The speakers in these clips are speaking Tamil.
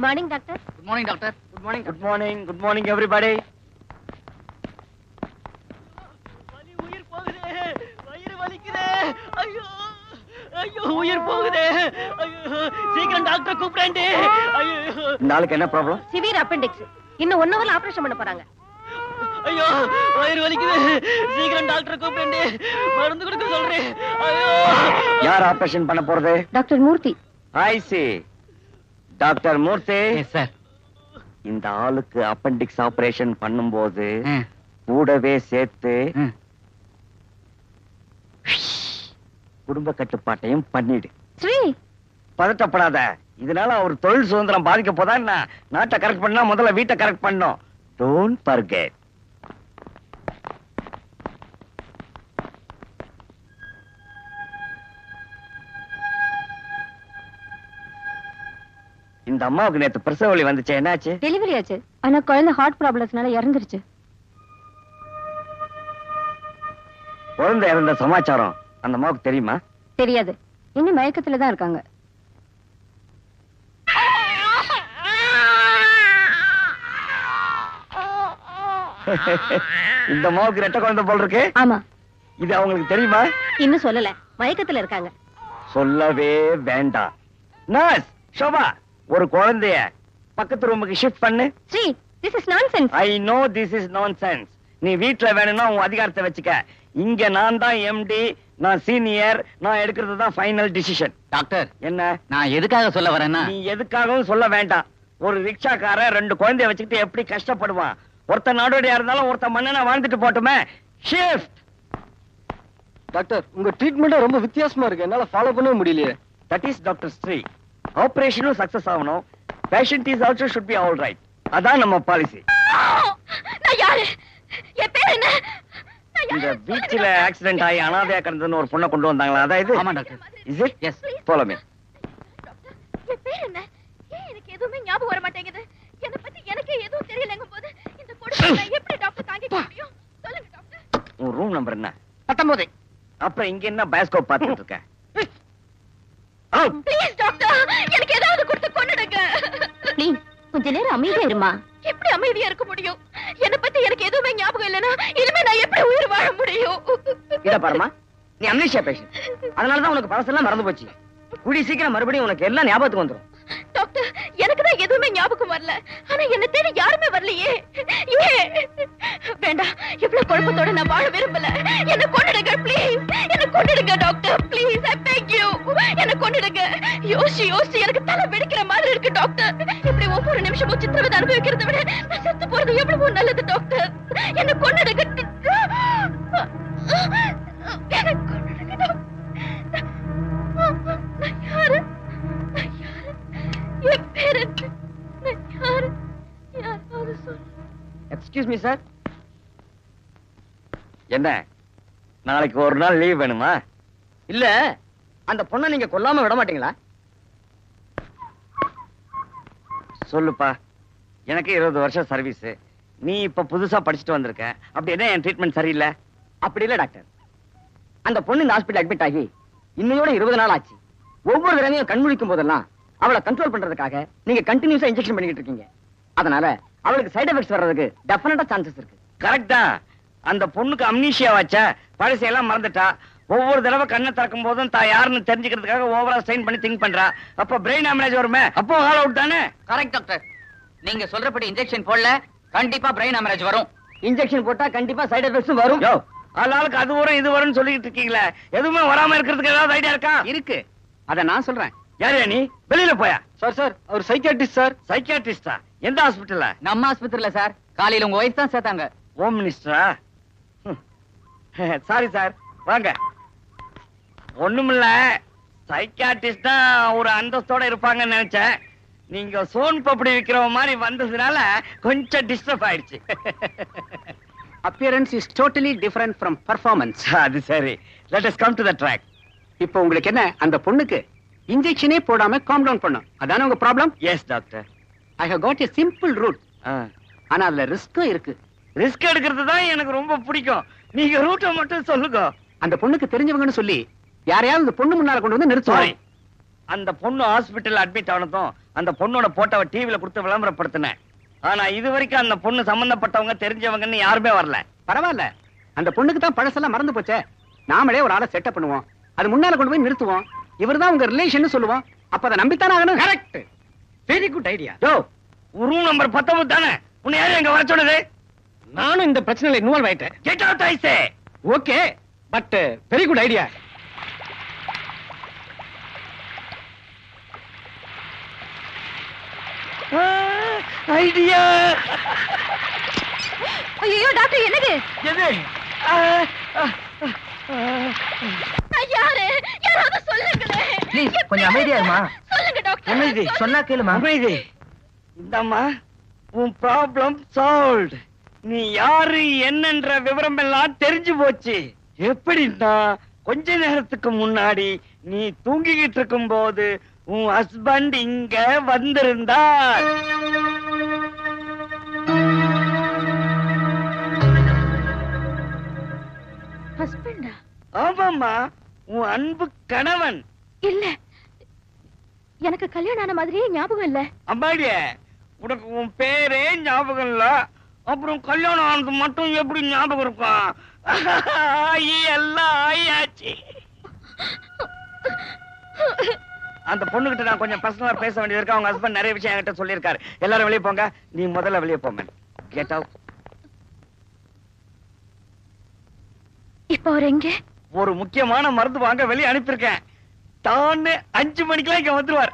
Morning doctor good morning doctor good morning good morning good morning everybody வலி உயிர் போகுதே வயிறு வலிக்குதே ஐயோ ஐயோ உயிர் போகுதே ஐயோ சீக்கிரம் டாக்டர் கூப்பிடேன்டி ஐயோ இந்த ஆளுக்கு என்ன ப்ராப்ளம் சிவியர் அப்பெண்டிக்ஸ் இன்னும் ஒன் ஹவர்ல ஆபரேஷன் பண்ண போறாங்க ஐயோ வயிறு வலிக்குது சீக்கிரம் டாக்டர் கூப்பிடேன்டி மருந்து கொடுக்க சொல்றேன் ஐயோ யார் ஆபரேஷன் பண்ண போறது doctor Murthy I see doctor Murthy yes sir இந்த ஆளுக்கு அப்பெண்டிக்ஸ் ஆபரேஷன் பண்ணும்போது கூடவே சேர்த்து குடும்ப கட்டுப்பாட்டையும் பண்ணிடு ஸ்ரீ பதட்டப்படாத இதனால அவர் தொழில் சுதந்திரம் பாதிக்க போதா என்ன நாட்டை கரெக்ட் பண்ணா முதல்ல வீட்டை கரெக்ட் பண்ணும் டோன்ட் பர்கெட் இந்த அம்மாவுக்கு நேத்து பிரசவ வலி வந்துச்சு என்னாச்சு டெலிவரி ஆச்சு ஆனா குழந்தை ஹார்ட் ப்ராப்ளம்ஸ்னால இறந்துருச்சு குழந்தை இறந்த சமாச்சாரம் அந்த அம்மாவுக்கு தெரியுமா தெரியாது இன்னும் மயக்கத்துல தான் இருக்காங்க இந்த அம்மாவுக்கு ரெட்ட குழந்தை போல் இருக்கு ஆமா இது அவங்களுக்கு தெரியுமா இன்னும் சொல்லல மயக்கத்துல இருக்காங்க சொல்லவே வேண்டாம் நர்ஸ் ஷோபா ஒரு குழந்தைய பக்கத்து ரூமுக்கு ஷிஃப்ட் பண்ணு Sri this is nonsense I know this is nonsense நீ வீட்ல வேணும்னா உன் அதிகாரத்தை வச்சுக்க இங்க நான் தான் எம்டி நான் சீனியர் நான் எடுக்கிறது தான் ஃபைனல் டிசிஷன் டாக்டர் என்ன நான் எதுக்காக சொல்ல வரேன்னா நீ எதுக்காகவும் சொல்ல வேண்டாம் ஒரு ரிக்ஷாக்காரன் ரெண்டு குழந்தைய வச்சுக்கிட்டு எப்படி கஷ்டப்படுவான் ஒருத்த நாடோடியா இருந்தாலும் ஒருத்த மன்னனா வாழ்ந்துட்டு போட்டுமே ஷிஃப்ட் டாக்டர் உங்க ட்ரீட்மெண்ட் ரொம்ப வித்தியாசமா இருக்கு என்னால ஃபாலோ பண்ணவே முடியலையே தட் இஸ் டாக்டர் ஸ்ரீ ஆபரேஷனும் சக்சஸ் ஆகணும் patient is also should be all right அதான் நம்ம பாலிசி நான் யாரு என் பேர் என்ன இந்த பீச்ல ஆக்சிடென்ட் ஆகி அனாதையா கிடந்ததுன்னு ஒரு பொண்ணை கொண்டு வந்தாங்களா அதான் இது ஆமா டாக்டர் இஸ் இட் எஸ் போலமே என் பேர் என்ன ஏன் எனக்கு எதுவுமே ஞாபகம் வர மாட்டேங்குது என்ன பத்தி எனக்கே எதுவும் தெரியலங்கும் போது இந்த கொடுமை நான் எப்படி டாக்டர் தாங்கிக்க முடியும் சொல்லுங்க டாக்டர் உன் ரூம் நம்பர் என்ன பத்தொன்பது அப்புறம் இங்க என்ன பயோஸ்கோப் பார்த்துட்டு இருக்க Out. ப்ளீஸ் டாக்டர் எனக்கு ஏதாவது கொடுத்து கொன்னுடுங்க ப்ளீஸ் கொஞ்ச நேரம் அமைதியா இருமா எப்படி அமைதியா இருக்க முடியும் என்ன பத்தி எனக்கு எதுவுமே ஞாபகம் இல்லைன்னா இனிமே நான் எப்படி உயிர் வாழ முடியும் இத பாருமா நீ அம்னீஷியா பேஷண்ட் அதனாலதான் உனக்கு பழசெல்லாம் மறந்து போச்சு கூடி சீக்கிரம் மறுபடியும் உனக்கு எல்லாம் ஞாபகத்துக்கு வந்துரும் டாக்டர் எனக்கு தான் எதுவுமே ஞாபகம் வரல ஆனா என்ன தேடி யாருமே வரலையே ஏன் வேண்டாம் இவ்வளவு குழப்பத்தோட நான் வாழ விரும்பல என்ன கொன்னுடுங்க ப்ளீஸ் என்ன கொன்னுடுங்க doctor please I beg you என்ன கொன்னுடுங்க யோசி யோசி எனக்கு தலை வெடிக்கிற மாதிரி இருக்கு டாக்டர் இப்படி ஒவ்வொரு நிமிஷமும் சித்திரவதை அனுபவிக்கிறதை விட நான் செத்து போறது எவ்வளவோ நல்லது டாக்டர் என்ன கொன்னுடுங்க என்ன கொன்னுடுங்க டாக்டர் நான் யாரு நான் யாரு என் பேர் என்ன நான் யாரு யாராவது சொல்லு எக்ஸ்கியூஸ் மீ சார் என்ன நாளைக்கு ஒரு நாள் லீவ் வேணுமா இல்ல அந்த பொண்ணை நீங்க கொல்லாம விட மாட்டீங்களா சொல்லுப்பா எனக்கு இருபது வருஷம் சர்வீஸ் நீ இப்ப புதுசா படிச்சுட்டு வந்திருக்க அப்படி என்ன என் ட்ரீட்மெண்ட் சரியில்லை அப்படி இல்ல டாக்டர் அந்த பொண்ணு இந்த ஹாஸ்பிட்டல் அட்மிட் ஆகி இன்னையோட இருபது நாள் ஆச்சு ஒவ்வொரு தடவையும் கண் முழிக்கும் போதெல்லாம் அவளை கண்ட்ரோல் பண்றதுக்காக நீங்க கண்டினியூஸா இன்ஜெக்ஷன் பண்ணிட்டு இருக்கீங்க அதனால அவளுக்கு சைடு எஃபெக்ட்ஸ் வர்றதுக்கு டெஃபினட்டா சான்சஸ் இருக்கு கரெக்ட் தான் அந்த பொண்ணுக்கு அம்னீஷியா வச்ச பழசையெல்லாம் மறந்துட்டா ஒவ்வொரு தடவை கண்ணை திறக்கும் போதும் தான் யாருன்னு தெரிஞ்சுக்கிறதுக்காக ஓவரா ஸ்ட்ரெயின் பண்ணி திங்க் பண்றா அப்ப பிரெயின் ஹேமரேஜ் வருமே அப்போ ஆல் அவுட் தானே கரெக்ட் டாக்டர் நீங்க சொல்றபடி இன்ஜெக்ஷன் போடல கண்டிப்பா பிரெயின் ஹெமரேஜ் வரும் இன்ஜெக்ஷன் போட்டா கண்டிப்பா சைடு எஃபெக்ட்ஸ் வரும் யோ ஆளாளுக்கு அது வரும் இது வரும்னு சொல்லிட்டு இருக்கீங்களே எதுவுமே வராம இருக்கிறதுக்கு ஏதாவது ஐடியா இருக்கா இருக்கு அத நான் சொல்றேன் யாரு நீ வெளியில போயா சார் சார் அவர் சைக்கியாட்ரிஸ்ட் சார் சைக்கியாட்ரிஸ்டா எந்த ஹாஸ்பிட்டல்ல நம்ம ஆஸ்பத்திரியில சார் காலையில உங்க ஒய்ஃப் தான் சேர்த்தாங்க ஹோம் மினிஸ்டரா சாரி சார் வாங்க ஒண்ணுமில்ல சைக்கியாட்ரிஸ்ட் தான் ஒரு அந்தஸ்தோட இருப்பாங்கன்னு நினைச்சேன் நீங்க சோன் பப்படி விக்கிற மாதிரி வந்ததுனால கொஞ்சம் டிஸ்டர்ப் ஆயிடுச்சு appearance is totally different from performance அது சரி let us come to the track இப்போ உங்களுக்கு என்ன அந்த பொண்ணுக்கு இன்ஜெக்ஷனே போடாம காம் டவுன் பண்ணும் அதானே உங்க problem yes doctor I have got a simple route ஆனா அதுல ரிஸ்க்கும் இருக்கு ரிஸ்க் எடுக்கிறது தான் எனக்கு ரொம்ப பிடிக்கும் நீங்க ரூட்டை மட்டும் சொல்லுங்க அந்த பொண்ணுக்கு தெரிஞ்சவங்கன்னு சொல்லி யாரையாவது இந்த பொண்ணு முன்னால கொண்டு வந்து சாரி நிறுத்துவாங்க அந்த பொண்ணு ஹாஸ்பிட்டல் அட்மிட் ஆனதும் அந்த பொண்ணோட போட்டோவை டிவில கொடுத்து விளம்பரப்படுத்தினேன் ஆனா இது வரைக்கும் அந்த பொண்ணு சம்பந்தப்பட்டவங்க தெரிஞ்சவங்கன்னு யாருமே வரல பரவாயில்ல அந்த பொண்ணுக்கு தான் பழசெல்லாம் மறந்து போச்சே நாமளே ஒரு ஆளை செட்டப் பண்ணுவோம் அது முன்னால கொண்டு போய் நிறுத்துவோம் இவர்தான் உங்க ரிலேஷன் சொல்லுவோம் அப்ப அதை நம்பித்தானே ஆகணும் correct very good idea yo room number பத்தொன்பது தானே உன்னை யாரும் எங்க வர சொன்னது நானும் இந்த பிரச்சனையில இன்வால்வ் ஆயிட்டேன் get out I say okay but very good idea idea ஐயோ டாக்டர் என்னது எது நான் யாரு யாராவது சொல்லுங்களேன் Please, கொஞ்சம் அமைதியா இருமா. சொல்லுங்க டாக்டர் அமைதி. சொன்னா கேளுமா அமைதி இந்தம்மா உன் ப்ராப்ளம் சால்வ்ட் நீ யாரு என்னன்ற விவரம் எல்லாம் தெரிஞ்சு போச்சு எப்படின்னா கொஞ்ச நேரத்துக்கு முன்னாடி நீ தூங்கிக்கிட்டு இருக்கும் போது உன் ஹஸ்பண்ட் இங்க வந்திருந்தார் ஹஸ்பண்டா ஆமாம்மா உன் அன்பு கணவன் இல்ல எனக்கு கல்யாணம் ஆன மாதிரியே ஞாபகம் இல்ல அம்மாடியே உனக்கு உன் பேரே ஞாபகம் இல்ல அப்புறம் கல்யாணம் ஆனது மட்டும் எப்படி ஞாபகம் இருக்கும் ஆயி எல்லாம் ஆயாச்சு அந்த பொண்ணுகிட்ட நான் கொஞ்சம் பர்சனலா பேச வேண்டியது இருக்கு அவங்க ஹஸ்பண்ட் நிறைய விஷயம் என்கிட்ட சொல்லியிருக்காரு எல்லாரும் வெளியே போங்க நீ முதல்ல வெளியே போங்க கெட் அவுட் இப்ப அவர் எங்க ஒரு முக்கியமான மருந்து வாங்க வெளியே அனுப்பியிருக்கேன் தான்னு அஞ்சு மணிக்கெல்லாம் இங்க வந்துருவார்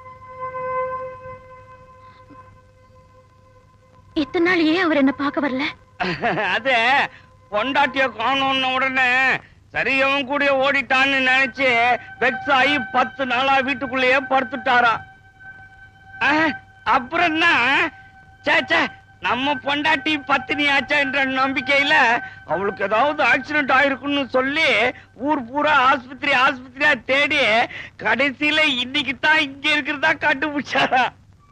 இத்தனை நாள் ஏன் அவர் என்ன பார்க்க வரல அது பொண்டாட்டிய காணோம்னு உடனே சரி அவன் கூட ஓடிட்டான்னு நினைச்சு வெக்ஸ் ஆகி பத்து நாளா வீட்டுக்குள்ளேயே படுத்துட்டாரா அஹ், அப்புறம் என்ன ச்சே, ச்சே, நம்ம பொண்டாட்டி பத்தினி ஆச்சான்ற நம்பிக்கையில அவளுக்கு ஏதாவது ஆக்சிடென்ட் ஆயிருக்குன்னு சொல்லி ஊர் பூரா ஆஸ்பத்திரி ஆஸ்பத்திரியா தேடி கடைசியில இன்னைக்கு தான் இங்க இருக்கிறதா கண்டுபிடிச்சாரா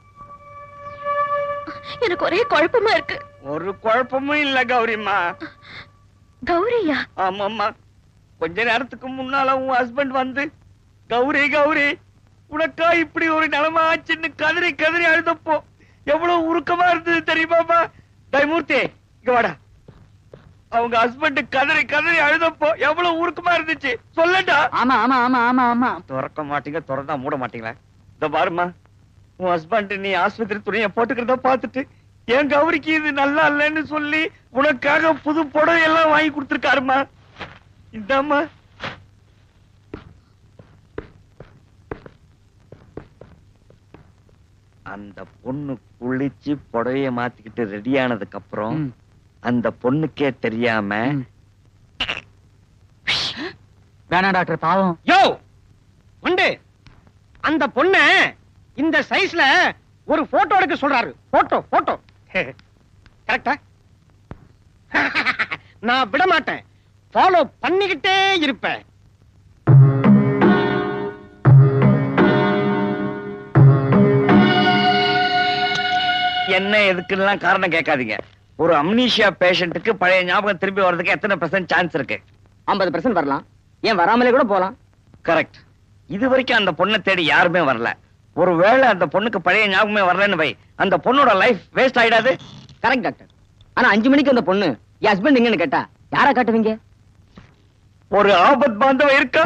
எனக்கு ஒரே குழப்பமா இருக்கு ஒரு குழப்பமும் இல்ல கௌரிம்மா கௌரியா ஆமாம்மா கொஞ்ச நேரத்துக்கு முன்னால உன் ஹஸ்பண்ட் வந்து கௌரி கௌரி உனக்கா இப்படி ஒரு நிலைமை ஆச்சுன்னு கதறி கதறி அழுதப்போ எவ்வளவு உருக்கமா இருந்தது தெரியுமாமா தைமூர்த்தி இங்க வாடா அவங்க ஹஸ்பண்ட் கதறி கதறி அழுதப்போ எவ்வளவு உருக்கமா இருந்துச்சு சொல்லட்டா ஆமா ஆமா ஆமா ஆமா ஆமா திறக்க மாட்டீங்க திறந்தா மூட மாட்டீங்களா இந்த பாருமா உன் ஹஸ்பண்ட் நீ ஆஸ்பத்திரி துணியை போட்டுக்கிறத பார்த்துட்டு என் கௌரிக்கு இது நல்லா இல்லைன்னு சொல்லி உனக்காக புது புடவை எல்லாம் வாங்கி கொடுத்துருக்காருமா இந்தாம்மா அந்த பொண்ணு குளிச்சு புடவைய மாத்திக்கிட்டு ரெடி ஆனதுக்கு அப்புறம் ம். அந்த பொண்ணுக்கே தெரியாம ம். வேணாம் டாக்டர் பாவம் யோ உண்டு அந்த பொண்ண இந்த சைஸ்ல ஒரு போட்டோ எடுக்க சொல்றாரு போட்டோ போட்டோ கரெக்டா நான் விட மாட்டேன் ஃபாலோ பண்ணிக்கிட்டே இருப்பேன் என்ன எதுக்குலாம் காரணம் கேட்காதீங்க ஒரு அம்னீஷியா பேஷண்ட்டுக்கு பழைய ஞாபகம் திரும்பி வர்றதுக்கு எத்தனை பெர்சன்ட் சான்ஸ் இருக்கு ஐம்பது பெர்சன்ட் வரலாம் ஏன் வராமலே கூட போலாம் கரெக்ட் இது வரைக்கும் அந்த பொண்ணை தேடி யாருமே வரல ஒருவேளை அந்த பொண்ணுக்கு பழைய ஞாபகமே வரலன்னு வை அந்த பொண்ணோட லைஃப் வேஸ்ட் ஆயிடாது கரெக்ட் டாக்டர் ஆனா அஞ்சு மணிக்கு அந்த பொண்ணு என் ஹஸ்பண்ட் எங்கன்னு கேட்டா யாரா காட்டுவீங்க ஒரு ஆபத் பாந்தவ இருக்கா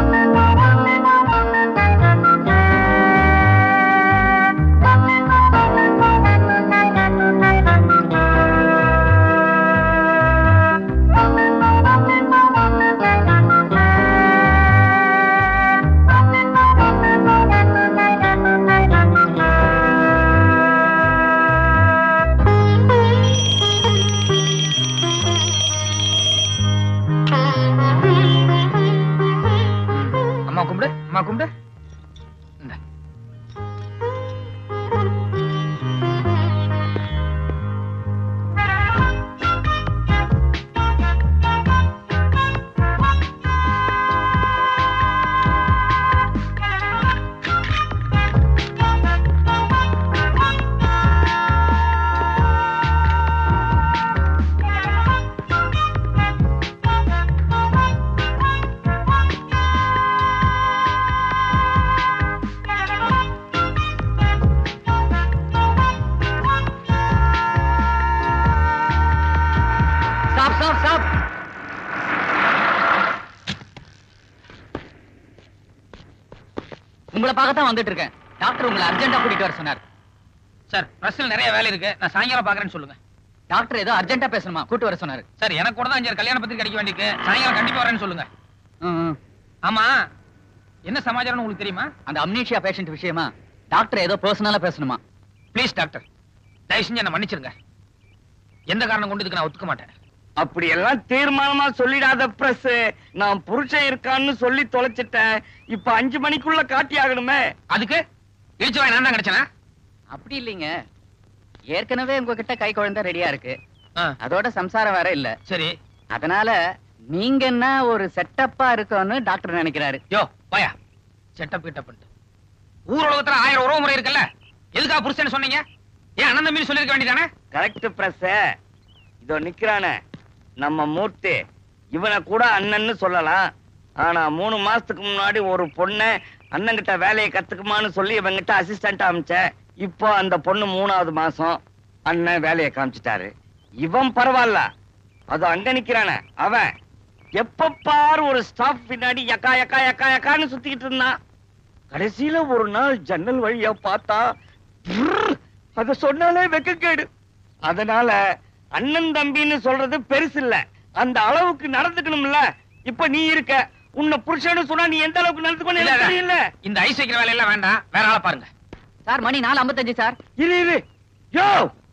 உங்களை பார்க்க தான் வந்துட்டு இருக்கேன் டாக்டர் உங்களை அர்ஜென்ட்டா கூட்டிட்டு வர சொன்னார் சார் பிரஸ்ல நிறைய வேலை இருக்கு நான் சாயங்காலம் பாக்குறேன்னு சொல்லுங்க டாக்டர் ஏதோ அர்ஜென்ட்டா பேசணுமா கூட்டு வர சொன்னாரு சார் எனக்கு கூட தான் அஞ்சாறு கல்யாண பத்திரிக்கை கிடைக்க வேண்டியிருக்கு சாயங்காலம் கண்டிப்பா வரேன்னு சொல்லுங்க ஆமா என்ன சமாச்சாரம்னு உங்களுக்கு தெரியுமா அந்த அம்னீஷியா பேஷண்ட் விஷயமா டாக்டர் ஏதோ பர்சனலா பேசணுமா ப்ளீஸ் டாக்டர் தயவு செஞ்சு என்ன மன்னிச்சிருங்க எந்த காரணம் கொண்டு இதுக்கு நான் ஒத்துக்க மாட்டேன் அப்படி எல்லாம் தீர்மானமா சொல்லிடாத பிரஸ் நான் புருஷன் இருக்கான்னு சொல்லி தொலைச்சிட்டேன் இப்ப அஞ்சு மணிக்குள்ள காட்டி ஆகணுமே அதுக்கு இழிச்சவாய் நான் தான் கிடைச்சனா அப்படி இல்லைங்க ஏற்கனவே உங்ககிட்ட கை குழந்தை ரெடியா இருக்கு ஆ, அதோட சம்சாரம் வேற இல்ல சரி அதனால நீங்க என்ன ஒரு செட்டப்பா இருக்கோன்னு டாக்டர் நினைக்கிறாரு யோ பாயா செட்டப் கிட்டப் பண்ணிட்டு ஊர் உலகத்துல ஆயிரம் உறவு முறை இருக்குல்ல எதுக்கா புருஷன் சொன்னீங்க ஏன் அண்ணன் தம்பி சொல்லிருக்க வேண்டியதானே கரெக்ட் பிரஸ் இதோ நிக்கிறானே நம்ம மூர்த்தி இவனை கூட அண்ணன்னு சொல்லலாம் ஆனா மூணு மாசத்துக்கு முன்னாடி ஒரு பொண்ணை அண்ணன்கிட்ட வேலையை கத்துக்குமான்னு சொல்லி இவங்கிட்ட அசிஸ்டன்ட் அமிச்சேன் இப்போ அந்த பொண்ணு மூணாவது மாசம் அண்ணன் வேலையை காமிச்சிட்டாரு இவன் பரவாயில்ல அது அங்க நிக்கிறானே அவன் எப்ப பாரு ஒரு ஸ்டாஃப் பின்னாடி யக்கா யக்கா யக்கா யக்கான்னு சுத்திக்கிட்டு இருந்தான் கடைசியில ஒரு நாள் ஜன்னல் வழியா பார்த்தா brrr, அத சொன்னாலே வெக்கக்கேடு அதனால அண்ணன் தம்பின்னு சொல்றது பெருசு இல்ல அந்த அளவுக்கு நடந்துக்கணும்ல இப்ப நீ இருக்க உன்னை புருஷன்னு சொன்னா நீ எந்த அளவுக்கு நடந்துக்கணும் இல்ல, எனக்கு இல்ல. தெரியல இந்த ஐஸ் வைக்கிற வேலையெல்லாம் வேண்டாம் வேற ஆளை பாருங்க சார் மணி நாலு ஐம்பத்தஞ்சு சார் இரு இரு yo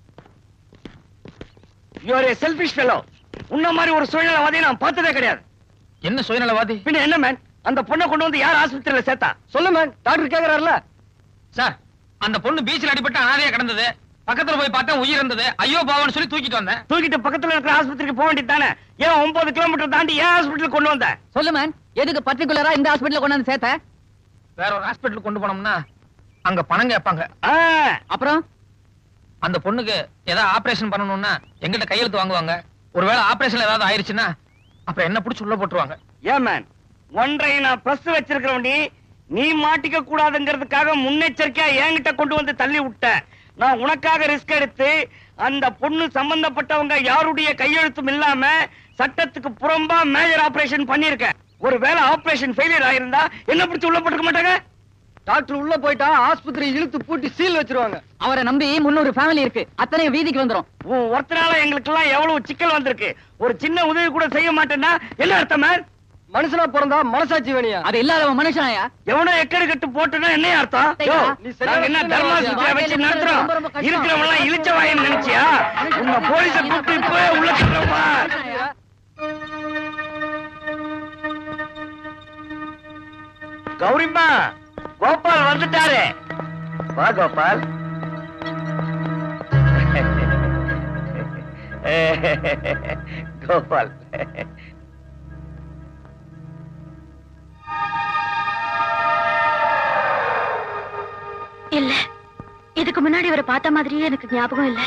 you're a selfish fellow உன்ன மாதிரி ஒரு சூழ்நிலைவாதியை நான் பார்த்ததே கிடையாது என்ன சுயநலவாதி பின்ன என்ன மேன் அந்த பொண்ணை கொண்டு வந்து யார் ஆஸ்பத்திரியில சேர்த்தா சொல்லு மேன் டாக்டர் கேக்குறாருல சார் அந்த பொண்ணு பீச்சில் அடிபட்டு அனாதையா கிடந்தது பக்கத்துல போய் பார்த்தா உயிர் இருந்தது ஐயோ பாவம்னு சொல்லி தூக்கிட்டு வந்தேன் தூக்கிட்டு பக்கத்துல இருக்கிற ஆஸ்பத்திரிக்கு போக வேண்டியது தானே ஏன் ஒன்பது கிலோமீட்டர் தாண்டி ஏன் ஹாஸ்பிட்டல் கொண்டு வந்த சொல்லு மேன் எதுக்கு பர்டிகுலரா இந்த ஹாஸ்பிடல்ல கொண்டாந்து சேர்த்த வேற ஒரு ஹாஸ்பிட்டல் கொண்டு போனோம்னா அங்க பணம் கேட்பாங்க ஆ, அப்புறம் அந்த பொண்ணுக்கு ஏதாவது ஆபரேஷன் பண்ணணும்னா எங்கிட்ட கையெழுத்து வாங்குவாங்க ஒருவேளை ஆபரேஷன் ஏதாவது ஆயிருச்சுன்னா அப்புறம் என்ன பிடிச்சி உள்ள போட்டுருவாங்க ஏன் மேன் ஒன்றை நான் பிரஸ் வச்சிருக்கிறவன் நீ நீ மாட்டிக்க கூடாதுங்கிறதுக்காக முன்னெச்சரிக்கையா என்கிட்ட கொண்டு வந்து தள்ளி விட்ட நான் உனக்காக ரிஸ்க் எடுத்து அந்த பொண்ணு சம்பந்தப்பட்டவங்க யாருடைய கையெழுத்தும் இல்லாம சட்டத்துக்கு புறம்பா மேஜர் ஆபரேஷன் பண்ணிருக்கேன் ஒருவேளை ஆபரேஷன் ஃபெயிலியர் ஆயிருந்தா என்ன பிடிச்சு உள்ள போட்டுக்க மாட்டாங்க டாக்டர் உள்ள போயிட்டா ஆஸ்பத்திரி இழுத்து பூட்டி சீல் வச்சிருவாங்க அவரை நம்பி முன்னூறு ஃபேமிலி இருக்கு அத்தனை வீதிக்கு வந்துரும் உன் ஒருத்தனால எங்களுக்கு எல்லாம் எவ்வளவு சிக்கல் வந்திருக்கு ஒரு சின்ன உதவி கூட செய்ய மாட்டேன்னா என்ன அர்த்தம் மேன் மனுஷனா பிறந்தா மனசாட்சி வேணியா அது இல்லாதவன் மனுஷனாயா எவனோ எக்கடு கட்டு போட்டுனா என்ன அர்த்தம் ஐயா, யோ, நீ சரியான நாங்க என்ன சின்ன தர்மாசுத்தியா வாத்தியா. வச்சு நடத்துறோம் ரொம்ப, ரொம்ப கஷ்டம். இருக்கிறவங்க எல்லாம் இழிச்ச வாயம் நினைச்சியா உங்க போலீஸ கூப்பிட்டு இப்பவே உள்ள தர்றோமா கௌரிம்மா கோபால் வந்துட்டாரு வா கோபால் கோபால் இல்ல இதுக்கு முன்னாடி அவரை பார்த்த மாதிரியே எனக்கு ஞாபகம் இல்ல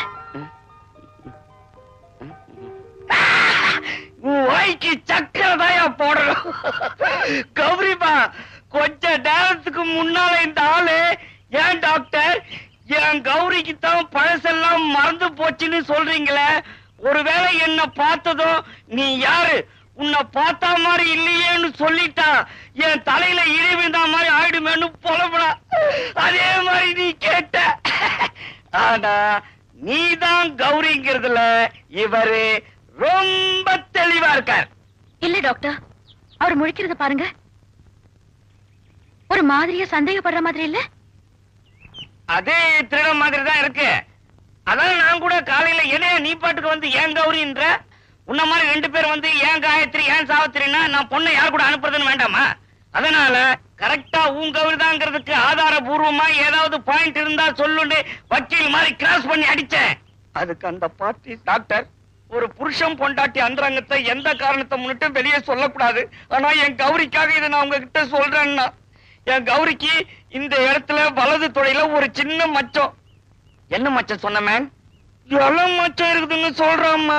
உன் வாய்க்கு சக்கரதாயா போடணும் கௌரிமா கொஞ்ச நேரத்துக்கு முன்னால இந்த ஆளு ஏன் டாக்டர் என் கௌரிக்கு தான் பழசெல்லாம் மறந்து போச்சுன்னு சொல்றீங்களே ஒருவேளை என்ன பார்த்ததும் நீ யாரு உன்னை பார்த்தா மாதிரி இல்லையேன்னு சொல்லிட்டா என் தலையில இடி விழுந்தா மாதிரி ஆயிடுமேன்னு புலப்படா அதே மாதிரி நீ கேட்ட ஆனா நீதான் கௌரிங்கிறதுல இவரு ரொம்ப தெளிவா இருக்கார் இல்ல டாக்டர் அவர் முழிக்கிறத பாருங்க ஒரு மாதிரியா சந்தேகப்படுற மாதிரி இல்ல அதே திருட மாதிரி தான் இருக்கு அதான் நான் கூட காலையில என்னைய நீ பாட்டுக்கு வந்து ஏன் கௌரின்ற உன்ன மாதிரி ரெண்டு பேர் வந்து ஏன் காயத்ரி ஏன் சாவித்திரின்னா நான் பொண்ணை யார் கூட அனுப்புறதுன்னு வேண்டாமா அதனால கரெக்டா உன் கௌரி தாங்கிறதுக்கு ஆதாரபூர்வமா ஏதாவது பாயிண்ட் இருந்தா சொல்லுன்னு வக்கீல் மாதிரி கிராஸ் பண்ணி அடிச்சேன் அதுக்கு அந்த பார்ட்டி டாக்டர் ஒரு புருஷன் பொண்டாட்டி அந்தரங்கத்தை எந்த காரணத்தை முன்னிட்டு வெளியே சொல்லக்கூடாது ஆனா என் கௌரிக்காக இதை நான் உங்ககிட்ட சொல்றேன்னா என் கௌரிக்கு இந்த இடத்துல வலது தொடையில ஒரு சின்ன மச்சம் என்ன மச்சம் சொன்ன மேன் எல்லாம் மச்சம் இருக்குதுன்னு சொல்றாம்மா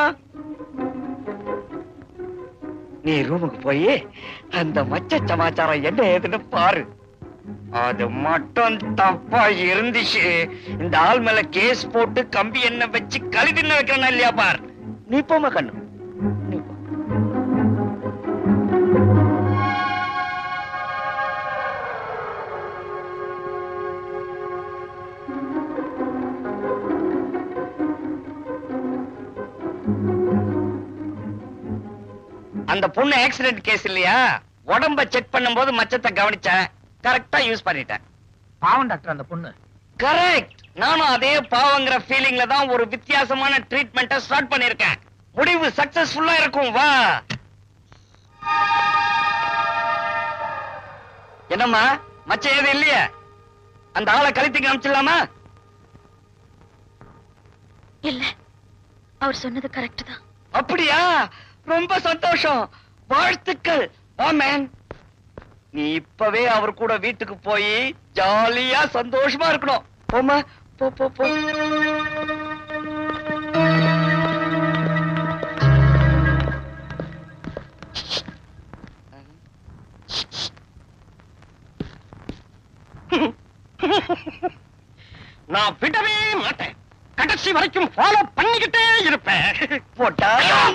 நீ ரூமுக்கு போய் அந்த மச்ச சமாச்சாரம் என்ன ஏதுன்னு பாரு அது மட்டும் தப்பா இருந்துச்சு இந்த ஆள் மேல கேஸ் போட்டு கம்பி என்ன வச்சு கழுதின்னு வைக்கிறேன்னா இல்லையா பார் நீ போமா கண்ணு நீ போ அந்த பொண்ணு ஆக்சிடென்ட் கேஸ் இல்லையா உடம்ப செக் பண்ணும்போது மச்சத்தை கவனிச்சேன் கரெக்டா யூஸ் பண்ணிட்டேன் பாவம் டாக்டர் அந்த பொண்ணு கரெக்ட் நானும் அதே பாவங்கிற ஃபீலிங்ல தான் ஒரு வித்தியாசமான ட்ரீட்மெண்ட்டை ஸ்டார்ட் பண்ணிருக்கேன் முடிவு சக்சஸ்ஃபுல்லா இருக்கும் வா என்னம்மா மச்சம் ஏதும் இல்லையே அந்த ஆளை கழுத்திக்கு அனுப்பிச்சிடலாமா இல்ல அவர் சொன்னது கரெக்ட் தான் அப்படியா ரொம்ப சந்தோஷம் வாழ்த்துக்கள் ஆமேன் நீ இப்பவே அவர் கூட வீட்டுக்கு போய் ஜாலியா சந்தோஷமா இருக்கணும் போமா போ போ போ நான் விடவே மாட்டேன் கடைசி வரைக்கும் ஃபாலோ பண்ணிக்கிட்டே இருப்பேன் போட்டா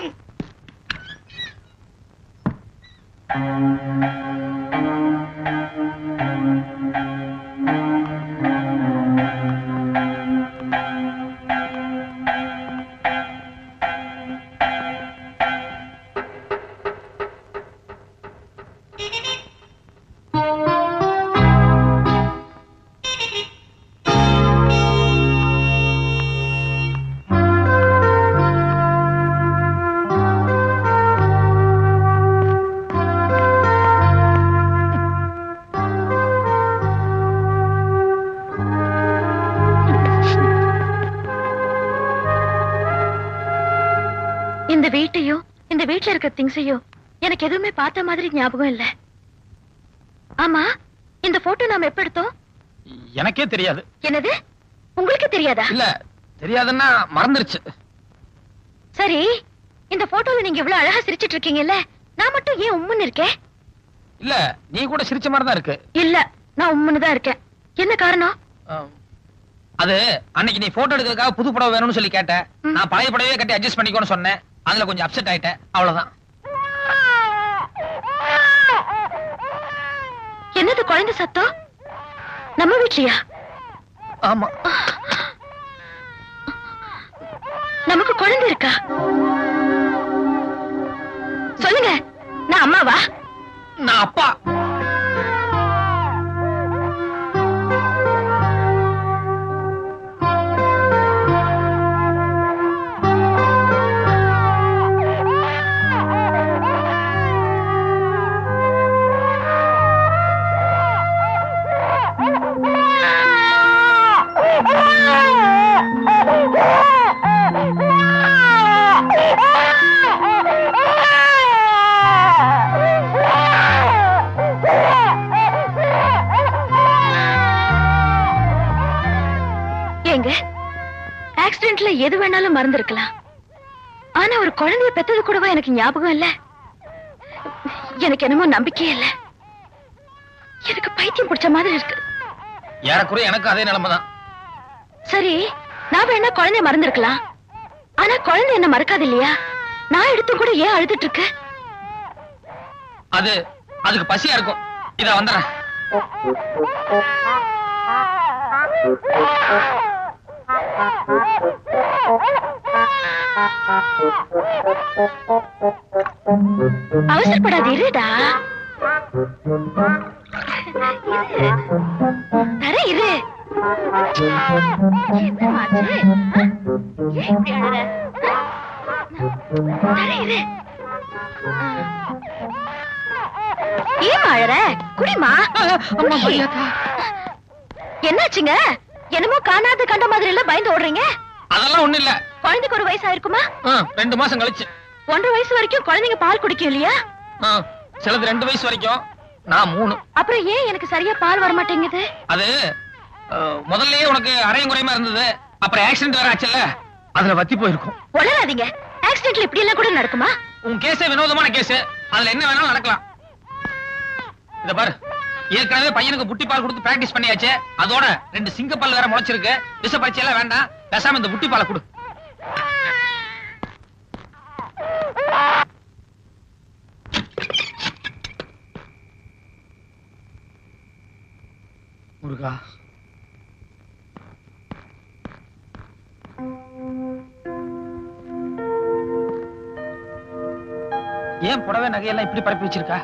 இந்த வீட்டையோ இந்த வீட்ல இருக்க திங்ஸையோ எனக்கு எதுவுமே பார்த்த மாதிரி ஞாபகம் இல்ல ஆமா இந்த போட்டோ நாம எப்ப எடுத்தோம் எனக்கே தெரியாது என்னது உங்களுக்கு தெரியாதா இல்ல தெரியாதுன்னா மறந்துருச்சு சரி இந்த போட்டோல நீங்க இவ்வளவு அழகா சிரிச்சிட்டு இருக்கீங்கல்ல நான் மட்டும் ஏன் உம்முன்னு இருக்கேன் இல்ல நீ கூட சிரிச்ச மாதிரி தான் இருக்கு இல்ல நான் உம்முன்னு தான் இருக்கேன் என்ன காரணம் ஆம். அது அன்னைக்கு நீ போட்டோ எடுக்கிறதுக்காக புது புடவை வேணும்னு சொல்லி கேட்ட ம். நான் பழைய புடவையே கட்டி அட்ஜஸ்ட் பண்ணிக்கோன்னு சொன்னேன் அதுல கொஞ்சம் அப்செட் ஆயிட்டேன் அவ்வளவுதான் என்னது குழந்தை சத்தம் நம்ம வீட்லயா ஆமா நமக்கு குழந்தை இருக்கா சொல்லுங்க நான் அம்மாவா நான் அப்பா ஏங்க ஆக்சிடென்ட்ல எது வேணாலும் மறந்துருக்கலாம் ஆனா ஒரு குழந்தைய பெத்தது கூடவா எனக்கு ஞாபகம் இல்ல எனக்கு என்னமோ நம்பிக்கையே இல்ல எனக்கு பைத்தியம் பிடிச்ச மாதிரி இருக்கு ஏறக்குறைய எனக்கு அதே நிலைமை தான் சரி நான் வேணா குழந்தைய மறந்துருக்கலாம் ஆனா குழந்தை என்ன மறக்காது இல்லையா நான் எடுத்து கூட ஏன் அழுதுட்டு இருக்கு அது அதுக்கு பசியா இருக்கும் இத வந்துடுறேன் அவசரப்படாது இருடா தர இரு என்னமாச்சு? ஆ? ஏன் இப்படி அழற? ஆ? தர இரு ஆ. ஏன் அழற குடிமா என்னாச்சுங்க என்னமோ காணாத கண்ட மாதிரி எல்லாம் பயந்து ஓடுறீங்க அதெல்லாம் ஒண்ணு இல்ல குழந்தைக்கு ஒரு வயசு ஆயிருக்குமா ஆ, ரெண்டு மாசம் கழிச்சு ஒன்றரை வயசு வரைக்கும் குழந்தைங்க பால் குடிக்கும் இல்லையா ஆ, சிலது ரெண்டு வயசு வரைக்கும் நான் மூணு அப்புறம் ஏன் எனக்கு சரியா பால் வர மாட்டேங்குது அது ஆ, முதல்லயே உனக்கு அரையும் குறையுமா இருந்தது அப்புறம் ஆக்சிடென்ட் வேற ஆச்சுல்ல அதுல வத்தி போயிருக்கும் உளராதீங்க ஆக்சிடென்ட்ல இப்படி எல்லாம் கூட நடக்குமா உன் கேஸே வினோதமான கேஸ் அதுல என்ன வேணாலும் நடக்கலாம் இத பாரு ஏற்கனவே பையனுக்கு புட்டி பால் கொடுத்து பிராக்டிஸ் பண்ணியாச்சு அதோட ரெண்டு சிங்கப்பல் வேற முளைச்சிருக்கு விஷ பரீட்சை எல்லாம் வேண்டாம் பேசாம இந்த புட்டி பாலை கொடு முருகா ஏன் புடவை நகையெல்லாம் இப்படி பரப்பி வச்சிருக்கா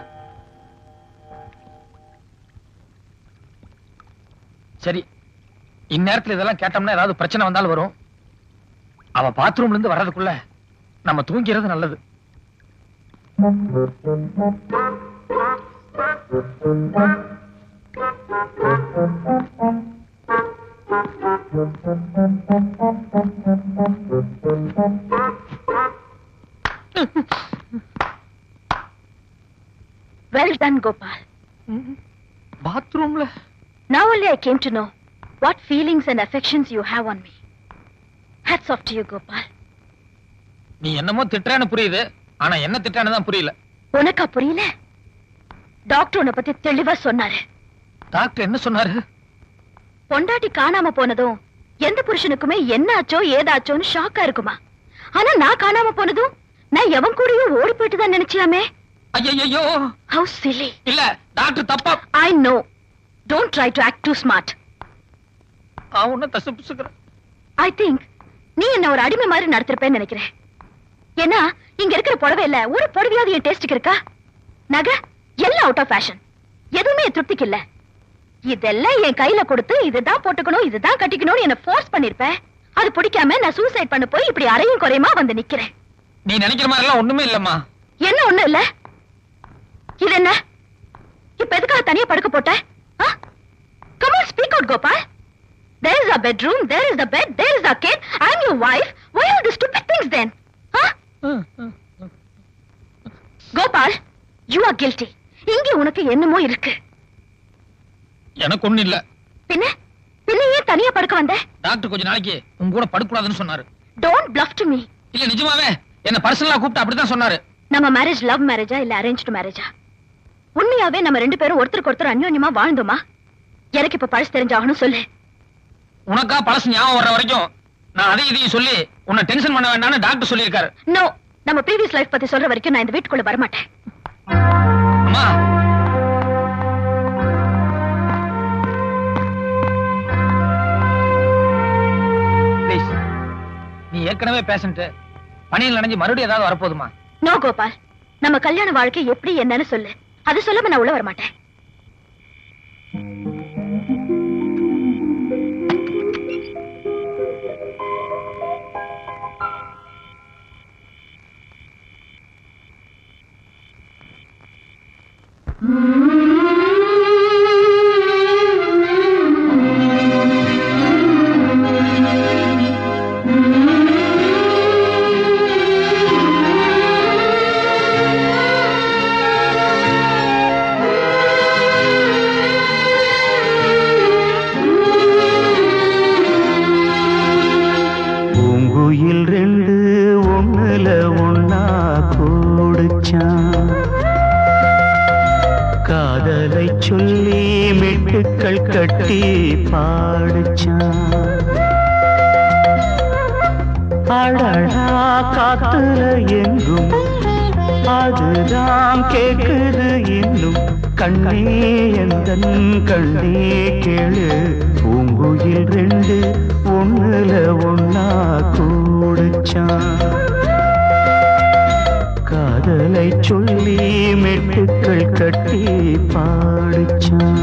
சரி இந்நேரத்துல இதெல்லாம் கேட்டோம்னா ஏதாவது பிரச்சனை வந்தாலும் வரும் அவ பாத்ரூம்ல இருந்து வர்றதுக்குள்ள நம்ம தூங்கிறது நல்லது Well done, Gopal. பாத்ரூம்ல Now only I came to know what feelings and affections you have on me. Hats off to you, Gopal. நீ என்னமோ திட்டுறான்னு புரியுது ஆனா என்ன திட்டான்னு தான் புரியல உனக்கா புரியல டாக்டர் உன்னை பத்தி தெளிவா சொன்னாரு டாக்டர் என்ன சொன்னாரு பொண்டாட்டி காணாம போனதும் எந்த புருஷனுக்குமே என்ன ஆச்சோ ஏதாச்சோன்னு ஷாக்கா இருக்குமா ஆனா நான் காணாம போனதும் நான் எவன் கூடயும் ஓடி போயிட்டு தான் நினைச்சியாமே ஐயோ How silly. இல்ல டாக்டர் தப்பா I know. Don't try to act too smart. அவன் ஒன்னும் தசு புசுக்கிறேன் I think நீ என்ன ஒரு அடிமை மாதிரி நடத்திருப்பேன்னு நினைக்கிறேன் ஏன்னா இங்க இருக்கிற புடவை இல்ல ஒரு புடவையாவது என் டேஸ்டுக்கு இருக்கா நகை எல்லாம் அவுட் ஆஃப் ஃபேஷன் எதுவுமே என் திருப்திக்கு இல்ல இதெல்லாம் என் கையில கொடுத்து இதுதான் போட்டுக்கணும் இதுதான் கட்டிக்கணும்னு என்ன ஃபோர்ஸ் பண்ணிருப்பேன் அது பிடிக்காம நான் சூசைட் பண்ண போய் இப்படி அரையும் குறையுமா வந்து நிக்கிறேன் நீ நினைக்கிற மாதிரி எல்லாம் ஒண்ணுமே இல்லம்மா என்ன ஒண்ணு இல்ல இது என்ன இப்ப எதுக்காக தனியா படுக்க போட்ட come on speak out Gopal there is a bedroom there is the bed there is a kid i am your wife why all the stupid things then huh Gopal you are guilty இங்க உனக்கு என்னமோ இருக்கு எனக்கு ஒண்ணு இல்ல பின்ன பின்ன ஏன் தனியா படுக்க வந்த டாக்டர் கொஞ்ச நாளைக்கு உங்க கூட படுக்கூடாதுன்னு சொன்னாரு don't bluff to me இல்ல நிஜமாவே என்ன பர்சனலா கூப்பிட்டு அப்படிதான் சொன்னாரு நம்ம மேரேஜ் லவ் மேரேஜா இல்ல அரேஞ்ச்டு மேரேஜா உண்மையாவே நம்ம ரெண்டு பேரும் ஒருத்தருக்கு ஒருத்தர் அந்யோன்யமா வாழ்ந்தோமா எனக்கு இப்ப பழசு தெரிஞ்சாகணும் சொல்லு உனக்கா பழசு ஞாபகம் வர்ற வரைக்கும் நான் அதையும் இதையும் சொல்லி உன்னை டென்ஷன் பண்ண வேண்டாம்னு டாக்டர் சொல்லியிருக்காரு நோ நம்ம ப்ரீவியஸ் லைஃப் பத்தி சொல்ற வரைக்கும் நான் இந்த வீட்டுக்குள்ள வரமாட்டேன் அம்மா ப்ளீஸ் நீ ஏற்கனவே பேஷண்ட் பணியில் நனைஞ்சு மறுபடியும் ஏதாவது வரப்போகுதுமா நோ கோபால் நம்ம கல்யாண வாழ்க்கை எப்படி என்னன்னு சொல்லு அது சொல்லாம நான் உள்ள வரமாட்டேன் பூங்குயில் ரெண்டு ஒண்ணுல ஒன்னா கூடுச்சான் காதலை சொல்லி மெட்டுக்கள் கட்டி பாடுச்சான் அடடா காத்துல எங்கும் அதுதான் கேக்குது இன்னும் கண்ணே எந்தன் கண்ணே கேளு பூங்குயில் ரெண்டு ஒண்ணுல ஒன்னா கூடுச்சான் காதலை சொல்லி மெட்டுக்கள் கட்டி பாடுச்சான்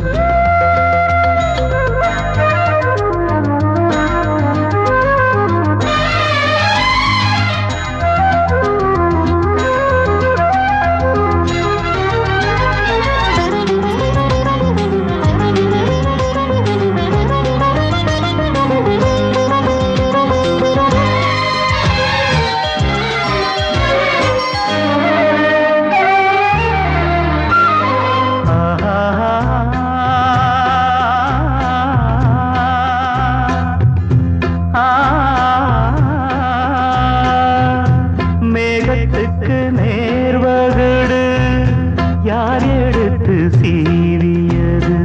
மேகத்துக்கு நேர்வகடு யார் எடுத்து சீவியது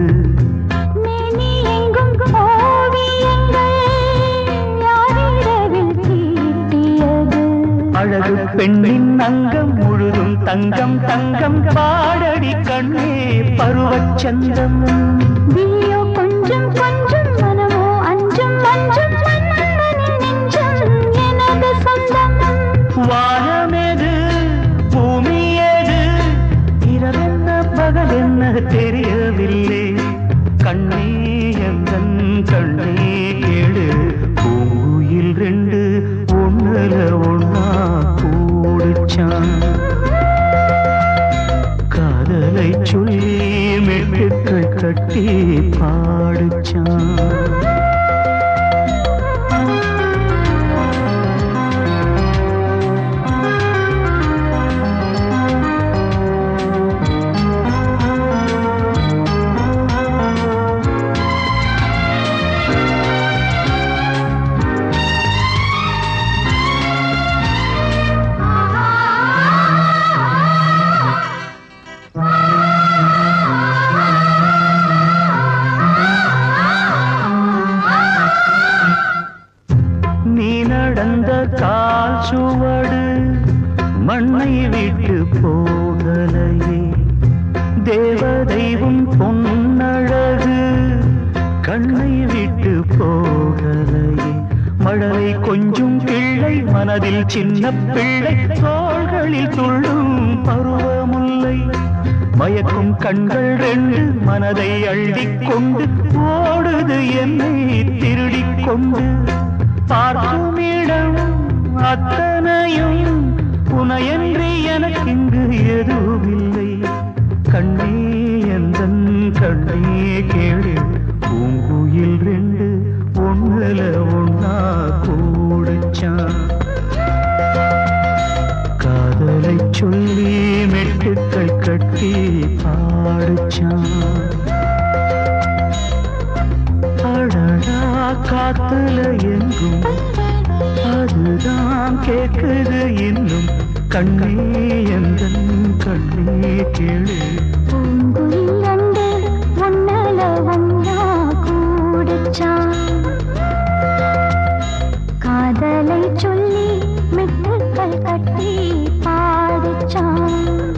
அழகு பெண்ணின் அங்கம் முழுதும் தங்கம் தங்கம் பாடடி கண்ணே பருவச்சந்தம் கொஞ்சம் கொஞ்சம் மனமோ அஞ்சும் அஞ்சும் நெஞ்சம் எனது சொந்தம் வானமெது பூமி என்ன தெரியவில்லை கண்ணே எந்தன் கண்ணே கேடு பூங்குயில் ரெண்டு ஒண்ணுல ஒண்ணா கூடுச்சான் காதலை சொல்லி மெட்டுக்கள் கட்டி பாடுச்சான் நீ நடந்த கால் சுவடு மண்ணை விட்டு போகலையே தேவதைவும் பொன்னழகு கண்ணை விட்டு போகலையே மழலை கொஞ்சம் பிள்ளை மனதில் சின்ன பிள்ளை தோள்களில் துள்ளும் பருவமுல்லை மயக்கும் கண்கள் ரெண்டு மனதை அள்ளிக் கொண்டு ஓடுது என்னை திருடிக் கொண்டு பார்க்கும் இடம் அத்தனையும் புனையன்றி எனக்கிங்கு எதுவுமில்லை கண்ணே எந்தன் கண்ணே கேடு பூங்குயில் ரெண்டு ஒண்ணுல ஒண்ணா கூடுச்சான் காதலை சொல்லி மெட்டுக்கள் கட்டி பாடுச்சான் அடடா காத்துல எங்கும் அதுதான் கேக்குது இன்னும் கண்ணே எந்தன் கண்ணே கேளு பூங்குயிலண்டு ஒன்னல ஒன்னா கூடுச்சான் காதலை சொல்லி மிட்டுக்கள் கட்டி பாடுச்சான்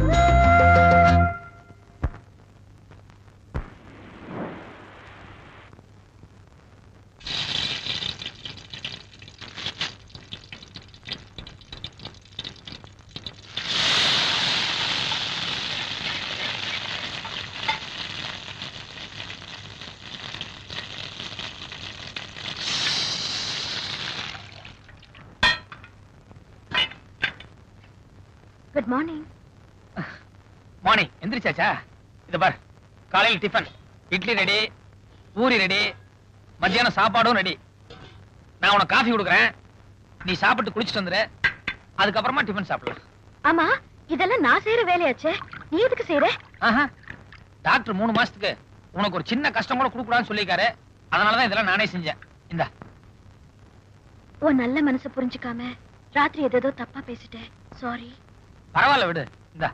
குட் மார்னிங் மார்னிங் எந்திரிச்சாச்சா இத பார் காலையில் tiffin idli ready puri ready மத்தியானம் சாப்பாடும் ரெடி நான் உனக்கு காஃபி கொடுக்குறேன் நீ சாப்பிட்டு குளிச்சுட்டு வந்துரு அதுக்கப்புறமா டிஃபன் சாப்பிடலாம் ஆமா இதெல்லாம் நான் செய்யற வேலையாச்சே நீ எதுக்கு செய்யற ஆஹா டாக்டர் மூணு மாசத்துக்கு உனக்கு ஒரு சின்ன கஷ்டம் கூட கொடுக்கூடாதுன்னு சொல்லியிருக்காரு அதனாலதான் இதெல்லாம் நானே செஞ்சேன் இந்தா உன் நல்ல மனசை புரிஞ்சுக்காம ராத்திரி ஏதேதோ தப்பா பேசிட்டேன் சாரி பரவாயில்ல விடு இந்தா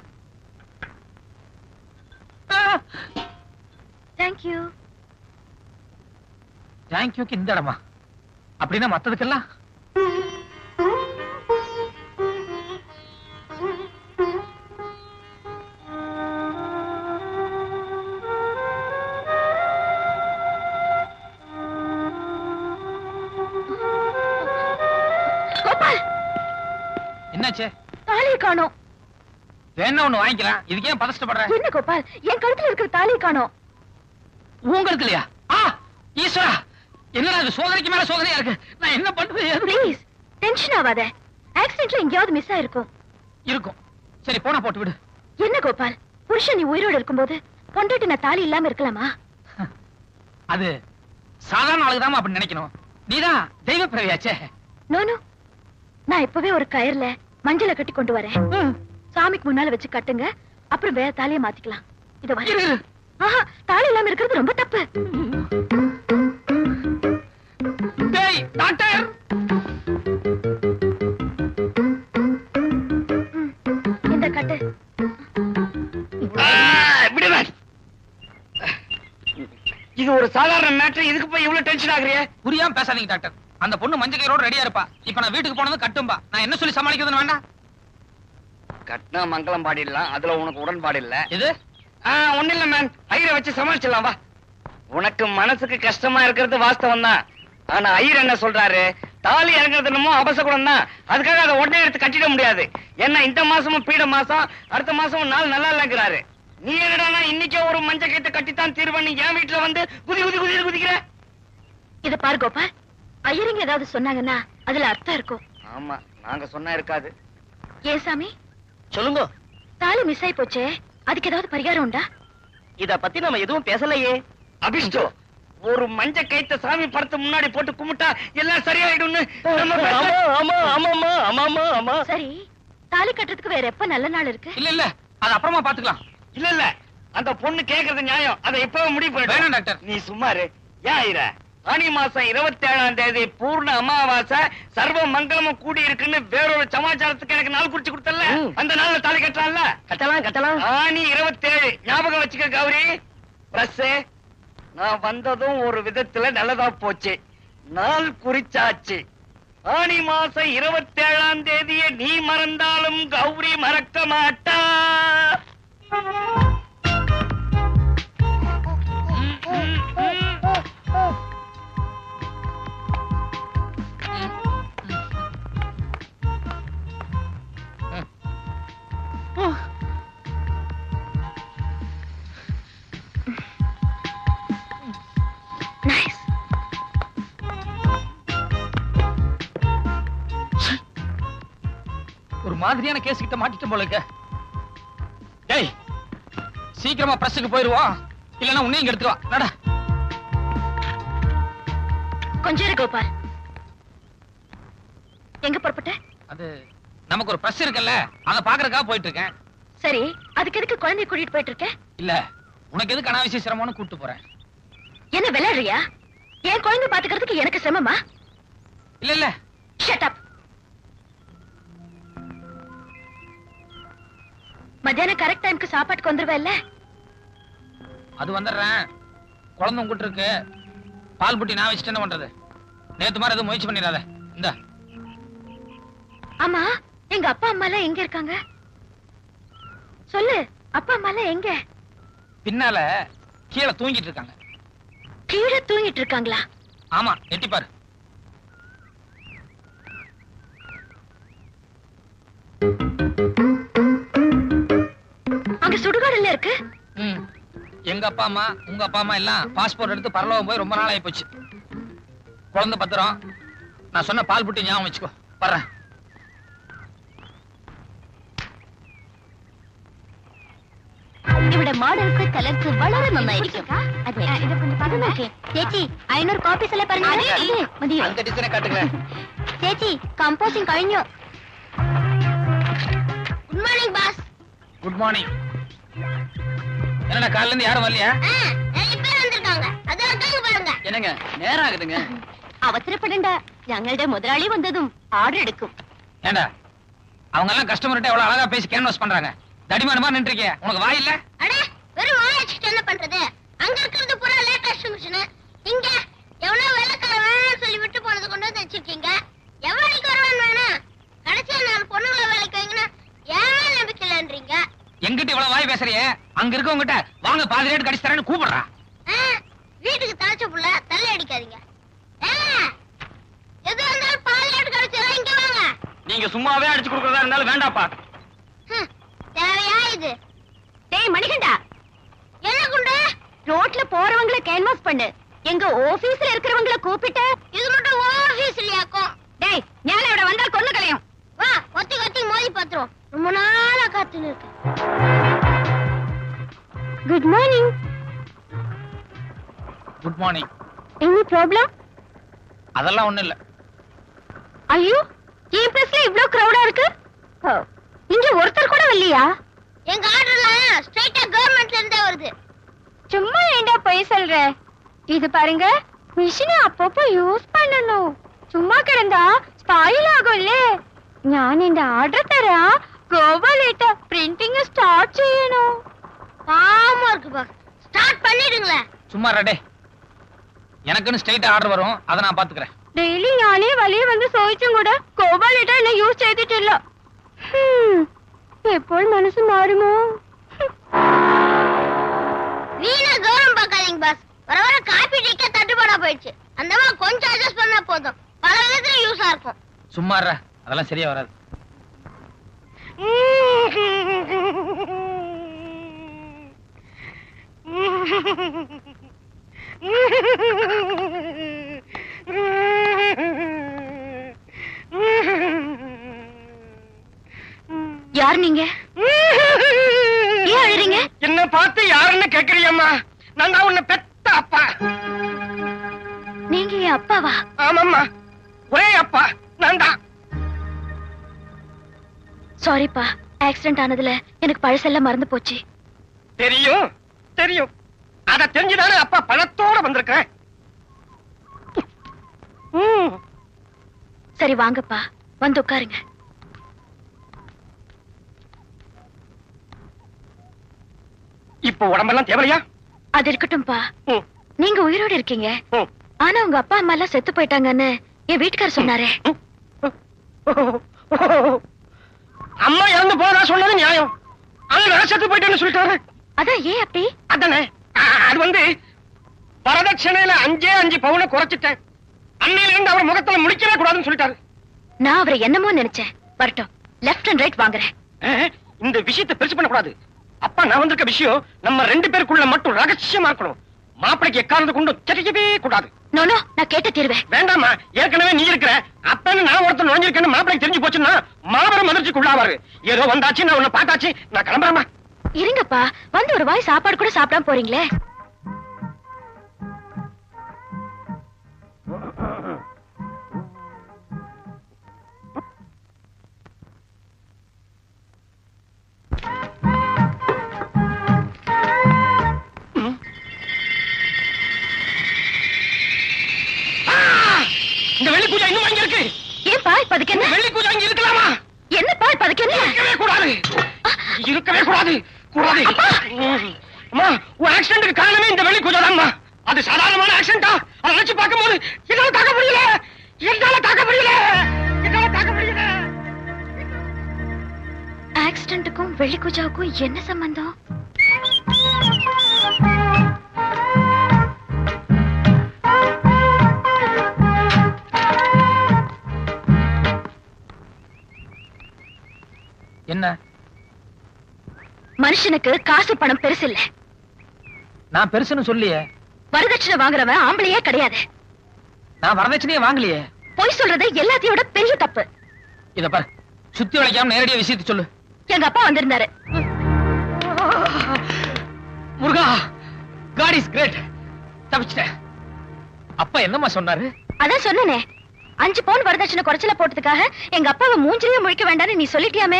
தேங்க்யூ தேங்க்யூக்கு இந்த இடமா அப்படின்னா மத்ததுக்கெல்லாம் கோபால் என்னாச்சு தாலியை காணோம் வேணா ஒண்ணு வாங்கிக்கலாம் இதுக்கு ஏன் பதஷ்டப்படுற என்ன கோபால் என் கழுத்துல இருக்கிற தாலியை காணோம் உங்களுக்கு இல்லையா ஆ ஈஸ்வரா என்னடா இது சோதனைக்கு மேல சோதனையா இருக்கு நான் என்ன பண்றது ஏது- ப்ளீஸ் டென்ஷன் ஆகாத ஆக்சிடென்ட்ல எங்கேயாவது மிஸ் ஆயிருக்கும் இருக்கும் சரி போனா போட்டு விடு என்ன கோபால் புருஷன் நீ உயிரோடு இருக்கும்போது பொண்டாட்டி நான் தாலி இல்லாம இருக்கலாமா அது சாதாரண ஆளுக்குதாம்மா அப்படி நினைக்கணும் நீதான் தெய்வ பிறவியாச்சே நோனு நான் இப்பவே ஒரு கயர்ல மஞ்சளை கட்டி கொண்டு வரேன் சாமிக்கு முன்னால வச்சு கட்டுங்க அப்புறம் வேற தாலியை மாத்திக்கலாம் இத இரு, வர இரு. ஆஹா தாலி இல்லாம இருக்கிறது ரொம்ப தப்பு டேய் டாக்டர் ம், இந்த கட்டு விடுவே இது ஒரு சாதாரண மேட்டர் இதுக்கு போய் இவ்வளவு டென்ஷன் ஆகுறியே புரியாம பேசாதீங்க டாக்டர் அந்த பொண்ணு மஞ்சள் கயிறோட ரெடியா இருப்பா இப்ப நான் வீட்டுக்கு போனது கட்டும்பா நான் என்ன சொல்லி சமாளிக்கிறதுன்னு வேண்டாம் கட்டினா மங்களம் பாடிடலாம் அதுல உனக்கு உடன்பாடு இல்ல இது ஒண்ணு இல்ல மேன் ஐயரை வச்சு சமாளிச்சிடலாம் வா உனக்கு மனசுக்கு கஷ்டமா இருக்கிறது வாஸ்தவம் தான் ஆனா ஐயர் என்ன சொல்றாரு தாலி இறங்குறது என்னமோ அபசகுடம் தான் அதுக்காக அதை உடனே எடுத்து கட்டிட முடியாது ஏன்னா இந்த மாசமும் பீட மாசம் அடுத்த மாசமும் நாள் நல்லா இல்லைங்கிறாரு நீ என்னடா இன்னைக்கே ஒரு மஞ்ச கயித்தை கட்டித்தான் தீர்வன் என் வீட்டுல வந்து குதி குதி குதி குதிக்கிற இத பாரு கோபால் ஐயருங்க ஏதாவது சொன்னாங்கன்னா அதுல அர்த்தம் இருக்கும் ஆமா நாங்க சொன்னா இருக்காது ஏன் சாமி சொல்லுங்க தாலி மிஸ் ஆயி போச்சே அதுக்கு ஏதாவது பரிகாரம் உண்டா இத பத்தி நம்ம எதுவும் பேசலையே அபிஷ்டோ ஒரு மஞ்ச கயித்தை சாமி படத்து முன்னாடி போட்டு கும்பிட்டா எல்லாம் சரியாயிடும்னு நம்ம ஆமா பேச- ஆமா ஆமாமா ஆமாமா ஆமா சரி தாலி கட்டுறதுக்கு வேற எப்ப நல்ல நாள் இருக்கு இல்ல இல்ல அது அப்புறமா பாத்துக்கலாம் இல்ல இல்ல அந்த பொண்ணு கேக்குறது நியாயம் அதை இப்பவே முடிவு பண்ணிடு. வேணாம் டாக்டர். நீ சும்மா இரு ஏன் ஐர ஆனி மாசம் இருபத்தி ஏழாம் தேதி பூர்ண அமாவாசை சர்வ மங்களமும் கூடி இருக்குன்னு வேறொரு சமாச்சாரத்துக்கு எனக்கு நாள் குறிச்சு கொடுத்தல ம். அந்த நாள்ல தாலி கட்டலாம்ல கட்டலாம் கட்டலாம் ஆனி இருபத்தேழு ஞாபகம் வச்சுக்க கௌரி பிரஸ் நான் வந்ததும் ஒரு விதத்துல நல்லதா போச்சு நாள் குறிச்சாச்சு ஆனி மாசம் இருபத்தேழாம் தேதியை நீ மறந்தாலும் கௌரி மறக்க மாட்டா நைஸ் ஒரு மாதிரியான கேஸ் கிட்ட மாட்டிட்டு போல இருக்க டேய் சீக்கிரமா பிரஸ்ஸுக்கு போயிருவோம் இல்லன்னா உன்னையும் இங்க எடுத்துட்டு வா நடா கொஞ்சம் இரு கோபால் எங்க புறப்பட்ட அது நமக்கு ஒரு பிரஸ் இருக்குல்ல அத பாக்குறதுக்காக போயிட்டு இருக்கேன் சரி அதுக்கு எதுக்கு குழந்தைய கூட்டிட்டு போயிட்டு இருக்க இல்ல உனக்கு எதுக்கு அனாவசிய சிரமம்னு கூட்டு போறேன் என்ன விளையாடுறியா என் குழந்தை பாத்துக்கிறதுக்கு எனக்கு சிரமமா இல்ல இல்ல ஷட் அப் மத்தியானம் கரெக்ட் டைம்க்கு சாப்பாட்டுக்கு வந்துருவேல்ல அது வந்துடுறேன் குழந்தை உங்ககிட்ட இருக்கு பால் புட்டி நான் வச்சுட்டு என்ன பண்றது நேத்து மாதிரி எதுவும் முயற்சி பண்ணிடாத இந்த ஆமா எங்க அப்பா அம்மா எல்லாம் எங்க இருக்காங்க சொல்லு அப்பா அம்மா எல்லாம் எங்க பின்னால கீழே தூங்கிட்டு இருக்காங்க கீழே தூங்கிட்டு இருக்காங்களா ஆமா எட்டி பாரு அங்க சுடுகாடுல இருக்கு ம். எங்க அப்பா அம்மா உங்க அப்பா அம்மா எல்லாம் பாஸ்போர்ட் எடுத்து பரலோகம் போய் ரொம்ப நாள் ஆகி போச்சு குழந்தை பத்திரம் நான் சொன்ன பால் புட்டி ஞாபகம் வச்சுக்கோ வர்றேன் ഇവിടെ മോഡൽസ് കളർസ് വളരെ നന്നായിരിക്കും അതെ ഇത് നോക്കേ ചേച്ചി അയിനൂറ് കോപ്പീസ് അല്ലേ പറഞ്ഞു അതെ മതിയോ அந்த டிசைனை காட்டுங்களேன் ചേച്ചി കമ്പോസിംഗ് കഴിഞ്ഞു good morning boss good morning என்னடா காலையில இருந்து யாரும் வரலையா நிறைய பேர் வந்திருக்காங்க அதான் பாருங்க என்னங்க நேரம் ஆகுதுங்க അവസരപ്പെടണ്ട ഞങ്ങളുടെ മുതലാളി വന്നതും ഓർഡർ എടുക്കും ஏண்டா அவங்க எல்லாம் கஸ்டமர்கிட்ட எவ்வளவு அழகா பேசி கேன்வாஸ் பண்றாங்க தடிமானமா நின்றுருக்கிய உனக்கு வாய் இல்ல அட வெறும் வாய்ச்சிட்டு என்ன பண்றது அங்க இருக்கிறது பூரா லேட்டஸ்ட் மிஷின் இங்க எவ்வளவு வேலைக்கார வேணும்னு சொல்லி விட்டு போனது கொண்டு வந்து வச்சிருக்கீங்க எவ்வளவுக்கு வருவான் வேணாம் கடைசியா நாலு பொண்ணுங்களை வேலைக்கு வைங்கன்னா ஏன் நம்பிக்கை இல்லைன்றீங்க எங்கிட்ட இவ்வளவு வாய் பேசுறிய அங்க இருக்கவங்கிட்ட வாங்க பாதி ரேட் கடிச்சு தரேன்னு கூப்பிடுறா ஆ, வீட்டுக்கு தலைச்ச புள்ள தள்ளி அடிக்காதீங்க ஆ, எது வந்தாலும் பாலியாட்டு கிடைச்சதா இங்க வாங்க நீங்க சும்மாவே அடிச்சு கொடுக்கறதா இருந்தாலும் வேண்டாப்பா ஹம், தேவையா இது டேய் மணிகண்டா என்ன குண்டு ரோட்ல போறவங்கள கேன்வாஸ் பண்ணு எங்க ஆபீஸ்ல இருக்கிறவங்கள கூப்பிட்டு இது மட்டும் ஆபீஸ் இல்லையாக்கும் டேய் ஞான இவட வந்தா கொன்னு கலையும் வா ஒத்தி கொத்தி மோதி பாத்துறோம் ரொம்ப நாளா காத்துன்னு இருக்கு good morning good morning any problem அதெல்லாம் ஒண்ணும் இல்ல ஐயோ என் பிரஸ்ல இவ்ளோ கிரவுடா இருக்கு இங்க ஒருத்தர் கூட வரலையா எங்க ஆர்டர்ல ஸ்ட்ரைட்டா கவர்மெண்ட்ல இருந்தே வருது சும்மா ஏண்டா போய் சொல்ற இது பாருங்க மிஷினை அப்பப்போ யூஸ் பண்ணணும் சும்மா கிடந்தா ஸ்பாயில் ஆகும்ல ഞാൻ എന്റെ ഓർഡർ തരാ ഗോപാലേട്ട പ്രിന്റിംഗ് സ്റ്റാർട്ട് ചെയ്യണോ ஆமா இருக்கு பா ஸ்டார்ட் பண்ணிடுங்களே சும்மா ரெடே எனக்குன்னு ஸ்ட்ரைட் ஆர்டர் வரும் அதை நான் பாத்துக்கிறேன் ഡെയിലി ഞാനേ വലിയ വന്ന് ചോദിച്ചും കൂടെ ഗോപാലേട്ട എന്നെ യൂസ് ചെയ്തിട്ടില്ല ഹും, എപ്പോൾ മനസ്സ് മാറുമോ வீணா கௌரவம் பார்க்காதீங்க பாஸ் வர வர காப்பி டீக்க தட்டுப்பாடா போயிடுச்சு அந்த மாதிரி கொஞ்சம் அட்ஜஸ்ட் பண்ணா போதும் பல விதத்துல யூஸா இருக்கும் சும்மா இருடா. அதெல்லாம் சரியா வராது யார் நீங்க ஏன் அழுறீங்க என்ன பார்த்து யாருன்னு கேக்குறியம்மா நான் தான் உன்னை பெத்த அப்பா நீங்க என் அப்பாவா ஆமாம்மா ஒரே அப்பா நான் தான் சாரிப்பா ஆக்சிடென்ட் ஆனதுல எனக்கு பழசெல்லாம் மறந்து போச்சு தெரியும் தெரியும் அத தெரிஞ்சுதானே அப்பா பணத்தோட வந்திருக்கிறேன் ம், சரி வாங்கப்பா வந்து உட்காருங்க இப்போ உடம்பெல்லாம் தேவையா அது இருக்கட்டும்பா ம், நீங்க உயிரோட இருக்கீங்க ம். ஆனா உங்க அப்பா அம்மா எல்லாம் செத்து போயிட்டாங்கன்னு என் வீட்டுக்காரர் சொன்னாரே அம்மா இறந்து போறதா சொன்னது நியாயம் அது நான் செத்து போயிட்டேன்னு சொல்லிட்டாரு அதான் ஏன் அப்படி அதானே அ- அது வந்து வரதட்சணையில அஞ்சே அஞ்சு பவுனை குறைச்சிட்டேன் அன்னையில இருந்து அவர் முகத்துல முடிக்கவே கூடாதுன்னு சொல்லிட்டாரு நான் அவரை என்னமோ நினைச்சேன் வரட்டும் லெஃப்ட் அண்ட் ரைட் வாங்குறேன் அஹ், இந்த விஷயத்தை பெருசு பண்ணக்கூடாது அப்பா நான் வந்திருக்க விஷயம் நம்ம ரெண்டு பேருக்குள்ள மட்டும் ரகசியமா இருக்கணும் மாப்பிளைக்கு எக்காரணத்தை கொண்டு தெரியவே கூடாது நோனோ நான் கேட்ட தீர்வேன் வேண்டாமா ஏற்கனவே நீ இருக்கிற அப்பன்னு நான் ஒருத்தர் நுழைஞ்சிருக்கேன்னு மாப்பிளைக்கு தெரிஞ்சு போச்சுன்னா மாபெரும் அதிர்ச்சிக்குள்ளாவாரு ஏதோ வந்தாச்சு நான் உன்னை பார்த்தாச்சு நான் கிளம்புறேமா இருங்கப்பா வந்து ஒரு வாய் சாப்பாடு கூட சாப்பிடாம போறீங்களே இந்த வெள்ளி பூஜை இன்னும் அங்க இருக்கு ஏன்பா இப்ப அதுக்கு இந்த என்ன வெள்ளி பூஜை அங்க இருக்கலாமா என்னப்பா இப்ப அதுக்கு என்ன இருக்கவே கூடாது இருக்கவே கூடாது கூடாது ம். அம்மா உன் ஆக்சிடென்ட்க்கு காரணமே இந்த வெள்ளி பூஜை தான்மா அது சாதாரணமான ஆக்சிடென்டா அதை நினைச்சு பார்க்கும்போது என்னால தாக்க முடியல என்னால தாக்க முடியல என்னால தாக்க முடியல ஆக்சிடென்ட்டுக்கும் வெள்ளி பூஜாவுக்கும் என்ன சம்பந்தம் என்ன மனுஷனுக்கு காசு பணம் பெருசு இல்ல நான் பெருசுன்னு சொல்லியே வரதட்சணை வாங்குறவன் ஆம்பளையே கிடையாது நான் வரதட்சணையே வாங்கலையே பொய் சொல்றது எல்லாத்தையும் விட பெரிய தப்பு இத பாரு சுத்தி வளைக்காம நேரடியா விஷயத்தை சொல்லு எங்க அப்பா வந்திருந்தாரு முருகா காட் இஸ் கிரேட் தப்பிச்சிட்டேன் அப்பா என்னம்மா சொன்னாரு அதான் சொன்னனே அஞ்சு பவுன் வரதட்சணை குறைச்சல போட்டதுக்காக எங்க அப்பாவை மூஞ்சிலேயே முழிக்க வேண்டாம்னு நீ சொல்லிட்டியாமே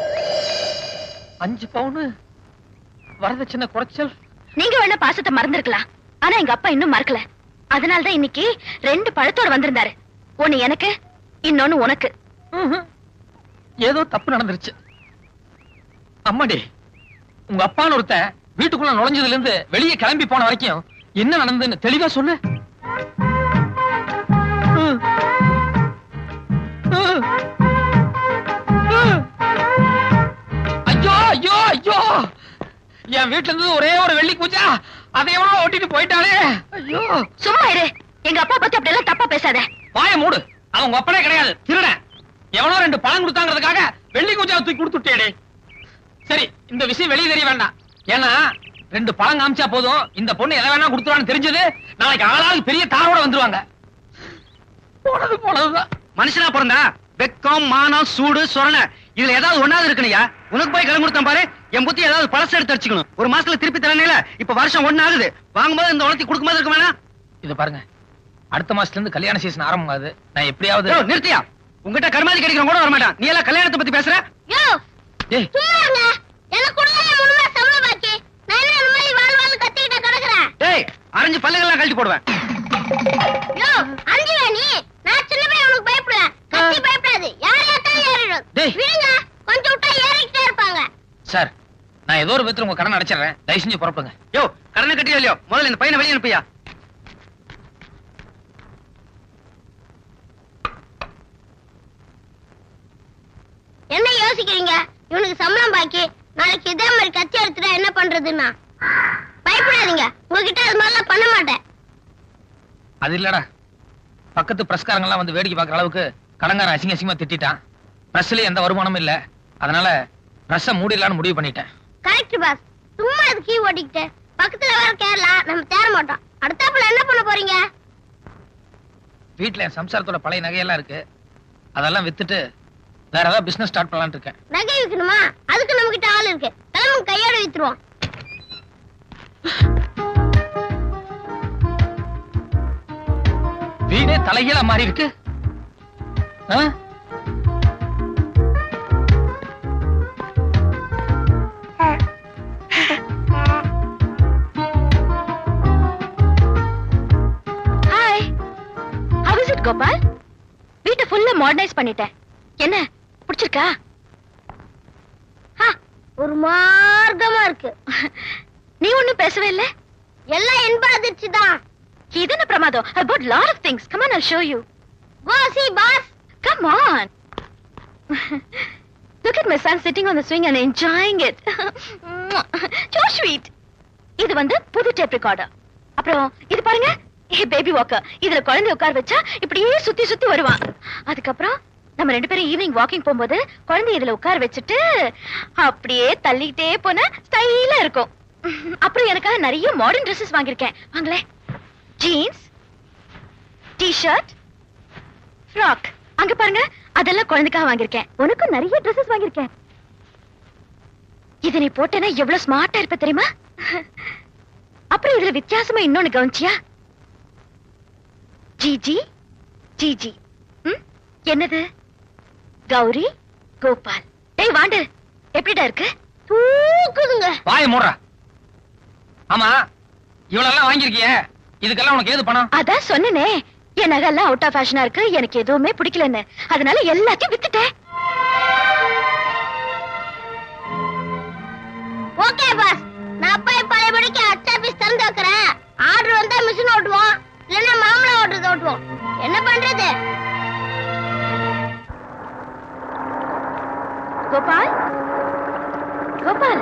அஞ்சு பவுனு வரதட்சணை குறைச்சல் நீங்க வேணா பாசத்தை மறந்திருக்கலாம் ஆனா எங்க அப்பா இன்னும் மறக்கல அதனாலதான் இன்னைக்கு ரெண்டு பழத்தோட வந்திருந்தாரு ஒண்ணு எனக்கு இன்னொன்னு உனக்கு ம்ஹும். ஏதோ தப்பு நடந்துருச்சு அம்மாடி உங்க அப்பான்னு ஒருத்தன் வீட்டுக்குள்ள நுழைஞ்சதுல இருந்து வெளியே கிளம்பி போன வரைக்கும் என்ன நடந்ததுன்னு தெளிவா சொல்லு ம். ம். ம். ஐயோ ஐயோ ஐயோ என் வீட்டுல இருந்து ஒரே ஒரு வெள்ளி பூஜா அதையவனோ ஓட்டிட்டு போயிட்டானே ஐயோ சும்மா இரு எங்க அப்பா பத்தி அப்படி எல்லாம் தப்பா பேசாத வாய மூடு அவன் உங்க அப்பனே கிடையாது திருடன் எவனோ ரெண்டு பணம் கொடுத்தாங்கிறதுக்காக வெள்ளி குஜாவை தூக்கி கொடுத்துட்டேடே சரி இந்த விஷயம் வெளியே தெரிய வேண்டாம் ஏன்னா ரெண்டு பழம் காமிச்சா போதும் இந்த பொண்ணு எதை வேணா கொடுத்துருவான்னு தெரிஞ்சது நாளைக்கு ஆளாளுக்கு பெரிய தாரோட வந்துருவாங்க போனது போனதுதான் மனுஷனா பிறந்தா வெக்கம் மானம் சூடு சொரண இதுல ஏதாவது ஒண்ணாவது இருக்கணையா உனக்கு போய் கடன் கொடுத்தேன் பாரு என் புத்தி ஏதாவது பழச எடுத்து வச்சுக்கணும் ஒரு மாசத்துல திருப்பி தரனேல இப்ப வருஷம் ஒண்ணு ஆகுது வாங்கும்போது இந்த உலகத்தை கொடுக்கும்போது இருக்க வேணா இத பாருங்க அடுத்த மாசத்துல இருந்து கல்யாண சீசன் ஆரம்பமாகுது நான் எப்படியாவது யோ, நிறுத்தியா உங்ககிட்ட கருமாதி கிடைக்கிறவங்க கூட வர மாட்டான் நீ எல்லாம் கல்யாணத்தை பத்தி பேசுற யோ டேய் சும்மா இருங்க எனக்கு கூட முழுமை சம்பளம் பாக்கி நான் என்ன இந்த மாதிரி வாழ் வாழ் கத்திக்கிட்ட கிடக்குறேன் டேய் அரைஞ்சு பல்லுகள்லாம் கழட்டி போடுவேன் யோ அஞ்சுவே நீ நான் சின்ன பையன் உனக்கு பயப்படுவேன் கத்தி பயப்படாது யார் ஏத்தாலும் ஏறிடும் டேய். விடுங்க கொஞ்சம் விட்டா ஏறிக்கிட்டே இருப்பாங்க சார் நான் ஏதோ ஒரு விதத்துல உங்க கடன் அடைச்சிடுறேன் தயவு செஞ்சு புறப்படுங்க யோ கடனை கட்டியோ இல்லையோ முதல்ல இந்த பையனை வெளியே அனுப்பியா என்ன யோசிக்கிறீங்க இவனுக்கு சம்பளம் பாக்கி நாளைக்கு இதே மாதிரி கத்தி எடுத்துட்டா என்ன பண்றதுன்னா பயப்படாதீங்க உங்ககிட்ட அது மாதிரிலாம் பண்ண மாட்டேன் அது இல்லடா பக்கத்து பிரஸ்காரங்க எல்லாம் வந்து வேடிக்கை பார்க்குற அளவுக்கு கடங்காரன் அசிங்க அசிங்கமா திட்டிட்டான் பிரஸ்லயே எந்த வருமானமும் இல்ல அதனால பிரஸ்ஸ மூடிடலாம்னு முடிவு பண்ணிட்டேன் கரெக்ட் பாஸ் சும்மா அது கீ ஓட்டிக்கிட்டு பக்கத்துல வேற கேரளா நம்ம தேர மாட்டோம் அடுத்தாப்புல என்ன பண்ண போறீங்க வீட்டுல என் சம்சாரத்தோட பழைய நகையெல்லாம் இருக்கு அதெல்லாம் வித்துட்டு வேற ஏதாவது பிசினஸ் ஸ்டார்ட் பண்ணலாம்னு இருக்கேன் நகை விற்கணுமா அதுக்கு நம்ம கிட்ட ஆள் இருக்கு கிளம்பு கையோட வித்துருவோம் வீடே தலைகீழா மாறி இருக்கு ஆ? Hi how is it Gopal வீட்டை ஃபுல்லா மாடர்னைஸ் பண்ணிட்டேன் என்ன பிடிச்சிருக்கா ஒரு மார்க்கமா இருக்கு நீ ஒண்ணும் பேசவே இல்ல எல்லாம் என்ப அதிர்ச்சி தான் இது என்ன பிரமாதம் I bought lot of things come on i'll show you go see boss come on look at my son sitting on the swing and enjoying it so sweet இது வந்து புது டேப் ரெக்கார்டர் அப்புறம் இது பாருங்க பேபி வாக்கர் இதுல குழந்தை உட்கார வச்சா இப்படியே சுத்தி சுத்தி வருவான் அதுக்கப்புறம் நம்ம ரெண்டு பேரும் ஈவினிங் வாக்கிங் போகும்போது குழந்தை இதுல உட்கார வச்சுட்டு அப்படியே தள்ளிட்டே போனா ஸ்டைலா இருக்கும் அப்புறம் எனக்காக நிறைய மாடர்ன் Dresses வாங்கியிருக்கேன் வாங்களேன் ஜீன்ஸ் டி-ஷர்ட் ஃப்ராக் அங்க பாருங்க அதெல்லாம் குழந்தைக்காக வாங்கியிருக்கேன் உனக்கும் நிறைய Dresses வாங்கியிருக்கேன் இதை நீ போட்டேன்னா எவ்வளவு ஸ்மார்ட்டா இருப்ப தெரியுமா அப்புறம் இதுல வித்தியாசமா இன்னொன்னு கவனிச்சியா ஜிஜி ஜிஜி ம் என்னது கௌரி கோபால் டேய் வாண்டு எப்படிடா இருக்கு தூக்குதுங்க வாயை மூடுறா ஆமா இவ்வளவு வாங்கியிருக்கிய இதுக்கெல்லாம் உனக்கு ஏது பணம் அதான் சொன்னனே என் நகைலாம் அவுட் ஆஃப் ஃபேஷனா இருக்கு எனக்கு எதுவுமே பிடிக்கலன்னு அதனால எல்லாத்தையும் வித்துட்டேன் ஓகே பாஸ் நான் போய் பழையபடிக்கு அச்சா பீஸ் திறந்து வைக்கிறேன் ஆர்டர் வந்தா மிஷின் ஓட்டுவோம் இல்லைன்னா மாமலை ஓட்டுறது ஓட்டுவோம் என்ன பண்றது கோபால் கோபால்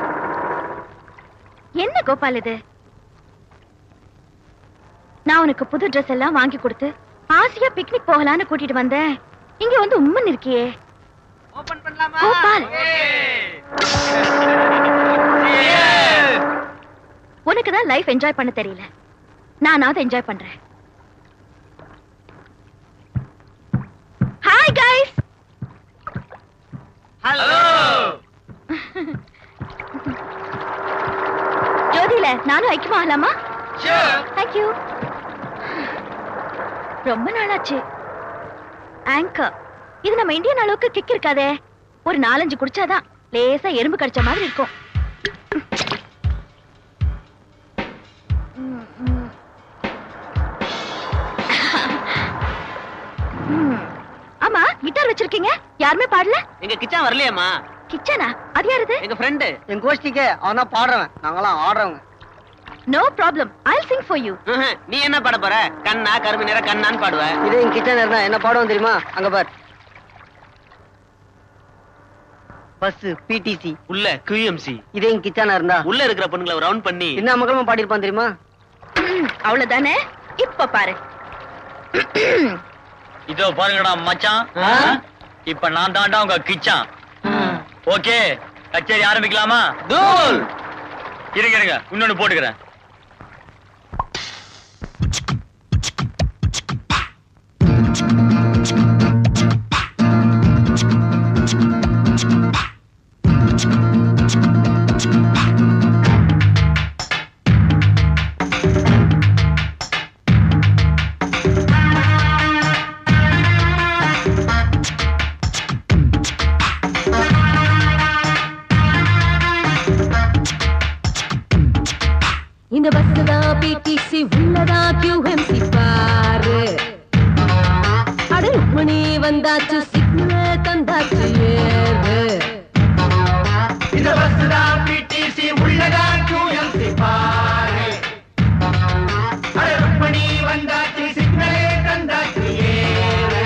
என்ன கோபால் இது நான் உனக்கு புது Dress எல்லாம் வாங்கி கொடுத்து ஆசையா பிக்னிக் போகலான்னு கூட்டிட்டு வந்தேன் இங்க வந்து உம்மன் இருக்கியே ஓபன் பண்ணலாமா கோபால் உனக்கு தான் லைஃப் என்ஜாய் பண்ண தெரியல நானாவது என்ஜாய் பண்றேன் ஹாய் கைஸ் ஹலோ ஜோதியில நானும் ஐக்கியமா ஆகலாமா தேங்க்யூ ரொம்ப நாளாச்சு ஆங்கர் இது நம்ம இந்தியன் அளவுக்கு கிக் இருக்காதே ஒரு நாலஞ்சு குடிச்சாதான் லேசா எறும்பு கடிச்ச மாதிரி இருக்கும் ம், ம். ம். ஆமா கிட்டார் வச்சிருக்கீங்க யாருமே பாடல எங்க கிச்சன் வரலையாமா கிச்சனா அது யாருது எங்க ஃப்ரெண்டு என் கோஷ்டிக்கு அவனா பாடுறவன் நாங்களாம் ஆடுறவங்க no problem I sing for you நீ என்ன பாட போற கண்ணா கரும்பு நேரம் கண்ணான்னு பாடுவ இதே என் கிச்சன் இருந்தா என்ன பாடுவோம் தெரியுமா அங்க பார் பஸ் பிடிசி உள்ள QMC இதே என் கிச்சனா இருந்தா உள்ள இருக்கிற பொண்ணுங்களை ரவுண்ட் பண்ணி என்ன மக்களும் பாடியிருப்பான் தெரியுமா அவ்வளவுதானே இப்ப பாரு இதோ பாருங்கடா மச்சான் இப்ப நான் தாண்டா உங்க கிச்சான் ஓகே கச்சேரி ஆரம்பிக்கலாமா தூள் இருங்க இருங்க இன்னொன்னு போட்டுக்கிறேன் இந்த பஸ் தான் பிடிசி உள்ளதா QMC பாரு அட ருக்மணி வந்தாச்சு சிக்னல் தந்தாச்சு ஏறு இந்த பஸ் தான் பிடிசி உள்ளதா QMC பாரு அட ருக்மணி வந்தாச்சு சிக்னலே தந்தாச்சு ஏறு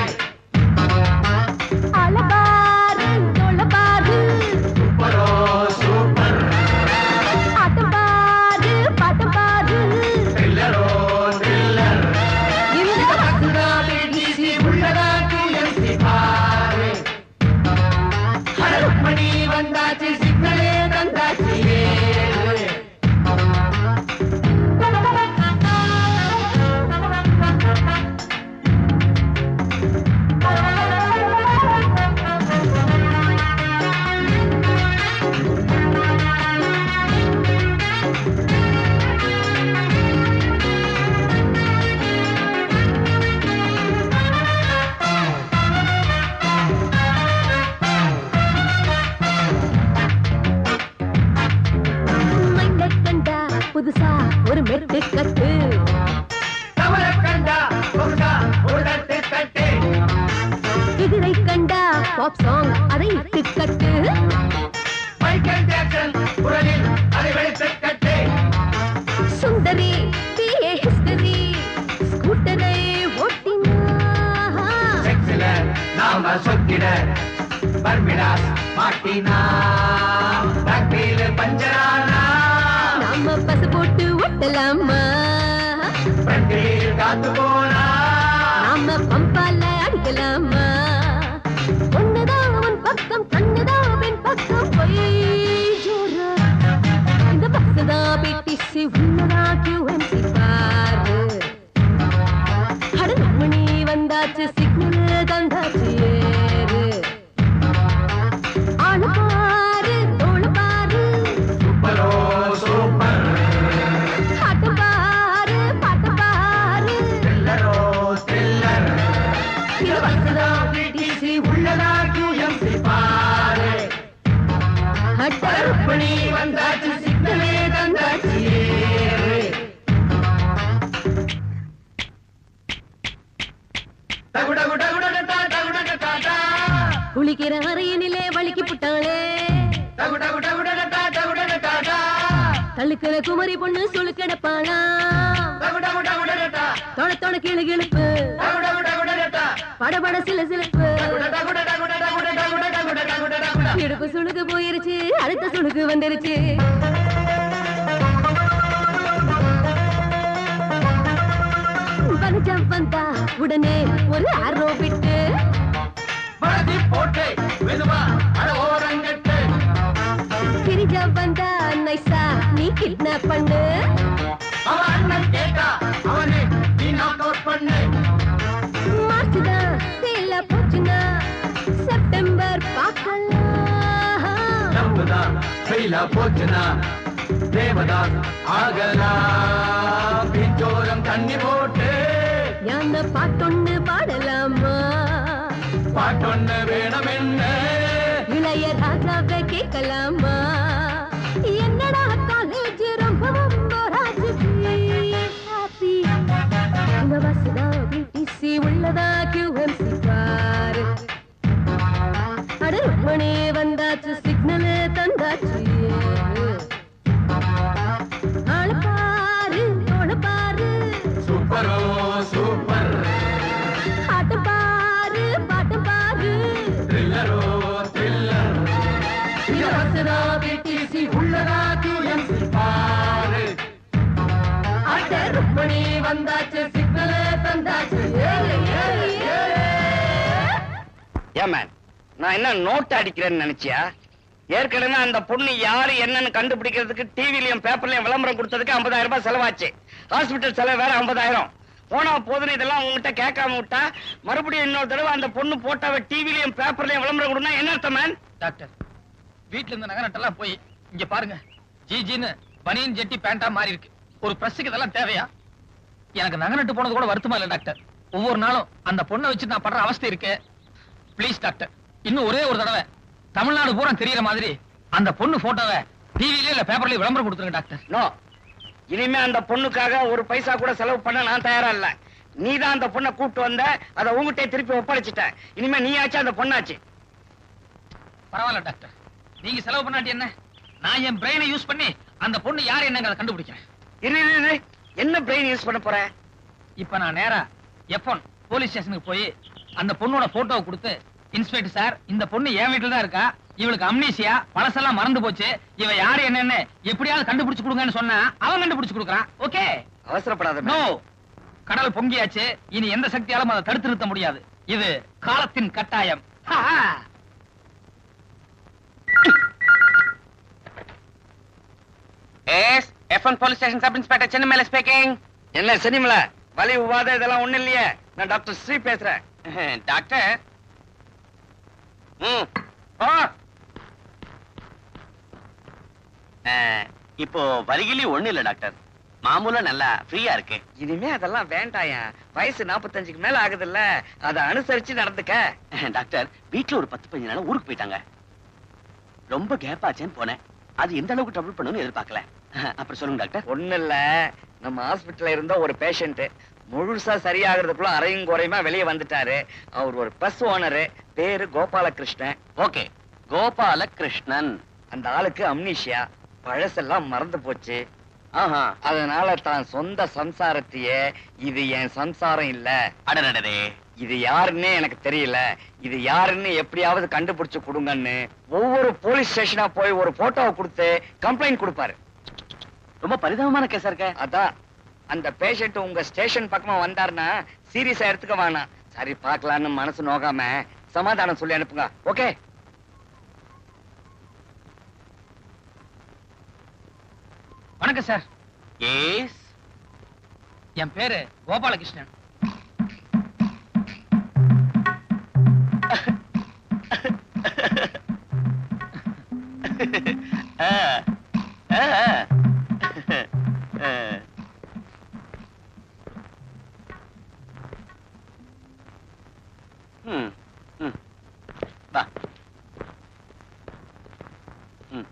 அலபாரு தொலபாரு சூப்பரோ சூப்பர் ஆட்டம் பாரு பாட்டம் பாரு த்ரில்லரோ த்ரில்லர் இந்த பஸ் தான் பிடிசி உள்ளதா QMC பாரு அட ருக்மணி வந்தாச்சு சிக்னலே தந்தாச்சு ஏறு பாப் சாங் அதை இட்டு கட்டு மைக்கேல் ஜாக்சன் குரலில் அதை வெளுத்துக் கட்டு சுந்தரி பிஏ ஹிஸ்டரி ஸ்கூட்டரை ஓட்டினா செக்ஸில நாம சொக்கிட பர்மிடாஸ் மாட்டினா பேக்வீல் பஞ்சரானா நாம பசு போட்டு ஒட்டலாமா ஃப்ரண்ட் வீல் காத்து போனா நாம பம்பால அடிக்கலாமா ஒண்ணுதான் அவன் பக்கம் கண்ணுதான் பெண் பக்கம் போய் ஜோரா இந்த பஸ் தான் பிடிசி உள்ளதா QMC பாரு அட மணி வந்தாச்சு சிக்னல் தந்தாச்சு ஏறு ஆளு பாரு தோளு பாரு சூப்பரோ சூப்பர் பாட்டு பாரு பாட்டு பாரு த்ரில்லரோ த்ரில்லர் இந்த பஸ் தான் பிடிசி உள்ளதா QMC பாரு அட பணி வந்தாச்சு சிக்னலே தந்தாச்சு ஏறு. தகுடகு தகுடடடா, தகுடடடாடா. குளிக்கிற அறையினிலே வலிக்கு புட்டாளே தகுடகு தகுடடடா, தகுடடடாடா. தள்ளுக்கிற குமரி பொண்ணு சுழுக்கெடப்பாளா தகுடகு தகுடடடா, தொணத்தோட கிளு கிளுப்பு தகுடகு தகுடடடா. படபட சில சிலப்பு தகுட தகுட தகுட தகுட தகுட தகுட தகுட தகுட. இடுப்பு சுளுக்கு போயிருச்சு அடுத்த சுளுக்கு வந்துருச்சு பனிஜம் வந்தா உடனே ஒரு ஆரோ விட்டு மனதி போட்டு மெதுவா அட ஓரங்கட்டு பிரிஜா வந்தா நைசா நீ கிட்னாப் பண்ணு அவன் அண்ணன் கேட்டா அவனே நீ நாக் அவுட் பண்ணு மார்ச் தான் ஃபெயிலா போச்சுன்னா செப்டம்பர் பார்க்கலாம் நம்புதான் ஃபெயிலா போச்சுனா தேவதான் ஆகலாம் பிச்சோரம் தண்ணி போட்டு ஞான பாட்டொன்னு பாடலாமா பாட்டொன்னு வேணும் என்ன இளைய ராஜாவை கேட்கலாமா என்னடா காலேஜ் ரொம்பவும் ராஜு ஹாப்பி இந்த வசதா பிடிசி உள்ளதா QMC பாரு அட ருக்மணி வந்தாச்சு சிக்னல் தந்தாச்சு ஆளு பாரு தோளு பாரு சூப்பரோ சூப்பர் பாட்டு பாரு பாட்டு பாரு த்ரில்லரோ த்ரில்லர் இந்த வசதா பிடிசி உள்ளதா QMC பாரு அட ருக்மணி வந்தாச்சு சிக்னல் தந்தாச்சு ஏறு ஏறு ஏறு ஏன் மேன் நான் என்ன நோட் அடிக்கிறேன்னு நினைச்சியா ஏற்கனவே அந்த பொண்ணு யாரு என்னன்னு கண்டுபிடிக்கிறதுக்கு டிவிலையும் பேப்பர்லயும் விளம்பரம் கொடுத்ததுக்கு 50000 ரூபாய் செலவாச்சு ஹாஸ்பிட்டல் செலவு வேற 50000 போனா போதுன்னு இதெல்லாம் உங்ககிட்ட கேட்காம விட்டா மறுபடியும் இன்னொரு தடவை அந்த பொண்ணு போட்டாவை டிவிலையும் பேப்பர்லயும் விளம்பரம் கொடுனா என்ன அர்த்தம் மேன் டாக்டர் வீட்ல இருந்த நகை நட்டெல்லாம் போய் இங்க பாருங்க ஜி ஜின்னு பனியன் ஜெட்டி பேண்டா மாறி இருக்கு ஒரு பிரஸ்ஸுக்கு இதெல்லாம் தேவையா எனக்கு நகை நட்டு போனது கூட வருத்தமா இல்ல டாக்டர் ஒவ்வொரு நாளும் அந்த பொண்ணை வச்சு நான் படுற அவஸ்தை இருக்கு ப்ளீஸ் டாக்டர் இன்னும் ஒரே ஒரு தடவை தமிழ்நாடு பூரா தெரியற மாதிரி அந்த பொண்ணு போட்டோவை டிவில இல்ல பேப்பர்ல விளம்பரம் கொடுத்துருங்க டாக்டர் நோ இனிமே அந்த பொண்ணுக்காக ஒரு பைசா கூட செலவு பண்ண நான் தயாரா இல்ல நீ தான் அந்த பொண்ணை கூப்பிட்டு வந்த அதை உங்ககிட்ட திருப்பி ஒப்படைச்சிட்ட இனிமே நீயாச்சு அந்த பொண்ணாச்சு பரவாயில்ல டாக்டர் நீங்க செலவு பண்ணாட்டி என்ன நான் என் பிரெயினை யூஸ் பண்ணி அந்த பொண்ணு யார் என்னங்க கண்டுபிடிக்கிறேன் இரு, இரு, இரு. என்ன பிரெயின் யூஸ் பண்ண போற இப்ப நான் நேரா எஃப்ஒன் போலீஸ் ஸ்டேஷனுக்கு போய் அந்த பொண்ணோட போட்டோவை கொடுத்து இன்ஸ்பெக்டர் சார் இந்த பொண்ணு என் வீட்டுல தான் இருக்கா இவளுக்கு அம்னீசியா பழசெல்லாம் மறந்து போச்சு இவ யாரு என்னன்னு எப்படியாவது கண்டுபிடிச்சு கொடுங்கன்னு சொன்னா அவன் கண்டுபிடிச்சு கொடுக்குறான் ஓகே அவசரப்படாத நோ மேம். கடல் பொங்கியாச்சு இனி எந்த சக்தியாலும் அதை தடுத்து நிறுத்த முடியாது இது காலத்தின் கட்டாயம் ஹா, ஹா. Yes FN police station sub inspector Chennimalai speaking என்ன சென்னிமல வலி உபாதை இதெல்லாம் ஒண்ணு இல்லையே நான் டாக்டர் ஸ்ரீ பேசுறேன் டாக்டர் ம் ஆ இப்போ வரிகிலி ஒண்ணு இல்ல டாக்டர் மாமூலா நல்லா ஃப்ரீயா இருக்கு இனிமே அதெல்லாம் வேண்டாயா வயசு 45க்கு மேல ஆகுதுல்ல அதை அனுசரிச்சு நடந்துக்க டாக்டர் வீட்ல ஒரு பத்து பதினஞ்சு நாள் ஊருக்கு போயிட்டாங்க ரொம்ப கேப் ஆச்சேன்னு போனேன் அது எந்த அளவுக்கு ட்ரபிள் பண்ணுன்னு எதிர்பார்க்கல அப்புறம் சொல்லுங்க டாக்டர் ஒண்ணு இல்ல நம்ம ஹாஸ்பிடல்ல இருந்த ஒரு பேஷண்ட் முழுசா சரியாகிறதுக்குள்ள அரையும் குறையுமா வெளியே வந்துட்டாரு அவர் ஒரு பஸ் ஓனரு பேரு கோபாலகிருஷ்ணன் ஓகே கோபால கிருஷ்ணன் அந்த ஆளுக்கு அம்னிஷியா பழசெல்லாம் மறந்து போச்சு ஆஹா அதனால தான் சொந்த சம்சாரத்தையே இது என் சம்சாரம் இல்ல அடடடே இது யாருன்னே எனக்கு தெரியல இது யாருன்னு எப்படியாவது கண்டுபிடிச்சு கொடுங்கன்னு ஒவ்வொரு போலீஸ் ஸ்டேஷனா போய் ஒரு போட்டோவை கொடுத்து கம்ப்ளைண்ட் கொடுப்பாரு ரொம்ப பரிதாபமான கேஸா இருக்க அதான் அந்த பேஷண்ட் உங்க ஸ்டேஷன் பக்கமா வந்தாருன்னா சீரியஸா எடுத்துக்க வேணாம் சரி பார்க்கலான்னு மனசு நோகாம சமாதானம் சொல்லி அனுப்புங்க ஓகே வணக்கம் சார் எஸ் என் பேரு கோபாலகிருஷ்ணன் ம் ம் வா ம்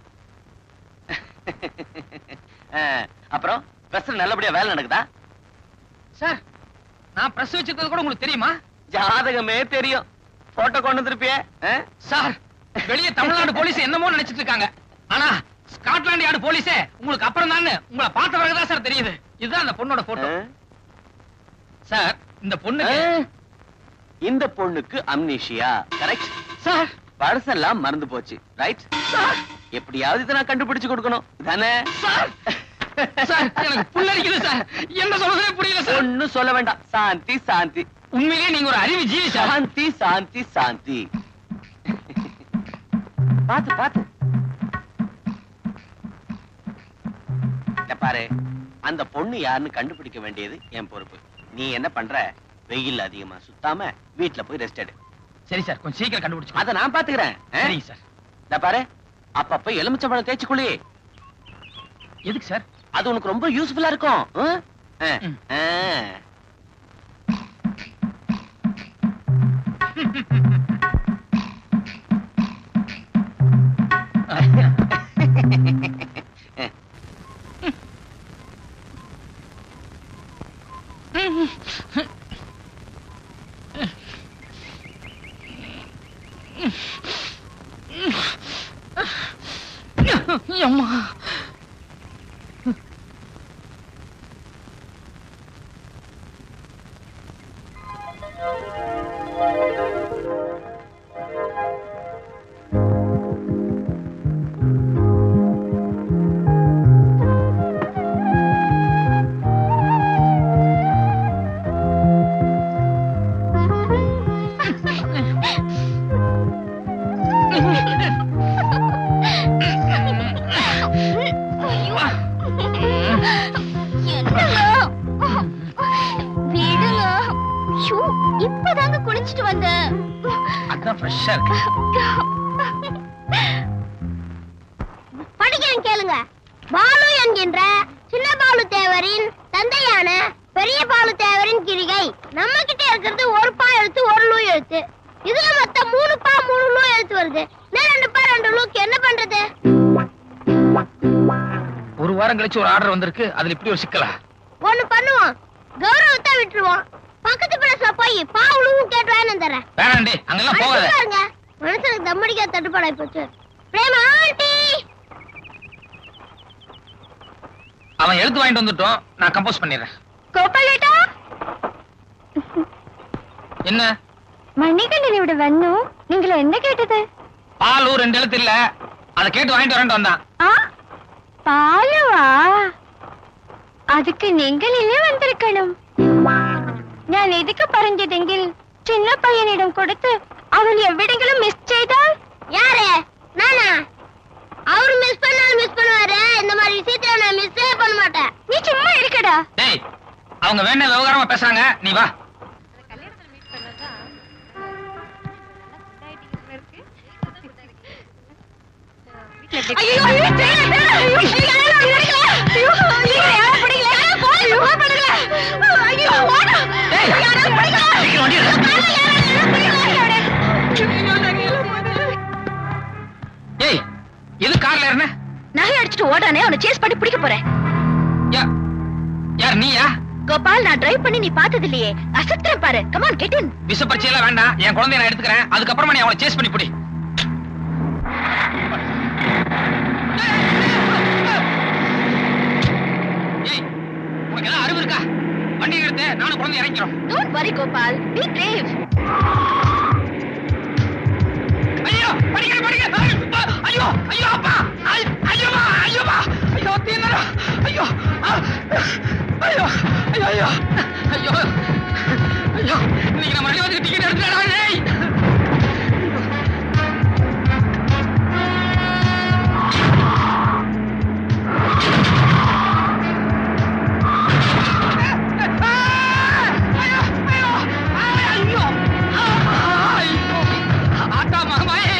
அஹ், அப்புறம் பிரஸ் நல்லபடியா வேலை நடக்குதா சார் நான் பிரஸ் வச்சிருக்கிறது கூட உங்களுக்கு தெரியுமா ஜாதகமே தெரியும் போட்டோ கொண்டு வந்திருப்பியே அஹ்? சார் வெளிய தமிழ்நாடு போலீஸ் என்னமோ நினைச்சிட்டு இருக்காங்க ஆனா ஸ்காட்லாந்து யார்டு போலீஸே உங்களுக்கு அப்புறம் தான் உங்களை பார்த்த பிறகுதான் சார் தெரியுது இதுதான் அந்த பொண்ணோட போட்டோ அஹ்? சார் இந்த பொண்ணுக்கு அஹ்? இந்த பொண்ணுக்கு அம்னீஷியா கரெக்ட் சார் பழசெல்லாம் மறந்து போச்சு ரைட் சார் எப்படியாவது இதை நான் கண்டுபிடிச்சு கொடுக்கணும் தானே சார் சார் எனக்கு புல்லரிக்குது சார் என்ன சொல்றதே புரியல சார் ஒண்ணும் சொல்ல வேண்டாம் சாந்தி சாந்தி உண்மையிலேயே நீங்க ஒரு அறிவு ஜீவி சார் சாந்தி சாந்தி சாந்தி பாத்து பாத்து இத பாரு அந்த பொண்ணு யாருன்னு கண்டுபிடிக்க வேண்டியது என் பொறுப்பு நீ என்ன பண்ற வெயில் அதிகமா சுத்தாம வீட்ல போய் ரெஸ்ட் எடு சரி சார் கொஞ்சம் சீக்கிரம் கண்டுபிடிச்சு அத நான் பாத்துக்கிறேன் ஆ? சரிங்க சார் இத பாரு அப்பப்ப எலுமிச்சம்பழம் தேய்ச்சு குளி எதுக்கு சார் அது உனக்கு ரொம்ப யூஸ்ஃபுல்லா இருக்கும் ஆ? ஆ, ம். ஆ. அம்மா விடுங்க ஷூ, இப்பதாங்க குளிச்சிட்டு வந்தேன் அதான் ஃப்ரெஷ்ஷா இருக்கு படிக்கிறேன் கேளுங்க பாலு என்கின்ற சின்ன பாலு தேவரின் தந்தையான பெரிய பாலு தேவரின் கிரிகை நம்ம கிட்ட இருக்கிறது ஒரு பா எழுத்து ஒரு லூ எழுத்து இதுல மொத்தம் மூணு பா மூணு லூ எழுத்து வருது இன்னும் ரெண்டு பா ரெண்டு லூக்கு என்ன பண்றது ஒரு வாரம் கழிச்சு ஒரு ஆர்டர் வந்திருக்கு அதுல இப்படி ஒரு சிக்கலா ஒண்ணு பண்ணுவோம் கௌரவத்தை விட்டுருவோம் பக்கத்து பிரஸ்ல போய் பாவலும் கேட்டு வாங்கி வந்துடுறேன் வேணாண்டி அங்கெல்லாம் போகாத அடிச்சு பாருங்க மனுஷனுக்கு தம்மடிக்க தட்டுப்பாடாய் போச்சு பிரேமா ஆண்டி அவன் எழுத்து வாங்கிட்டு வந்துட்டோம் நான் கம்போஸ் பண்ணிடுறேன் கோபாலேட்டா என்ன மணிகண்டன் ഇവിടെ വന്നു നിങ്ങൾ என்ன கேட்டது பாலு ரெண்டு எழுத்து இல்ல அதை கேட்டு வாங்கிட்டு வரேன்ட்டு வந்தான் ஆ பாலுவா அதுக்கு நீங்களே வந்திருக்கணும் ഞാൻ എതുക്ക് പറഞ്ഞതെങ്കിൽ ചിന്ന പയ്യനിടം കൊടുത്ത് അവൻ എവിടെങ്കിലും മിസ് ചെയ്താൽ யாரு நானா அவரு மிஸ் பண்ணாலும் மிஸ் பண்ணுவாரு இந்த மாதிரி விஷயத்துல நான் மிஸ்ஸே பண்ண மாட்டேன் நீ சும்மா இருக்கடா டேய் அவங்க வேணா விவகாரமா பேசுறாங்க நீ வா ஐயோ ஐயோ தேட தேட ஐயோ ஐயோ ஐயோ ஐயோ யாரோ பிடிக்கல ஐயோ பிடிக்கல ஐயோ ஓடு டேய், யாரோ பிடிக்கல சீக்கிரம் வண்டி எடு. ஏய் எது கார்ல ஏறின நகை அடிச்சுட்டு ஓடானே அவனை சேஸ் பண்ணி பிடிக்க போறேன் யா யார் நீயா கோபால் நான் டிரைவ் பண்ணி நீ பார்த்தது இல்லையே அசத்துறேன் பாரு கமான் கெட் இன் விஷ பரீட்சை எல்லாம் வேண்டாம் என் குழந்தைய நான் எடுத்துக்கிறேன் அதுக்கப்புறமா நீ அவளை சேஸ் பண்ணி பிடி ஏய், உனக்கு ஏதாவது அறிவு இருக்கா வண்டி எடுத்து நானும் குழந்தை இறங்கிறோம் don't worry Gopal B brave ஐயோ படிக்கிற படிக்கிற ஐயோ ஐயோ அப்பா ஐ- ஐயோமா ஐயோமா ஐயோ தீனரா ஐயோ ஆ, ஐயோ ஐயோ ஐயோ ஐயோ ஐயோ இன்னைக்கு நம்ம வந்து டிக்கெட் எடுத்துடா ஏய் ஆத்தா மகமாயே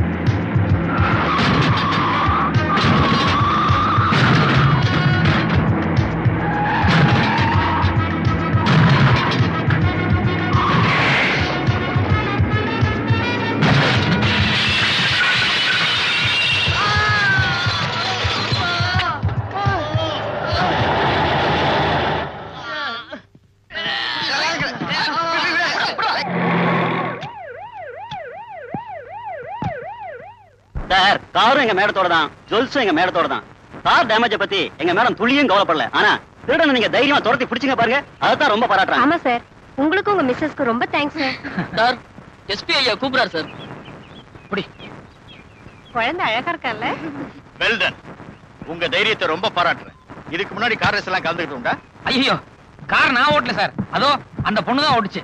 சார் காரும் எங்க மேடத்தோட தான் ஜுவல்ஸும் எங்க மேடத்தோட தான் கார் டேமேஜ பத்தி எங்க மேடம் துளியும் கவலைப்படல ஆனா திருடனை நீங்க தைரியமா துரத்தி பிடிச்சிங்க பாருங்க அதான் ரொம்ப பாராட்டுறாங்க ஆமா சார் உங்களுக்கு உங்க மிஸ்ஸஸ்க்கு ரொம்ப தேங்க்ஸ் சார் சார் எஸ்பி ஐயா கூப்பிடாரு சார் புடி குழந்தை அழகா இருக்கல்ல வெல்டன் உங்க தைரியத்தை ரொம்ப பாராட்டுறேன் இதுக்கு முன்னாடி கார் ரேஸ் எல்லாம் கலந்துக்கிட்டு உண்டா ஐயோ கார் நான் ஓட்டல சார் அதோ அந்த பொண்ணு தான் ஓட்டுச்சு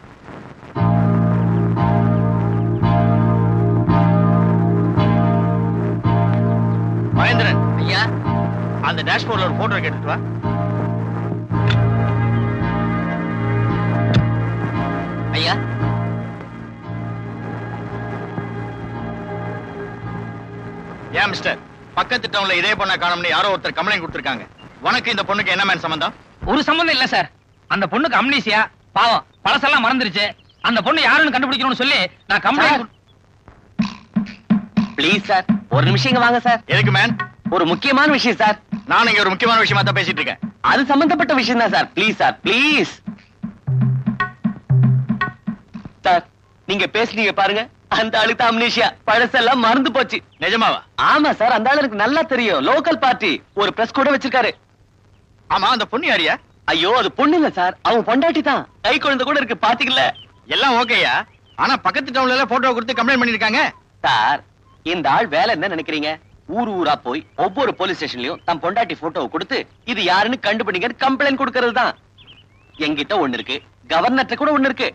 மகேந்திரன் ஐயா அந்த டேஷ்போர்ட்ல ஒரு போட்டோ எடுத்துட்டு வா ஐயா ஏன் மிஸ்டர் பக்கத்து டவுன்ல இதே பொண்ணை காணும்னு யாரோ ஒருத்தர் கம்ப்ளைண்ட் கொடுத்திருக்காங்க உனக்கு இந்த பொண்ணுக்கு என்ன மேன் சம்பந்தம் ஒரு சம்பந்தம் இல்ல சார் அந்த பொண்ணுக்கு அம்னீசியா பாவம் பழசெல்லாம் மறந்துருச்சு அந்த பொண்ணு யாருன்னு கண்டுபிடிக்கணும்னு சொல்லி நான் கம்ப்ளைண்ட் ப்ளீஸ் சார் ஒரு நிமிஷம் இங்க வாங்க சார் எதுக்கு மேன் ஒரு முக்கியமான விஷயம் சார் நான் இங்க ஒரு முக்கியமான விஷயமா தான் பேசிட்டு இருக்கேன் அது சம்பந்தப்பட்ட விஷயம் தான் sir please sir please sir நீங்க பேசுனீங்க பாருங்க அந்த ஆளுக்கு அம்னீஷியா பழசெல்லாம் மறந்து போச்சு நிஜமாவா ஆமா சார் அந்த ஆளு எனக்கு நல்லா தெரியும் லோக்கல் பார்ட்டி ஒரு பிரஸ் கூட வச்சிருக்காரு ஆமா அந்த பொண்ணு யாரியா ஐயோ அது பொண்ணு இல்ல சார் அவன் பொண்டாட்டி தான் கை குழந்தை கூட இருக்கு பாத்தீங்களா எல்லாம் ஓகேயா ஆனா பக்கத்து டவுன்ல எல்லாம் போட்டோ கொடுத்து கம்ப்ளைண்ட் பண்ணிருக்காங்க சார் இந்த ஆள் வேலை என்ன நினைக்கிறீங்க ஊர் ஊரா போய் ஒவ்வொரு போலீஸ் ஸ்டேஷன்லயும் தம் பொண்டாட்டி போட்டோவை கொடுத்து இது யாருன்னு கண்டுபிடிங்கன்னு கம்ப்ளைண்ட் கொடுக்கறது தான் என்கிட்ட ஒண்ணு இருக்கு கவர்னர்ட்ட கூட ஒண்ணு இருக்கு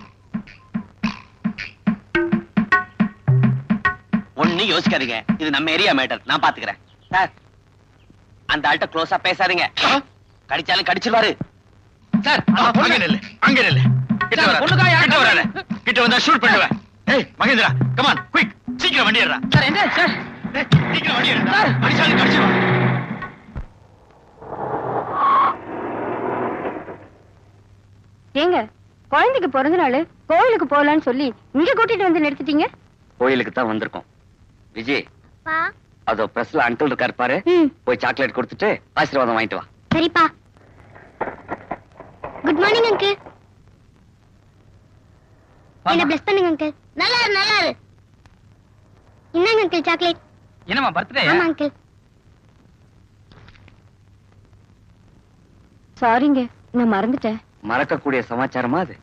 ஒண்ணு யோசிக்காதீங்க இது நம்ம ஏரியா மேட்டர் நான் பாத்துக்கிறேன் சார் அந்த ஆள்கிட்ட க்ளோஸா பேசாதீங்க கடிச்சாலும் கடிச்சிருவாரு சார் ஆ, அங்க நில்லு அங்க நில்லு கிட்ட சார், வராத. பொண்ணுக்கா யார் கிட்ட வராத கிட்ட வந்தா ஷூட் பண்ணுவேன் ஏய் மகேந்திரா கமான் குயிக் சீக்கிரம் வண்டி ஏறா சார் என்ன சார் சீக்கிரம் வண்டி ஏறா அடிச்சாலும் கடிச்சிருவான் ஏங்க குழந்தைக்கு பிறந்த நாள் கோவிலுக்கு போகலான்னு சொல்லி இங்க கூட்டிட்டு வந்து நிறுத்திட்டீங்க கோயிலுக்கு தான் வந்திருக்கோம் விஜய் அதோ பிரஸ்ல அங்கிள் இருக்காரு பாரு ம் போய் சாக்லேட் கொடுத்துட்டு ஆசீர்வாதம் வாங்கிட்டு வா சரிப்பா குட் மார்னிங் அங்கிள் என்ன பிளஸ் பண்ணுங்க அங்கிள் நல்லா இரு நல்லா இரு இந்தாங்க அங்கிள் சாக்லேட் என்னம்மா பர்த்டே ஆமா அங்கிள் சாரிங்க நான் மறந்துட்டேன் மறக்கக்கூடிய சமாச்சாரமா அது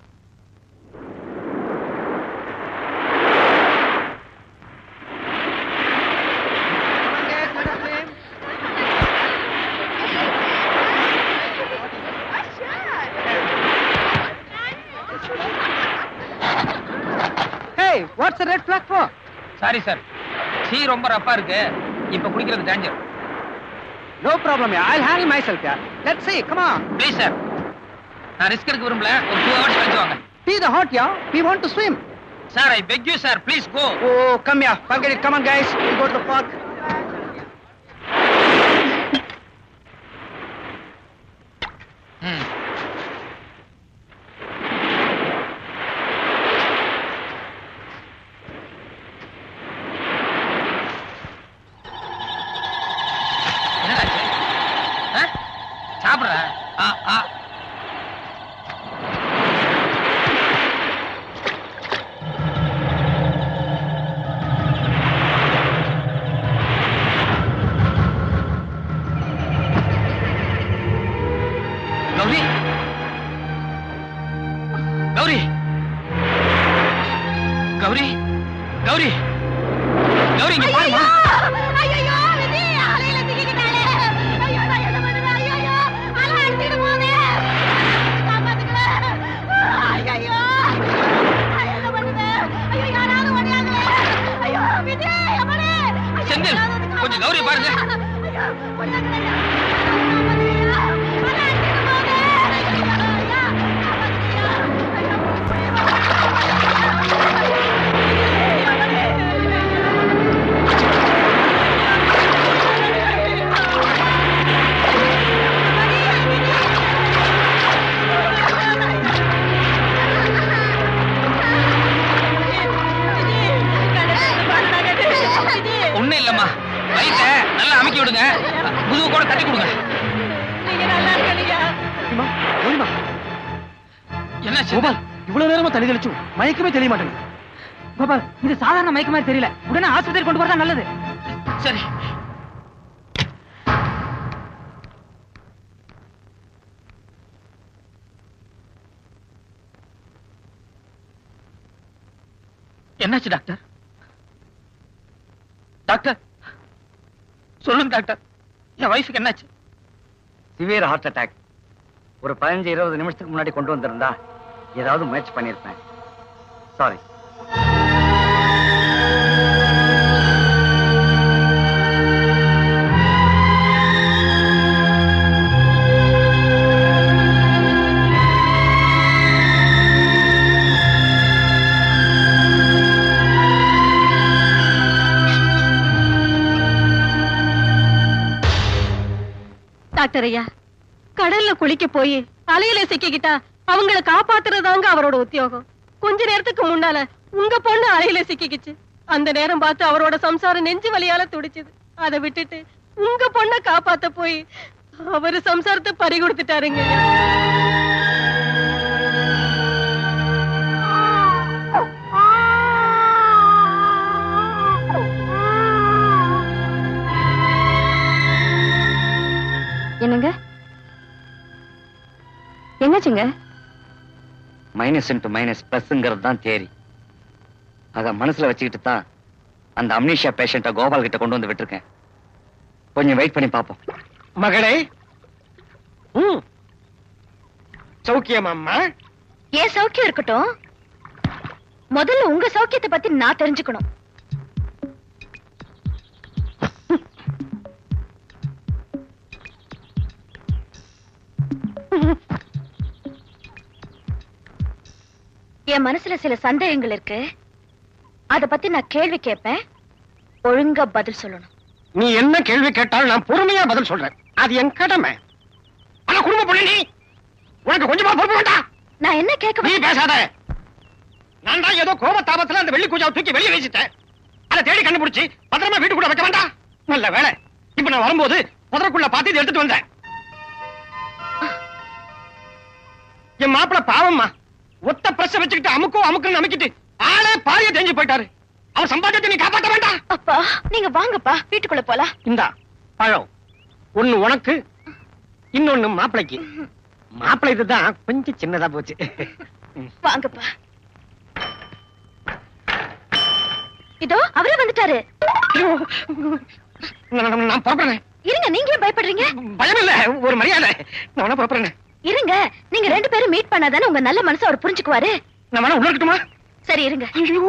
Hey, what's the red flag for? Sorry sir சீ ரொம்ப ரப்பா இருக்கு இப்ப குடிக்கிறது danger No problem, yeah. I'll handle myself, yeah. Let's see, come on. Please sir நான் ரிஸ்க் எடுக்க விரும்பல ஒரு டூ ஹவர்ஸ் கழிச்சு வாங்க See the hot, yeah? We want to swim. Sir I beg you sir please go Oh, come here. Forget it. Come on, guys. We'll go to the park. ம் என்னடா ஆச்சு? ஆ? சாப்பிடுறா ஆ ஆ செந்தில் கொஞ்சம் கௌரி பாருங்க ஒண்ணும் இல்லம்மா வயிற்ற நல்லா அமைக்கி விடுங்க முதுகு கூட தட்டி கொடுங்க என்ன கோபால் இவ்வளவு நேரமா தண்ணி தெளிச்சும் மயக்கமே தெரிய மாட்டேங்குது கோபால் இது சாதாரண மயக்க மாதிரி தெரியல உடனே ஆஸ்பத்திரி கொண்டு போறதா நல்லது சரி என்னாச்சு டாக்டர் டாக்டர் சொல்லுங்க டாக்டர் என் வைஃபுக்கு என்னாச்சு சிவியர் ஹார்ட் அட்டாக் ஒரு பதினஞ்சு இருபது நிமிஷத்துக்கு முன்னாடி கொண்டு வந்திருந்தா ஏதாவது முயற்சி பண்ணியிருப்பேன் சாரி டாக்டர் ஐயா கடல்ல குளிக்க போய் அலையில சிக்கிக்கிட்டா அவங்கள காப்பாத்துறதாங்க அவரோட உத்தியோகம் கொஞ்ச நேரத்துக்கு முன்னால உங்க பொண்ணு அலையில சிக்கிக்கிச்சு அந்த நேரம் பார்த்து அவரோட சம்சாரம் நெஞ்சு வலியால துடிச்சுது அதை விட்டுட்டு உங்க பொண்ண காப்பாத்த போய் அவரு சம்சாரத்தை பறி கொடுத்துட்டாருங்க ஐயா. என்னங்க என்னாச்சுங்க மைனஸ் இன்டு மைனஸ் பிளஸ்ங்கிறது தான் தேரி அத மனசுல வச்சுக்கிட்டு தான் அந்த அம்னீஷியா பேஷண்ட்டை கோபால் கிட்ட கொண்டு வந்து விட்டுருக்கேன் கொஞ்சம் வெயிட் பண்ணி பார்ப்போம் மகளே ம் சௌக்கியமாம்மா என் சௌக்கியம் இருக்கட்டும் முதல்ல உங்க சௌக்கியத்தை பத்தி நான் தெரிஞ்சுக்கணும் என் மனசுல சில சந்தேகங்கள் இருக்கு அத பத்தி நான் கேள்வி கேட்பேன் ஒழுங்கா பதில் சொல்லணும் நீ என்ன கேள்வி கேட்டாலும் நான் பொறுமையா பதில் சொல்றேன் அது என் கடமை ஆனா குடும்ப பொண்ணு நீ உனக்கு கொஞ்சமா பொறுப்பு வேண்டாம் நான் என்ன கேட்க நீ பேசாத நான் தான் ஏதோ கோபத்தாபத்துல அந்த வெள்ளி கூஜாவை தூக்கி வெளியே வீசிட்டேன் அதை தேடி கண்டுபிடிச்சு பத்திரமா வீட்டுக்குள்ள வைக்க வேண்டாம் நல்ல வேலை இப்ப நான் வரும்போது புதருக்குள்ள பார்த்து இதை எடுத்துட்டு வந்தேன் என் மாப்பிள பாவம்மா ஒத்த பிரஸ் வச்சுக்கிட்டு அமுக்கும் அமுக்குன்னு அமுக்கிட்டு ஆளே பாரிய தெரிஞ்சு போயிட்டாரு அவர் சம்பாதிச்சத்தை நீ காப்பாத்த வேண்டாம் அப்பா நீங்க வாங்கப்பா வீட்டுக்குள்ள போலாம் இந்தா பழம் ஒண்ணு உனக்கு இன்னொன்னு மாப்பிளைக்கு மாப்பிளை இதுதான் கொஞ்சம் சின்னதா போச்சு வாங்கப்பா இதோ அவரே வந்துட்டாரு ஐயோ, நான் நான் புறப்படுறேன் இருங்க நீங்க ஏன் பயப்படுறீங்க பயம் இல்ல ஒரு மரியாதை நான் வேணா புறப்படுறேன் இருங்க நீங்க ரெண்டு பேரும் மீட் பண்ணாதானே உங்க நல்ல மனசு அவர் புரிஞ்சுக்குவாரு நான் வேணா உள்ள இருக்கட்டுமா சரி இருங்க ஐயோ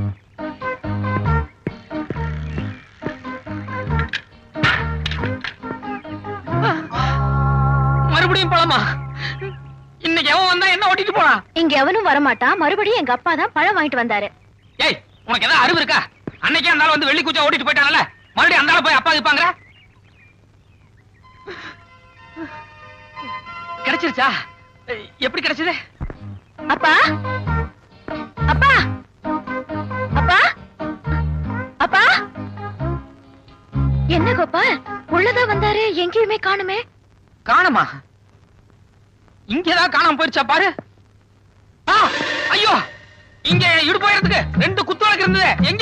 மறுபடியும் பழமா இன்னைக்கு எவன் வந்தா என்ன ஓட்டிட்டு போறான் இங்க எவனும் வரமாட்டான் மறுபடியும் எங்க அப்பா தான் பழம் வாங்கிட்டு வந்தாரு ஏய் உனக்கு ஏதாவது அறிவு இருக்கா அன்னைக்கே அந்த ஆள் வந்து வெள்ளி குச்சா ஓட்டிட்டு போயிட்டானல மறுபடியும் அந்த ஆளை போய் அப்பா இருப்பாங்க கிடைச்சிருச்சா எப்படி கிடைச்சது அப்பா அப்பா அப்பா அப்பா என்ன கோபால் உள்ளதான் வந்தாரு எங்கேயுமே காணுமே காணுமா இங்கதான் காணாம போயிருச்சா பாரு ஆ, ஐயோ இங்க இடு போயிறதுக்கு ரெண்டு குத்து விளக்கு இருந்தது எங்க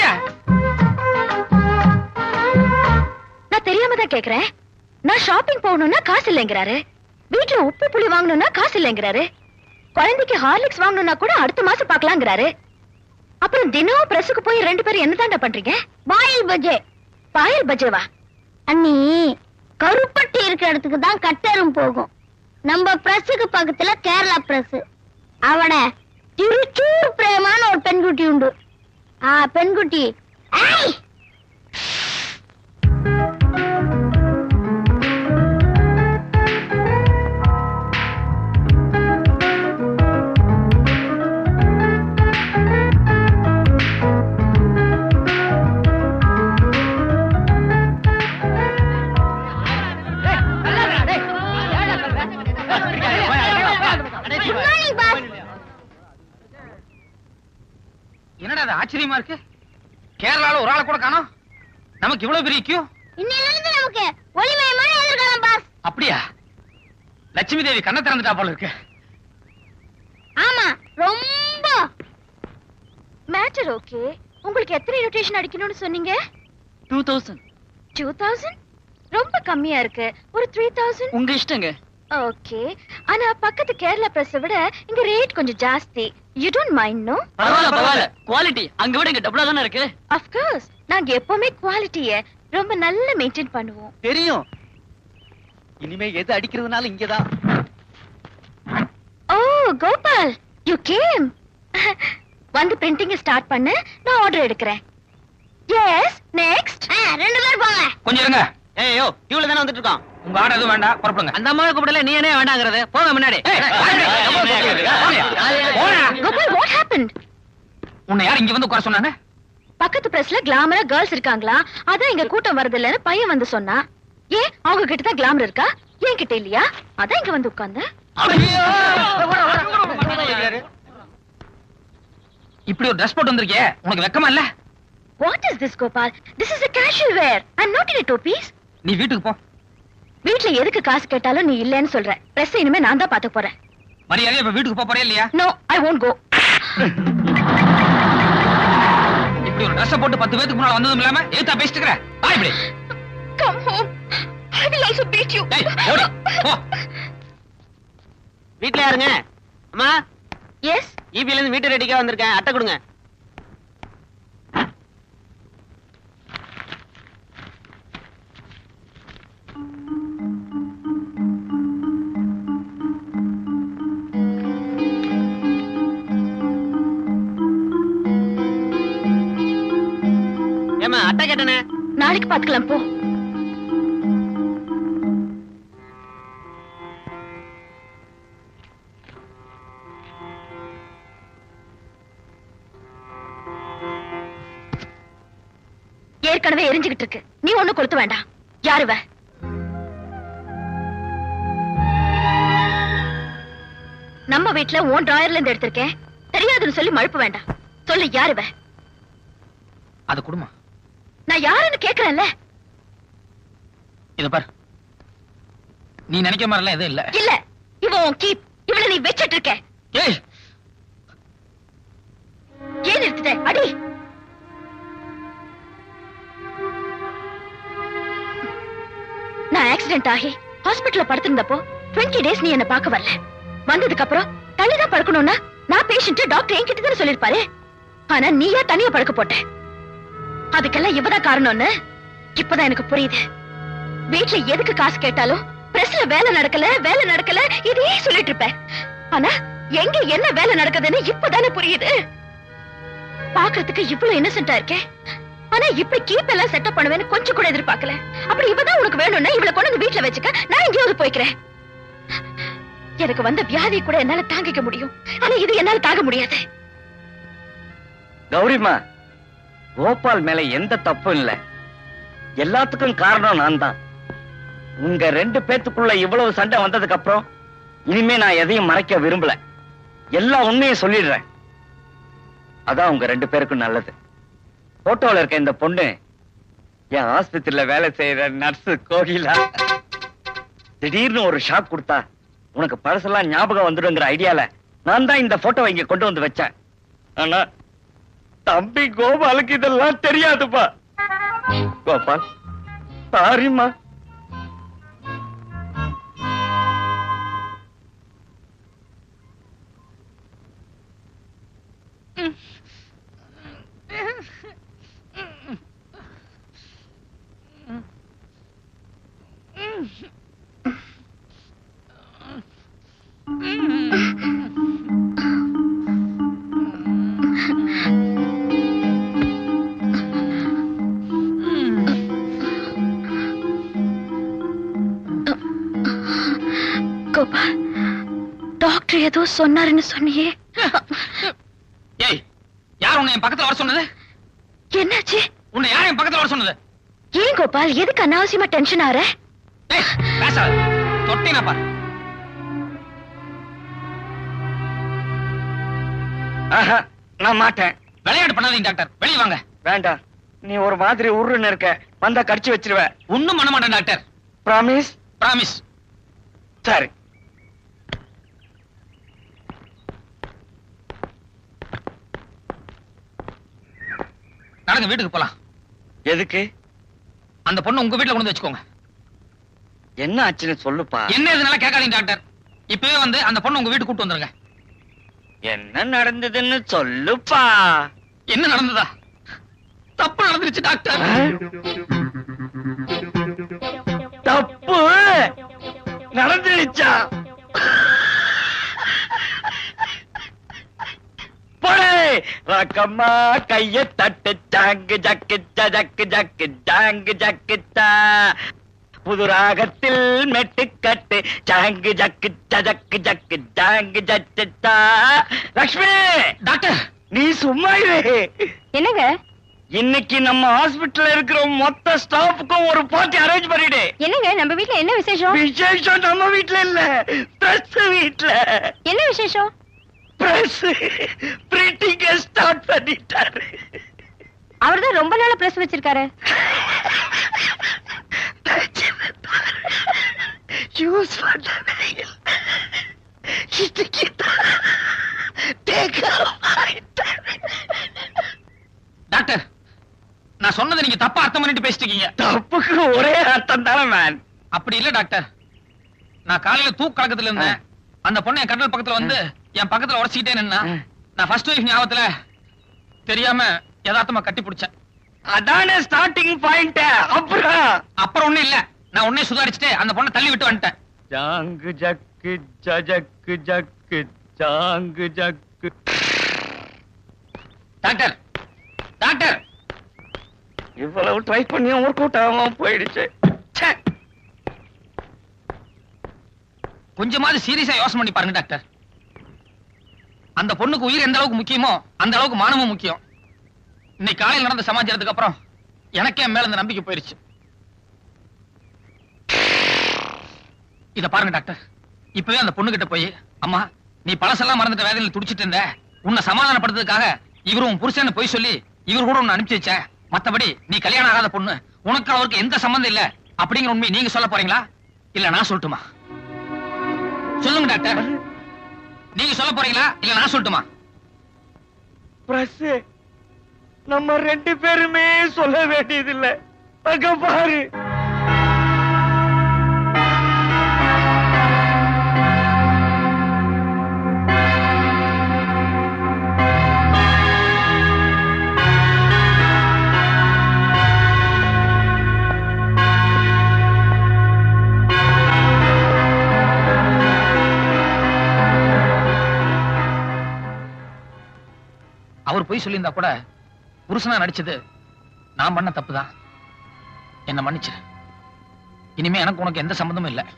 நான் தெரியாம தான் கேக்குறேன் நான் ஷாப்பிங் போகணும்னா காசு இல்லைங்கிறாரு வீட்டுல உப்பு புளி வாங்கணும்னா காசு இல்லைங்கிறாரு குழந்தைக்கு ஹார்லிக்ஸ் வாங்கணும்னா கூட அடுத்த மாசம் பார்க்கலாங்கிறாரு அப்புறம் தினம் பிரஸுக்கு போய் ரெண்டு பேரும் என்னதாண்டா பண்றீங்க பாயில் பஜே பாயில் பஜேவா அண்ணி கருப்பட்டி இருக்கிற இடத்துக்கு தான் கட்டரும் போகும் நம்ம பிரஸுக்கு பக்கத்துல கேரளா பிரஸ் அவட திருச்சூர் பிரேமான ஒரு பெண்குட்டி உண்டு ஆ பெண்குட்டி ஐ! ஆச்சரியமா இருக்கு கேரளால ஒரு ஆளை கூட காணோம் நமக்கு இவ்வளவு பெரிய கியூ இன்னையில இருந்து நமக்கு ஒளிமயமான எதிர்காலம் பாஸ் அப்படியா லட்சுமி தேவி கண்ணை திறந்துட்டா போல இருக்கு ஆமா ரொம்ப மேட்டர் ஓகே உங்களுக்கு எத்தனை ரொட்டேஷன் அடிக்கணும்னு சொன்னீங்க டூ தௌசண்ட் டூ தௌசண்ட் ரொம்ப கம்மியா இருக்கு ஒரு த்ரீ தௌசண்ட் உங்க இஷ்டங்க ஓகே ஆனா பக்கத்து கேரளா பிரஸ் விட இங்க ரேட் கொஞ்சம் ஜாஸ்தி யூ டோன்ட் மைண்ட் நோ பரவாயில்ல பரவாயில்ல குவாலிட்டி அங்க விட இங்க டபுளா தானே இருக்கு ஆஃப் கோர்ஸ் நாங்க எப்பவுமே குவாலிட்டிய ரொம்ப நல்லா மெயின்டைன் பண்ணுவோம் தெரியும் இனிமே எது அடிக்கிறதுனால இங்கதான் ஓ கோபால் யூ கேம் வந்து பிரிண்டிங் ஸ்டார்ட் பண்ணு நான் ஆர்டர் எடுக்கிறேன் எஸ் நெக்ஸ்ட் ரெண்டு பேர் போங்க கொஞ்சம் இருங்க ஏயோ இவ்வளவு தானே வந்துட்டு இருக்கோம் உங்க ஆர்டர் எதுவும் வேண்டாம் புறப்படுங்க அந்த அம்மாவை கூப்பிடல நீ என்ன வேண்டாங்கிறது போங்க முன்னாடி போடா. கோபால் வாட் ஹேப்பன்ட் உன்னை யார் இங்க வந்து உட்கார சொன்னாங்க பக்கத்து பிரஸ்ல கிளாமரா கேர்ள்ஸ் இருக்காங்களா அதான் இங்க கூட்டம் வருது இல்லன்னு பையன் வந்து சொன்னா ஏன் அவங்க கிட்ட தான் கிளாமர் இருக்கா என் கிட்ட இல்லையா அதான் இங்க வந்து உட்கார்ந்து இப்படி ஒரு ட்ரெஸ் போட்டு வந்திருக்கே உனக்கு வெக்கமா இல்ல what is this Gopal this is a casual wear i'm not in a two piece நீ வீட்டுக்கு போ வீட்ல எதுக்கு காசு கேட்டாலும் நீ இல்லன்னு சொல்ற பிரஸ் இனிமே நான் தான் பாத்துக்க போறேன் மரியாதையா இப்ப வீட்டுக்கு போப் போறே இல்லையா நோ ஐ won't go இப்படி ஒரு ட்ரெஸ் போட்டு பத்து பேத்துக்கு முன்னால வந்ததும் இல்லாம ஏத்தா பேசிட்டு இருக்கிற வா இப்படி come home i will also beat you டேய் ஓடி போ வீட்ல யாருங்க அம்மா எஸ் ஈபில இருந்து வீட்டு ரெடிக்கா வந்திருக்கேன் அட்டை கொடுங்க ஏமா அட்டை கேட்டனே நாளைக்கு பாத்துக்கலாம் போ ஏற்கனவே எரிஞ்சுகிட்டு இருக்கு நீ ஒண்ணு கொளுத்த வேண்டாம் யாரு இவ நம்ம வீட்ல உன் டிராயர்ல இருந்து எடுத்திருக்கேன் தெரியாதுன்னு சொல்லி மழுப்ப வேண்டாம் சொல்லு யாரு இவ அது குடுமா நான் யாருன்னு கேக்குறேன்ல இத பாரு நீ நினைக்கிற மாதிரிலாம் எதுவும் இல்ல இல்ல இவன் உன் கீப் இவளை நீ வச்சிட்டு இருக்க ஏய் ஏன் நிறுத்திட்ட அடி நான் ஆக்சிடென்ட் ஆகி ஹாஸ்பிடல்ல படுத்திருந்தப்போ 20 டேஸ் நீ என்ன பார்க்க வரல வந்ததுக்கு அப்புறம் தள்ளிதான் படுக்கணும்னா நான் பேஷண்ட் டாக்டர் என்கிட்ட தானே சொல்லிருப்பாரு ஆனா நீயா தனியா படுக்க போட்ட அதுக்கெல்லாம் இவதான் காரணம்னு இப்பதான் எனக்கு புரியுது வீட்ல எதுக்கு காசு கேட்டாலும் பிரஸ்ல வேலை நடக்கல வேலை நடக்கல இதையே சொல்லிட்டு இருப்ப ஆனா எங்க என்ன வேலை நடக்குதுன்னு இப்பதானே புரியுது பாக்குறதுக்கு இவ்வளவு இன்னசென்ட்டா இருக்கேன் ஆனா இப்படி கீப் எல்லாம் செட்டப் பண்ணுவேன்னு கொஞ்சம் கூட எதிர்பார்க்கல அப்படி இவதான் உனக்கு வேணும்னா இவளை கொண்டு வந்து வீட்டுல வச்சுக்க நான் எங்கேயாவது போய்க்கிறேன் எனக்கு வந்த வியாதி கூட என்னால தாங்கிக்க முடியும் ஆனா இது என்னால தாங்க முடியாது கௌரிமா கோபால் மேல எந்த தப்பும் இல்ல எல்லாத்துக்கும் காரணம் நான் தான் உங்க ரெண்டு பேத்துக்குள்ள இவ்வளவு சண்டை வந்ததுக்கு அப்புறம் இனிமே நான் எதையும் மறைக்க விரும்பல எல்லா உண்மையும் சொல்லிடுறேன் அதான் உங்க ரெண்டு பேருக்கும் நல்லது போட்டோல இருக்க இந்த பொண்ணு என் ஆஸ்பத்திரியில வேலை செய்யற நர்ஸ் கோகிலா திடீர்னு ஒரு ஷாக் கொடுத்தா உனக்கு பழசெல்லாம் ஞாபகம் வந்துடுங்கிற ஐடியால நான் தான் இந்த போட்டோவை இங்க கொண்டு வந்து வச்சேன் ஆனா தம்பி கோபாலுக்கு இதெல்லாம் தெரியாதுப்பா கோபால் சாரிம்மா கோபால் டாக்டர் ஏதோ சொன்னாருன்னு சொன்னியே ஏய் யார் உன்னை என் பக்கத்துல வர சொன்னது என்னாச்சு உன்னை யார் என் பக்கத்துல வர சொன்னது ஏன் கோபால் எதுக்கு அனாவசியமா டென்ஷன் ஆற ஏய் பேசாத தொட்டினா பாரு ஆஹா, நான் மாட்டேன் விளையாட்டு பண்ணாதீங்க டாக்டர் வெளிய வாங்க வேண்டாம் நீ ஒரு மாதிரி உருன்னு இருக்க வந்தா கடிச்சு வச்சிருவ ஒண்ணும் பண்ண மாட்டேன் டாக்டர் ப்ராமிஸ் பிராமிஸ் சரி நடங்க வீட்டுக்கு போலாம் எதுக்கு அந்த பொண்ணு உங்க வீட்டுல கொண்டு வந்து வச்சுக்கோங்க என்ன ஆச்சுன்னு சொல்லுப்பா என்ன இதனால கேட்காதீங்க டாக்டர் இப்பவே வந்து அந்த பொண்ணு உங்க வீட்டுக்கு கூட்டு வந்துருங்க என்ன நடந்ததுன்னு சொல்லுப்பா என்ன நடந்ததா தப்பு நடந்துருச்சு டாக்டர் தப்பு நடந்துருச்சா போடே ரக்கம்மா கைய தட்டு ஜாங்கு ஜக்கு ஜக்கு ஜக்கு ஜாங்கு ஜக்கு ஜா. புது ராகத்தில் மெட்டுக்கட்டு ஜாங்கு ஜக்கு ஜக்கு ஜக்கு ஜாங்கு ஜக்கு ஜா. லக்ஷ்மி டாக்டர் நீ சும்மா இரு என்னங்க இன்னைக்கு நம்ம ஹாஸ்பிடல்ல இருக்கிற மொத்த ஸ்டாஃப்க்கும் ஒரு பார்ட்டி அரேஞ்ச் பண்ணிடு என்னங்க நம்ம வீட்ல என்ன விசேஷம் விசேஷம் நம்ம வீட்ல இல்ல பிரஸ் வீட்ல என்ன விசேஷம் பிரஸ் பிரிண்டிங் ஸ்டார்ட் பண்ணிட்டாரு அவர்தான் ரொம்ப நாளா பிரஸ் வச்சிருக்காரு யூஸ் பண்ணவே இல்லை இன்னைக்கு டேக் டாக்டர் நான் சொன்னதை நீங்க தப்பா அர்த்தம் பண்ணிட்டு பேசிட்டு இருக்கீங்க தப்புக்கு ஒரே அர்த்தம் தானே மேன் அப்படி இல்ல டாக்டர் நான் காலையில தூக்க கலக்கத்துல இருந்தேன் அந்த பொண்ணு என் கடல் பக்கத்துல வந்து என் பக்கத்துல உடச்சிக்கிட்டே நின்னா நான் ஃபர்ஸ்ட் ஒய்ஃப் ஞாபகத்துல தெரியாம யதார்த்தமா கட்டி பிடிச்சேன் அதானே ஸ்டார்டிங் பாயிண்ட் அப்புறம் அப்புறம் ஒண்ணும் இல்ல நான் உடனே சுதாரிச்சுட்டு அந்த பொண்ணை தள்ளி விட்டு வந்துட்டேன் ஜாங்கு ஜக்கு ஜக்கு ஜக்கு ஜாங்கு ஜக்கு டாக்டர் டாக்டர் இவ்வளவு ட்ரை பண்ணியும் ஒர்க் அவுட் ஆகாம போயிடுச்சு ச்சே. கொஞ்சமாவது சீரியஸா யோசனை பண்ணி பாருங்க டாக்டர் அந்த பொண்ணுக்கு உயிர் எந்த அளவுக்கு முக்கியமோ அந்த அளவுக்கு மானமும் முக்கியம் இன்னைக்கு காலையில் நடந்த சமாச்சாரத்துக்கு அப்புறம் எனக்கே என் மேல இந்த நம்பிக்கை போயிருச்சு இத பாருங்க டாக்டர் இப்பவே அந்த பொண்ணு கிட்ட போய் அம்மா நீ பழசெல்லாம் மறந்துட்ட வேதனையில் துடிச்சிட்டு இருந்த உன்னை சமாதானப்படுத்துறதுக்காக இவரு உன் புருஷன் பொய் சொல்லி இவர் கூட உன்னை அனுப்பிச்சு வச்ச மத்தபடி நீ கல்யாணம் ஆகாத பொண்ணு உனக்கு அவருக்கு எந்த சம்பந்தம் இல்ல அப்படிங்கிற உண்மை நீங்க சொல்ல போறீங்களா இல்ல நான் சொல்லட்டுமா சொல்லுங்க டாக்டர் நீங்க சொல்ல போறீங்களா இல்ல நான் சொல்லட்டுமா பிரஸ் நம்ம ரெண்டு பேருமே சொல்ல வேண்டியதில்லை அங்க பாரு அவர் போய் சொல்லியிருந்தா கூட புருஷனா நடிச்சது நான் பண்ண தப்புதான் என்ன மன்னிச்சிரு இனிமே எனக்கு உனக்கு எந்த சம்பந்தமும் இல்ல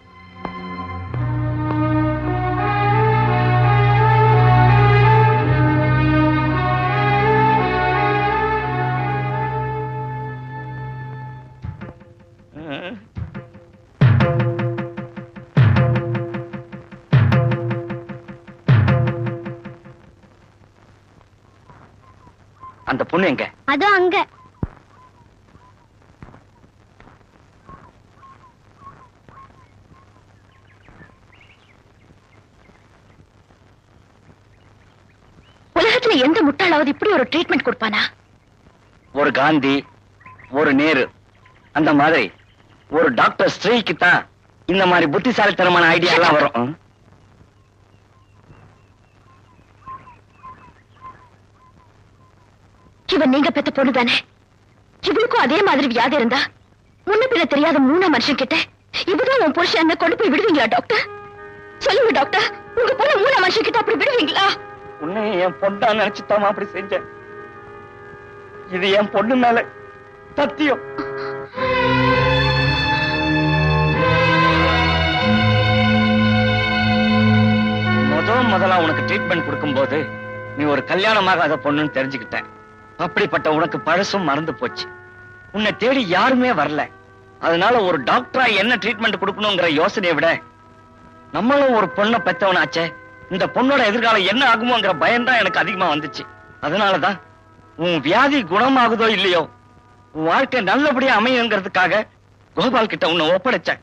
அந்த பொண்ணு எங்க அதோ அங்க உலகத்துல எந்த முட்டாளாவது இப்படி ஒரு ட்ரீட்மெண்ட் கொடுப்பானா ஒரு காந்தி ஒரு நேரு அந்த மாதிரி ஒரு டாக்டர் ஸ்ரீக்கு தான் இந்த மாதிரி புத்திசாலித்தனமான ஐடியா எல்லாம் வரும் ம்? இவன் நீங்க பெத்த பொண்ணு தானே இவனுக்கும் அதே மாதிரி வியாதி இருந்தா முன்ன பின்ன தெரியாத மூணா மனுஷன் கிட்ட இப்பதான் உன் புருஷன் கொண்டு போய் விடுவீங்களா டாக்டர் சொல்லுங்க டாக்டர் உங்க பொண்ணு மூணா மனுஷன் கிட்ட அப்படி விடுவீங்களா உன்னை என் பொண்ணா நினைச்சுத்தாமா அப்படி செஞ்சேன் இது என் பொண்ணு மேல சத்தியம் முத முதலா உனக்கு ட்ரீட்மெண்ட் கொடுக்கும்போது நீ ஒரு கல்யாணமாகாத பொண்ணுன்னு தெரிஞ்சுக்கிட்டேன் அப்படிப்பட்ட உனக்கு பழசும் மறந்து போச்சு உன்னை தேடி யாருமே வரல அதனால ஒரு டாக்டரா என்ன ட்ரீட்மெண்ட் கொடுக்கணுங்கிற யோசனையை விட நம்மளும் ஒரு பொண்ணை பெத்தவனாச்சே இந்த பொண்ணோட எதிர்காலம் என்ன ஆகுமோங்கிற பயம் தான் எனக்கு அதிகமா வந்துச்சு அதனாலதான் உன் வியாதி குணமாகுதோ இல்லையோ உன் வாழ்க்கை நல்லபடியா அமையுங்கிறதுக்காக கோபால் கிட்ட உன்னை ஒப்படைச்சேன்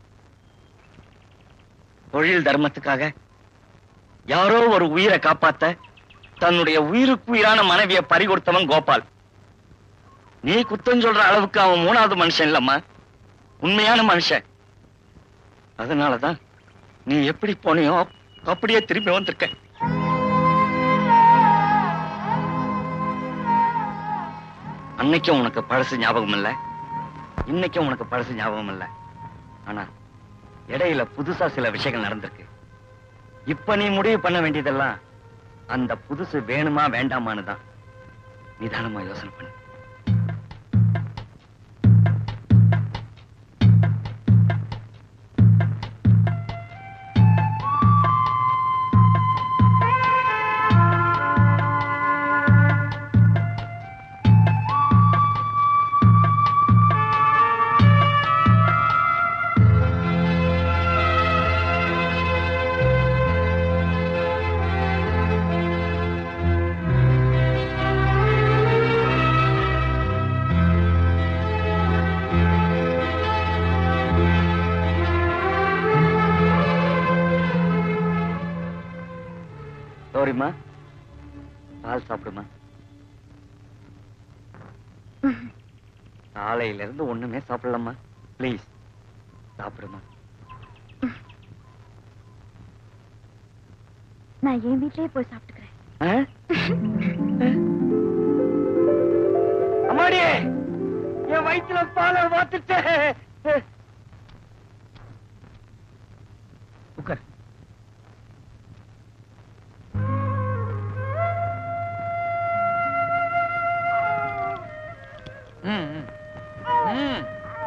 தொழில் தர்மத்துக்காக யாரோ ஒரு உயிரை காப்பாத்த தன்னுடைய உயிருக்கு உயிரான மனைவியை பறி கொடுத்தவன் கோபால் நீ குத்தம் சொல்ற அளவுக்கு அவன் மூணாவது மனுஷன் இல்லம்மா உண்மையான மனுஷன் அதனாலதான் நீ எப்படி போனியோ அப்படியே திரும்பி வந்திருக்க அன்னைக்கும் உனக்கு பழசு ஞாபகம் இல்ல இன்னைக்கும் உனக்கு பழசு ஞாபகம் இல்ல ஆனா இடையில புதுசா சில விஷயங்கள் நடந்திருக்கு இப்ப நீ முடிவு பண்ண வேண்டியதெல்லாம் அந்த புதுசு வேணுமா வேண்டாமான்னு தான் நிதானமா யோசனை பண்ணு கௌரிம்மா பால் சாப்பிடுமா காலையில இருந்து ஒண்ணுமே சாப்பிடலாமா ப்ளீஸ் சாப்பிடுமா நான் என் வீட்லயே போய் சாப்பிட்டுக்கிறேன் அம்மாடியே என் வயிற்றுல பாலை வாத்துட்டே உட்கார் ம், ம். ம்.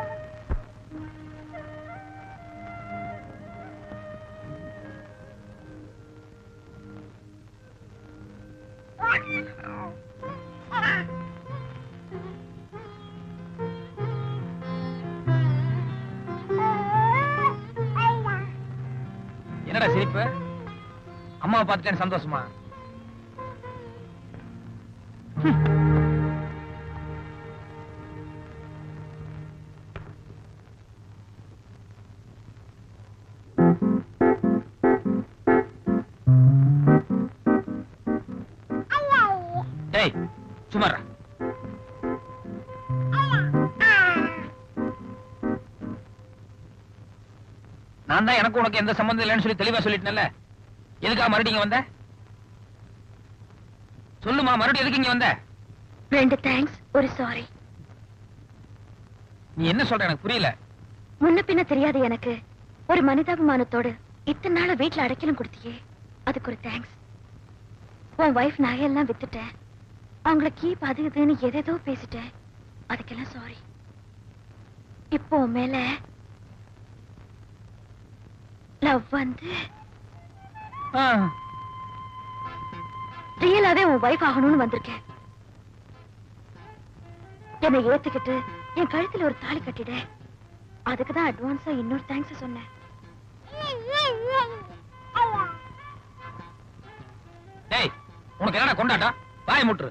என்னடா சிரிப்பு அம்மாவை பார்த்துட்டேன்னு சந்தோஷமா டேய் சுமாரா நான் தான் எனக்கு உனக்கு எந்த சம்பந்தம் இல்லைன்னு சொல்லி தெளிவா சொல்லிட்டேன்ல எதுக்காக மறுபடியும் இங்க வந்த சொல்லுமா மறுபடியும் எதுக்கு இங்க வந்த ரெண்டு தேங்க்ஸ் ஒரு சாரி நீ என்ன சொல்ற எனக்கு புரியல முன்ன பின்ன தெரியாது எனக்கு ஒரு மனிதாபிமானத்தோடு இத்தனை நாள வீட்டுல அடைக்கலம் கொடுத்தியே அதுக்கு ஒரு தேங்க்ஸ் உன் வைஃப் நகையெல்லாம் வித்துட்டேன் அவங்கள கீப் அது இதுன்னு எதேதோ பேசிட்டேன் அதுக்கெல்லாம் சாரி இப்போ உன் மேல லவ் வந்து ரியலாவே உன் வைஃப் ஆகணும்னு வந்திருக்கேன் என்னை ஏத்துக்கிட்டு என் கழுத்துல ஒரு தாலி கட்டிட அதுக்கு தான் அட்வான்ஸா இன்னொரு தேங்க்ஸ் சொன்னேன் டேய் உனக்கு என்னடா கொண்டாட்டம் வாய் முட்டுரு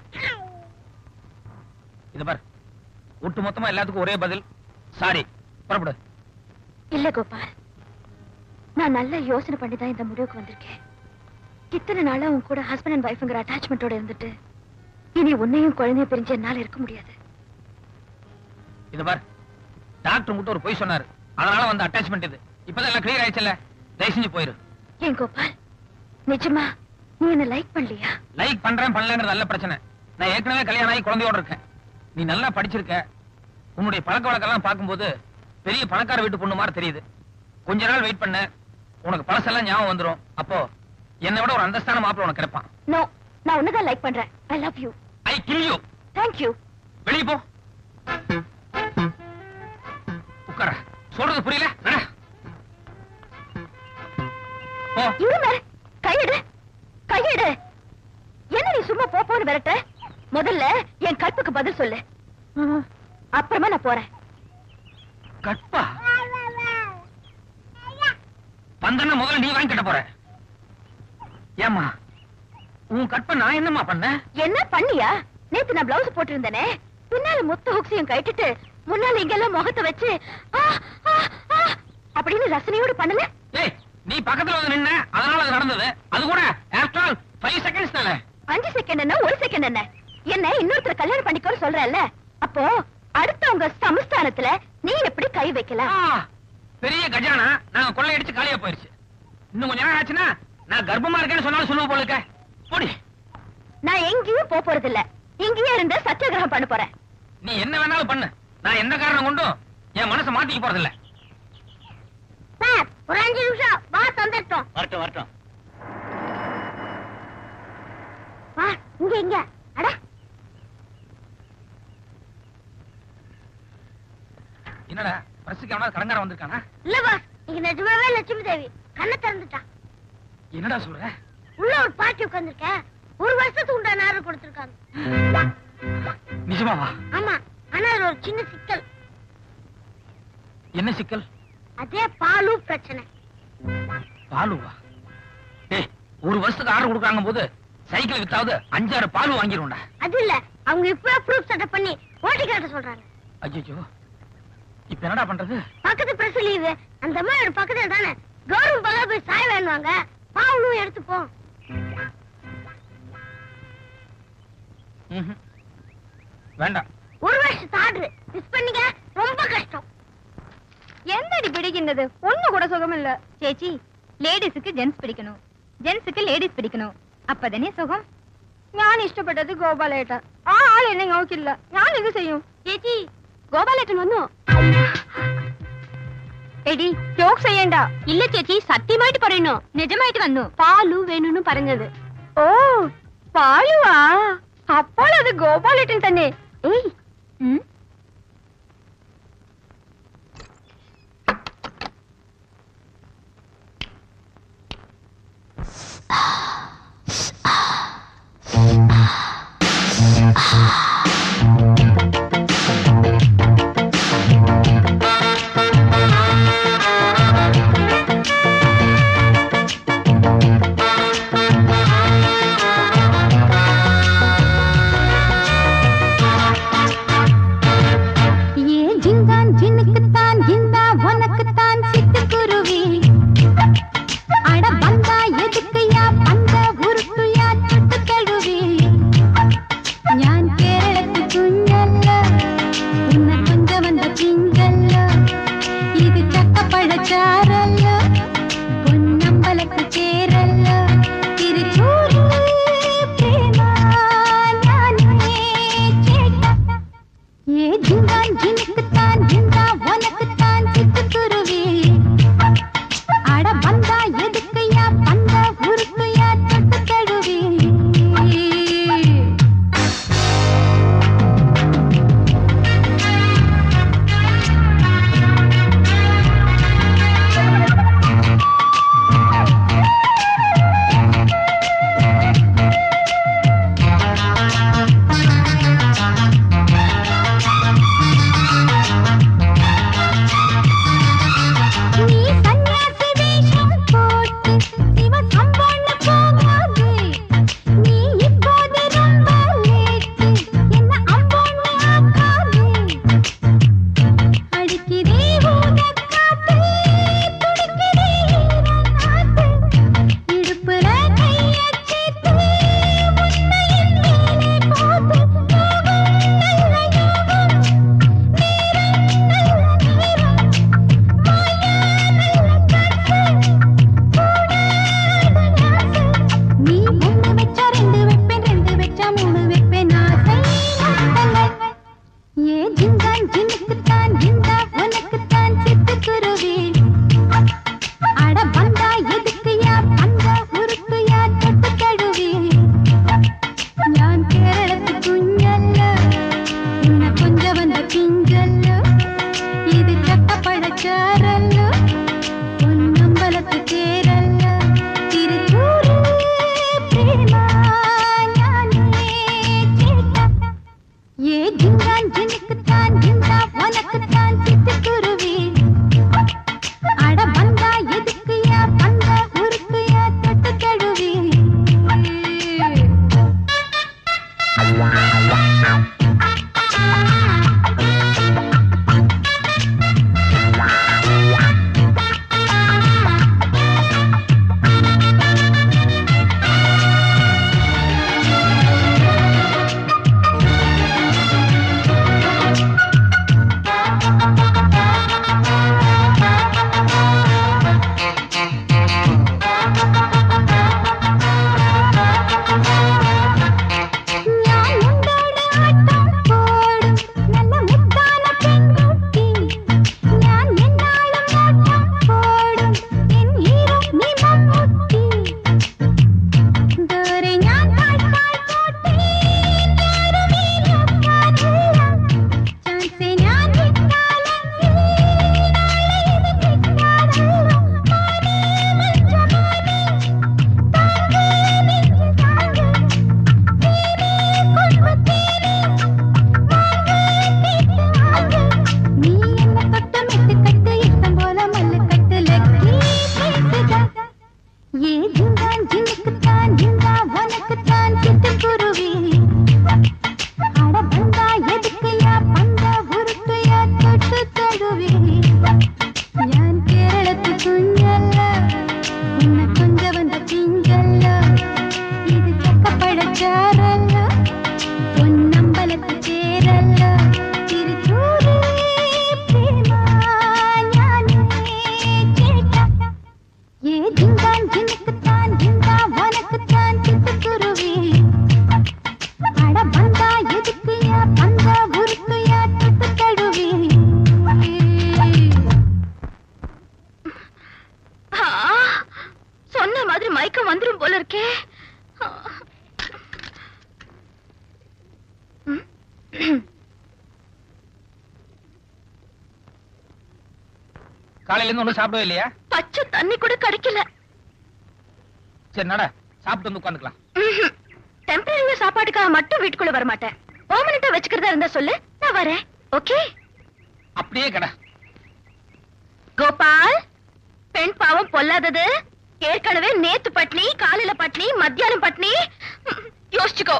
இது பார் ஒட்டு மொத்தமா எல்லாத்துக்கும் ஒரே பதில் சாரி புறப்படு இல்ல கோபால் நான் நல்ல யோசனை பண்ணி தான் இந்த முடிவுக்கு வந்திருக்கேன் இத்தனை நாளா உன் கூட ஹஸ்பண்ட் அண்ட் ஒய்ஃப்ங்கிற அட்டாச்மெண்டோட இருந்துட்டு இனி உன்னையும் குழந்தைய பிரிஞ்சு என்னால இருக்க முடியாது இது பார் டாக்டர் மட்டும் ஒரு பொய் சொன்னாரு அதனால வந்து அட்டாச்மெண்ட் இது இப்பதான் எல்லாம் கிளியர் ஆயிடுச்சுல்ல தயவு செஞ்சு போயிரு ஏன் கோபால் நிஜமா நீ என்ன லைக் பண்ணலையா லைக் பண்றேன் பண்ணலங்கிறது நல்ல பிரச்சனை நான் ஏற்கனவே கல்யாணம் ஆகி குழந்தையோட இருக்கேன் நீ நல்லா படிச்சிருக்க உன்னுடைய பழக்க வழக்கெல்லாம் பார்க்கும்போது பெரிய பணக்கார வீட்டு பொண்ணு மாதிரி தெரியுது கொஞ்ச நாள் வெயிட் பண்ண உனக்கு பழசெல்லாம் ஞாபகம் வந்துரும் அப்போ என்னை விட ஒரு அந்தஸ்தான மாப்பிள்ள உனக்கு கிடைப்பான் நோ நான் உன்னதான் லைக் பண்றேன் I love you I kill you thank you வெளியே போ உட்கார சொல்றது புரியல நட. போ இருங்க கையெடு கையெடு என்ன நீ சும்மா போ போன்னு விரட்ட முதல்ல என் கற்புக்கு பதில் சொல்லு அப்புறமா நான் போறேன் கற்பா வந்தன முதல்ல நீ வாங்கி கட்ட போற ஏமா உன் கற்பை நான் என்னம்மா பண்ண என்ன பண்ணியா நேத்து நான் பிளவுஸ் போட்டிருந்தேனே பின்னால மொத்த ஹுக்ஸையும் கட்டிட்டு முன்னால இங்கெல்லாம் முகத்தை வச்சு ஆ, ஆ, ஆ அப்படின்னு ரசனையோடு பண்ணல ஏய் நீ பக்கத்துல வந்து நின்ன அதனால அது நடந்தது அது கூட ஆஃப்டர் ஆல் ஃபைவ் செகண்ட்ஸ் தானே அஞ்சு செகண்ட் என்ன ஒரு செகண்ட் என்ன என்ன இன்னொருத்தர் கல்யாணம் பண்ணிக்கோன்னு சொல்றல்ல அப்போ அடுத்தவங்க சமஸ்தானத்துல நீ எப்படி கை வைக்கலாம் ஆ, பெரிய கஜானா நாங்க கொள்ளையடிச்சு காலியா போயிருச்சு இன்னும் கொஞ்ச நேரம் ஆச்சுன்னா நான் கர்ப்பமா இருக்கேன்னு சொன்னாலும் சொல்லுவ போல இருக்க போடி நான் எங்கேயும் போப் போறது இல்ல இங்கேயே இருந்து சத்தியாகிரகம் பண்ண போறேன் நீ என்ன வேணாலும் பண்ணு நான் எந்த காரணம் கொண்டும் என் மனசை மாத்திக்க போறது இல்ல சார் ஒரு அஞ்சு நிமிஷம் வா தந்துட்டோம் வரட்டும் வரட்டும் வா இங்க இங்க அட என்னடா பிரசுக்கு எவனாவது கடங்காரம் வந்திருக்கானா இல்ல பாஸ் இங்க நிஜமாவே லட்சுமி தேவி கண்ணை திறந்துட்டான் என்னடா சொல்ற உள்ள ஒரு பாட்டி உட்கார்ந்திருக்க ஒரு வருஷத்துக்கு உண்டான ஆர்டர் கொடுத்திருக்காங்க நிஜமாவா ஆமா ஆனா அதுல ஒரு சின்ன சிக்கல் என்ன சிக்கல் அதே பாலு பிரச்சனை பாலுவா டேய் ஒரு வருஷத்துக்கு ஆர்டர் கொடுக்குறாங்க போது சைக்கிள் வித்தாவது அஞ்சாறு பால் வாங்கிடும்டா அது இல்ல அவங்க இப்பவே ப்ரூஃப் செட்டப் பண்ணி ஓட்டி காட்ட சொல்றாங்க அஜிஜோ இப்ப என்னடா பண்றது பக்கத்து பிரஸ் லீவு அந்த அம்மாவோட பக்கத்துல தானே கௌரவம் பக்கம் போய் சாய் வேணுவாங்க பாவனும் எடுத்துப்போம் ம்ஹும். வேண்டாம் ஒரு வருஷத்து ஆர்டர் மிஸ் பண்ணீங்க ரொம்ப கஷ்டம் எந்தடி பிடிக்கின்றது ஒண்ணு கூட சுகம் இல்ல ചേച്ചി ലേഡീസിക്ക് ജെന്റ്സ് പിടിക്കണു ജെന്റ്സിക്ക് ലേഡീസ് പിടിക്കണു അപ്പതന്നെ സുഖം ഞാൻ ഇഷ്ടപ്പെട്ടത് ഗോപാലേട്ട ആ ആൾ എന്നെ നോക്കില്ല ഞാൻ ഇത് ചെയ്യും ചേച്ചി ഗോപാലേട്ടൻ വന്നു എടി ജോക്ക് ചെയ്യണ്ട ഇല്ല ചേച്ചി സത്യമായിട്ട് പറയുന്നു നിജമായിട്ട് വന്നു പാലു വേണുന്ന് പറഞ്ഞത് ഓ പാലുവാ അപ്പോൾ അത് ഗോപാലേട്ടൻ തന്നെ ഏയ് ഉം ஏ ஜிங்கான் ஜின்னுக்குத்தான் ஜிந்தா உனக்குத்தான் சிட்டுக்குருவி அட பந்தா எதுக்குயா பந்த உருட்டுயா தொட்டு கழுவி ഞാൻ കേരളത്തിൽ കുഞ്ഞല്ല ഇന്ന് കൊഞ്ച വന്ന പിങ്കല്ല ഇത് ചക്കപ്പഴച്ചാറല്ല പൊന്നമ്പലത്തിൽ ചേരല്ല തിരുച്ചൂരിൽ പ്രേമ ഞാനേ ചേട്ട ஏ ஜிங்கான் ஜினுக்குத்தான் ஜிந்தா உனக்குத்தான் சிட்டுக்குருவி அட பந்தா எதுக்குயா பந்த உருட்டுயா தொட்டு கழுவி நீ சன்னியாசி வேஷம் போட்டு சிவ சம்பொண்ணு போகாதே நீ இப்போது ரொம்ப லேட்டு என்ன அம்பொண்ணு ஆக்காதே அடிக்கிறே ஊதக்காத்து துடிக்கிறே ஈரக்காத்து இடுப்புல கைய சேர்த்து உன்னையின் மேலே போட்டு யோகம் நல்ல யோகம் நேரம் நல்ல நேரம் நீ ஒண்ணு வச்சா ரெண்டு வைப்பேன் ரெண்டு வச்சா மூணு வைப்பேன் ஆசை நாட்டங்கள். ஏ ஜிங்கான் ஜினுக்குத்தான் ஜிந்தா உனக்குத்தான் சிட்டுக்குருவி அட பந்தா எதுக்குயா பந்த உருட்டுயா தொட்டு கழுவி ഞാൻ കേരളത്തിൽ കുഞ്ഞല്ല ഇന്ന കൊഞ്ച വന്ന പിഞ്ചല്ല ഇത് ചക്കപ്പഴച്ചാറല്ല പൊന്നമ്പലത്ത് ചേരല്ല തിരുച്ചൂരിൽ പ്രേമ ഞാനേ ചേട്ട ഏ ജിങ്കാൻ ജിനുക്കുത്താൻ ജിന്താ ഉനക്കുത്താൻ ചിட்டுக்குருவி அட பந்தா எதுக்குயா பந்த உருட்டுயா தொட்டு கழுவி காலையில இருந்து ஒண்ணும் சாப்பிடவே இல்லையா பச்சை தண்ணி கூட கிடைக்கல சரி நட சாப்பிட்டு வந்து உட்காந்துக்கலாம் டெம்பரரியா சாப்பாட்டுக்காக மட்டும் வீட்டுக்குள்ள வர மாட்டேன் பெர்மனண்டா வச்சுக்கிறதா இருந்தா சொல்லு நான் வரேன் ஓகே அப்படியே கடை கோபால் பெண் பாவம் பொல்லாதது ஏற்கனவே நேத்து பட்னி காலையில பட்னி மத்தியானம் பட்னி ம், யோசிச்சுக்கோ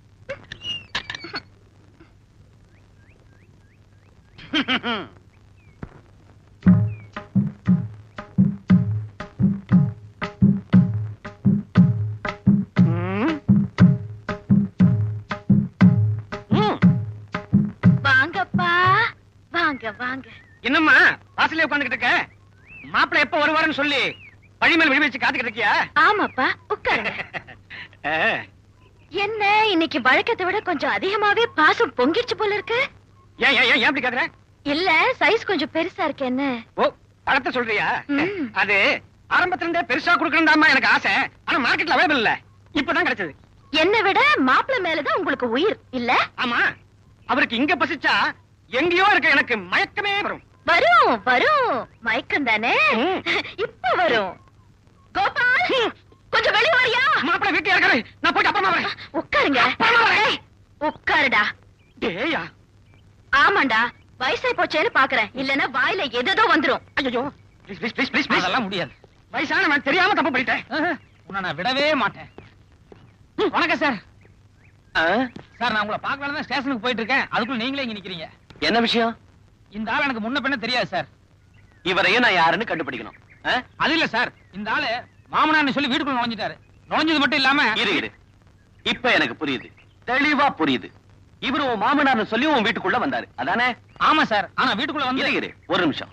வாங்கப்பா வாங்க வாங்க என்னம்மா வாசல்ல உட்காந்துக்கிட்டு இருக்க மாப்பிள்ளை எப்ப வருவாருன்னு சொல்லி வழி மேல் விழி வச்சு காத்துக்கிட்டு இருக்கியா ஆமாப்பா உட்காருங்க ஆ, என்ன இன்னைக்கு வழக்கத்தை விட கொஞ்சம் அதிகமாவே பாசம் பொங்கிடுச்சு போல இருக்கு ஏன் ஏன் ஏன் ஏன் அப்படி கேக்குற இல்ல சைஸ் கொஞ்சம் பெருசா இருக்கு என்ன ஓ பழத்தை சொல்றியா ம். அது ஆரம்பத்துல இருந்தே பெருசா கொடுக்கணும் எனக்கு ஆசை ஆனா மார்க்கெட்ல அவைலபிள் இல்ல இப்பதான் கிடைச்சது என்னை விட மாப்பிள்ளை மேலதான் உங்களுக்கு உயிர் இல்ல ஆமா அவருக்கு இங்க பசிச்சா எங்கேயோ இருக்க எனக்கு மயக்கமே வரும் வரும் வரும் மயக்கம் தானே ம். இப்ப வரும் கோபால் கொஞ்சம் வெளிய வரியா மாப்பிள்ளை வீட்டுல இருக்காரு நான் போயிட்டு அப்புறமா வரேன் உட்காருங்க அப்புறமா வரேன். ஏய், உட்காருடா டேயா ஆமாண்டா வயசாய் போச்சேன்னு பாக்குறேன் இல்லன்னா வாயில எதோ வந்துரும் ஐயோ please please please please please அதெல்லாம் முடியாது வயசானவன் தெரியாம தப்பு பண்ணிட்டேன் ஆஹா, உன்னை நான் விடவே மாட்டேன் ம், வணக்கம் சார் சார் நான் உங்களை பார்க்கலாம் தான் ஸ்டேஷனுக்கு போயிட்டு இருக்கேன் அதுக்குள்ள நீங்களே இங்க நிக்கிறீங்க என்ன விஷயம் இந்த ஆள் எனக்கு முன்ன பின்ன தெரியாது சார் இவரையும் நான் யாருன்னு கண்டுபிடிக்கணும் ஆ? அது இல்ல சார் இந்த ஆளு மாமனார்னு சொல்லி வீட்டுக்குள்ள நுழைஞ்சிட்டாரு நுழைஞ்சது மட்டும் இல்லாம இரு இரு இப்ப எனக்கு புரியுது தெளிவா புரியுது இவரு உன் மாமனார்னு சொல்லி உன் வீட்டுக்குள்ள வந்தாரு அதானே ஆமா சார் ஆனா வீட்டுக்குள்ள வந்து இரு இரு ஒரு நிமிஷம்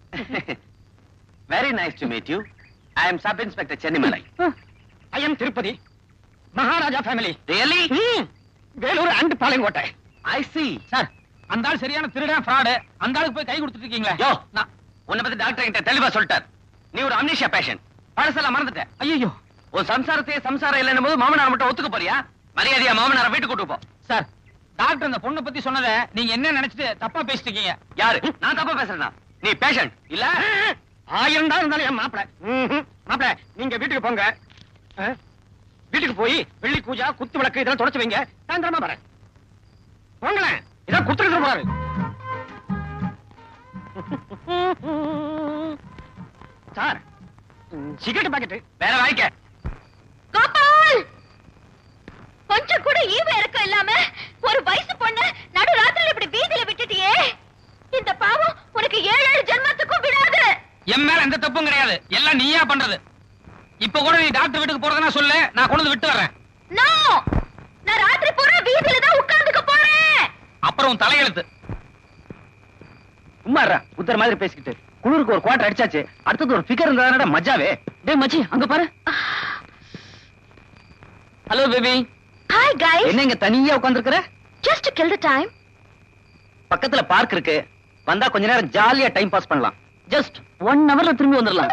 very nice to meet you I am sub inspector Chennimalai I am Tirupati Maharaja family really Vellore and Palayamkottai I see sir அந்த ஆள் சரியான திருடன் ஃப்ராடு அந்த ஆளுக்கு போய் கை கொடுத்துட்டு இருக்கீங்களே யோ நான் உன்னை பத்தி டாக்டர் கிட்ட தெளிவா சொல்லிட்டார் நீ ஒரு அம்னிஷியா பேஷண்ட் பழசெல்லாம் மறந்துட்ட ஐயோ உன் சம்சாரத்தையே சம்சாரம் இல்லைன்னும் போது மாமனார் மட்டும் ஒத்துக்க போறியா மரியாதையா மாமனாரை வீட்டுக்கு கூட்டு போ சார் டாக்டர் அந்த பொண்ணை பத்தி சொன்னதை நீங்க என்ன நினைச்சிட்டு தப்பா பேசிட்டு இருக்கீங்க யாரு நான் தப்பா பேசுறேனா நீ பேஷண்ட் இல்ல ஆயிரம் தான் இருந்தாலும் என் மாப்பிள மாப்பிள நீங்க வீட்டுக்கு போங்க ஆ? வீட்டுக்கு போய் வெள்ளி பூஜா குத்து விளக்கு இதெல்லாம் தொடச்சு வைங்க சாயந்தரமா வரேன் போங்களேன் இதான் குத்துட்டு போறாரு சார் சிகரெட் பாக்கெட் வேற வாய்க்க கோபால் கொஞ்சம் கூட ஈவ இறக்கம் இல்லாம ஒரு வயசு பொண்ண நடு ராத்திரில இப்படி வீதியில விட்டுட்டியே இந்த பாவம் உனக்கு ஏழு ஏழு ஜென்மத்துக்கும் விடாது என் மேல எந்த தப்பும் கிடையாது எல்லாம் நீயா பண்றது இப்ப கூட நீ டாக்டர் வீட்டுக்கு போறதுனா சொல்லு நான் கொண்டு வந்து விட்டு வரேன் நோ நான் ராத்திரி பூரா வீதியில தான் உட்கார்ந்துக்க போறேன் அப்புறம் உன் தலையெழுத்து சும்மாறா உத்தர மாதிரி பேசிக்கிட்டு குளிருக்கு ஒரு குவார்டர் அடிச்சாச்சு அடுத்தது ஒரு ஃபிகர் இருந்தா மஜாவே டேய் மச்சி அங்க பாரு ஹலோ பேபி ஹாய் கைஸ் என்ன இங்க தனியா உட்கார்ந்திருக்கிற ஜஸ்ட் கில் தி டைம் பக்கத்துல பார்க் இருக்கு வந்தா கொஞ்ச நேரம் ஜாலியா டைம் பாஸ் பண்ணலாம் ஜஸ்ட் ஒன் ஹவர்ல திரும்பி வந்துடலாம்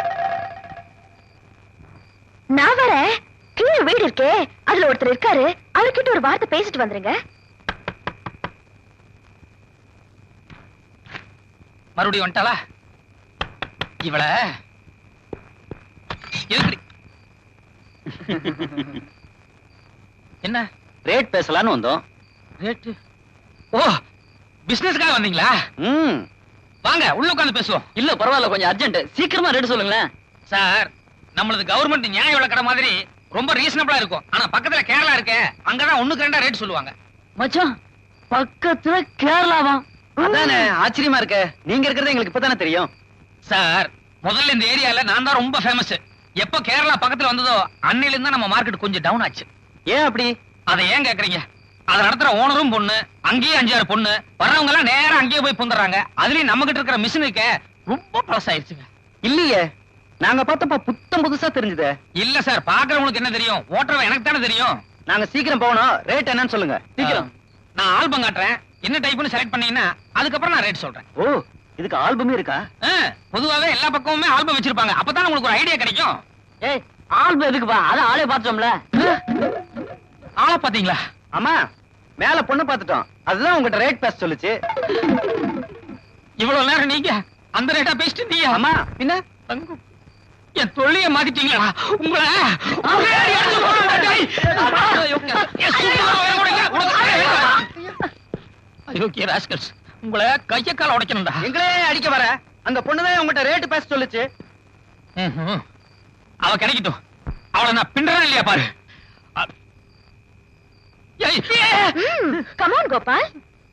நான் வரேன் கீழே வீடு இருக்கே அதுல ஒருத்தர் இருக்காரு அவர்கிட்ட ஒரு வார்த்தை பேசிட்டு வந்துருங்க மறுபடியும் வந்துட்டாளா இவள எதுக்குடி என்ன ரேட் பேசலாம்னு வந்தோம் ரேட்டு ஓ பிசினஸ்க்காக வந்தீங்களா ம் வாங்க உள்ள உட்கார்ந்து பேசுவோம் இல்ல பரவாயில்ல கொஞ்சம் அர்ஜென்ட் சீக்கிரமா ரேட் சொல்லுங்களேன் சார் நம்மளது கவர்மெண்ட் நியாய விலை கடை மாதிரி ரொம்ப ரீசனபிளா இருக்கும் ஆனா பக்கத்துல கேரளா இருக்கே அங்கதான் ஒண்ணுக்கு ரெண்டா ரேட் சொல்லுவாங்க மச்சான் பக்கத்துல கேரளாவா அதானே ஆச்சரியமா இருக்க நீங்க இருக்கிறது எங்களுக்கு இப்பதானே தெரியும் சார் முதல்ல இந்த ஏரியால நான் தான் ரொம்ப ஃபேமஸ் எப்ப கேரளா பக்கத்துல வந்ததோ அன்னையில இருந்தா நம்ம மார்க்கெட் கொஞ்சம் டவுன் ஆச்சு ஏன் அப்படி அதை ஏன் கேக்குறீங்க அதை நடத்துற ஓனரும் பொண்ணு அங்கேயே அஞ்சாறு பொண்ணு வர்றவங்க எல்லாம் நேரா அங்கேயே போய் புந்துறாங்க அதுலயும் நம்ம கிட்ட இருக்கிற மிஷினுக்கு ரொம்ப ப்ளஸ் ஆயிடுச்சுங்க இல்லையே நாங்க பார்த்தப்ப புத்தம் புதுசா தெரிஞ்சதே இல்ல சார் பாக்குறவங்களுக்கு என்ன தெரியும் ஓட்டுறவன் எனக்கு தானே தெரியும் நாங்க சீக்கிரம் போகணும் ரேட் என்னன்னு சொல்லுங்க சீக்கிரம் நான் ஆல்பம் காட்டுறேன் என்ன டைப்னு செலக்ட் பண்ணீங்கன்னா அதுக்கப்புறம் நான் ரேட் சொல்றேன் ஓ இதுக்கு ஆல்பமே இருக்கா ஆ, பொதுவாவே எல்லா பக்கமுமே ஆல்பம் வச்சிருப்பாங்க அப்பதான் உங்களுக்கு ஒரு ஐடியா கிடைக்கும் ஏய் ஆல்பம் எதுக்குப்பா அதான் ஆளே பார்த்தோம்ல ஆளை பாத்தீங்களா ஆமா மேல பொண்ணு பார்த்துட்டோம் அதுதான் உங்ககிட்ட ரேட் பேச சொல்லுச்சு இவ்வளவு நேரம் நீங்க அந்த ரேட்டா பேசிட்டு நீ ஆமா பின்ன தங்கம் என் தொழிலைய மாத்திட்டீங்களா உங்களை ஒரே அடி அடிச்சு போடுவேன், டேய். ஏன் சும்மா வரக்கூடாது? உனக்கு அயோக்கிய ராஸ்கல்ஸ் உங்களை கைய கால உடைக்கணும்டா எங்களே அடிக்க வர அந்த பொண்ணுதான் உங்ககிட்ட ரேட்டு பேச சொல்லுச்சு ம்ஹும். அவ கிடைக்கட்டும் அவளை நான் பின்றேன் இல்லையா பாரு அ- ஏய், கமான் கோபால்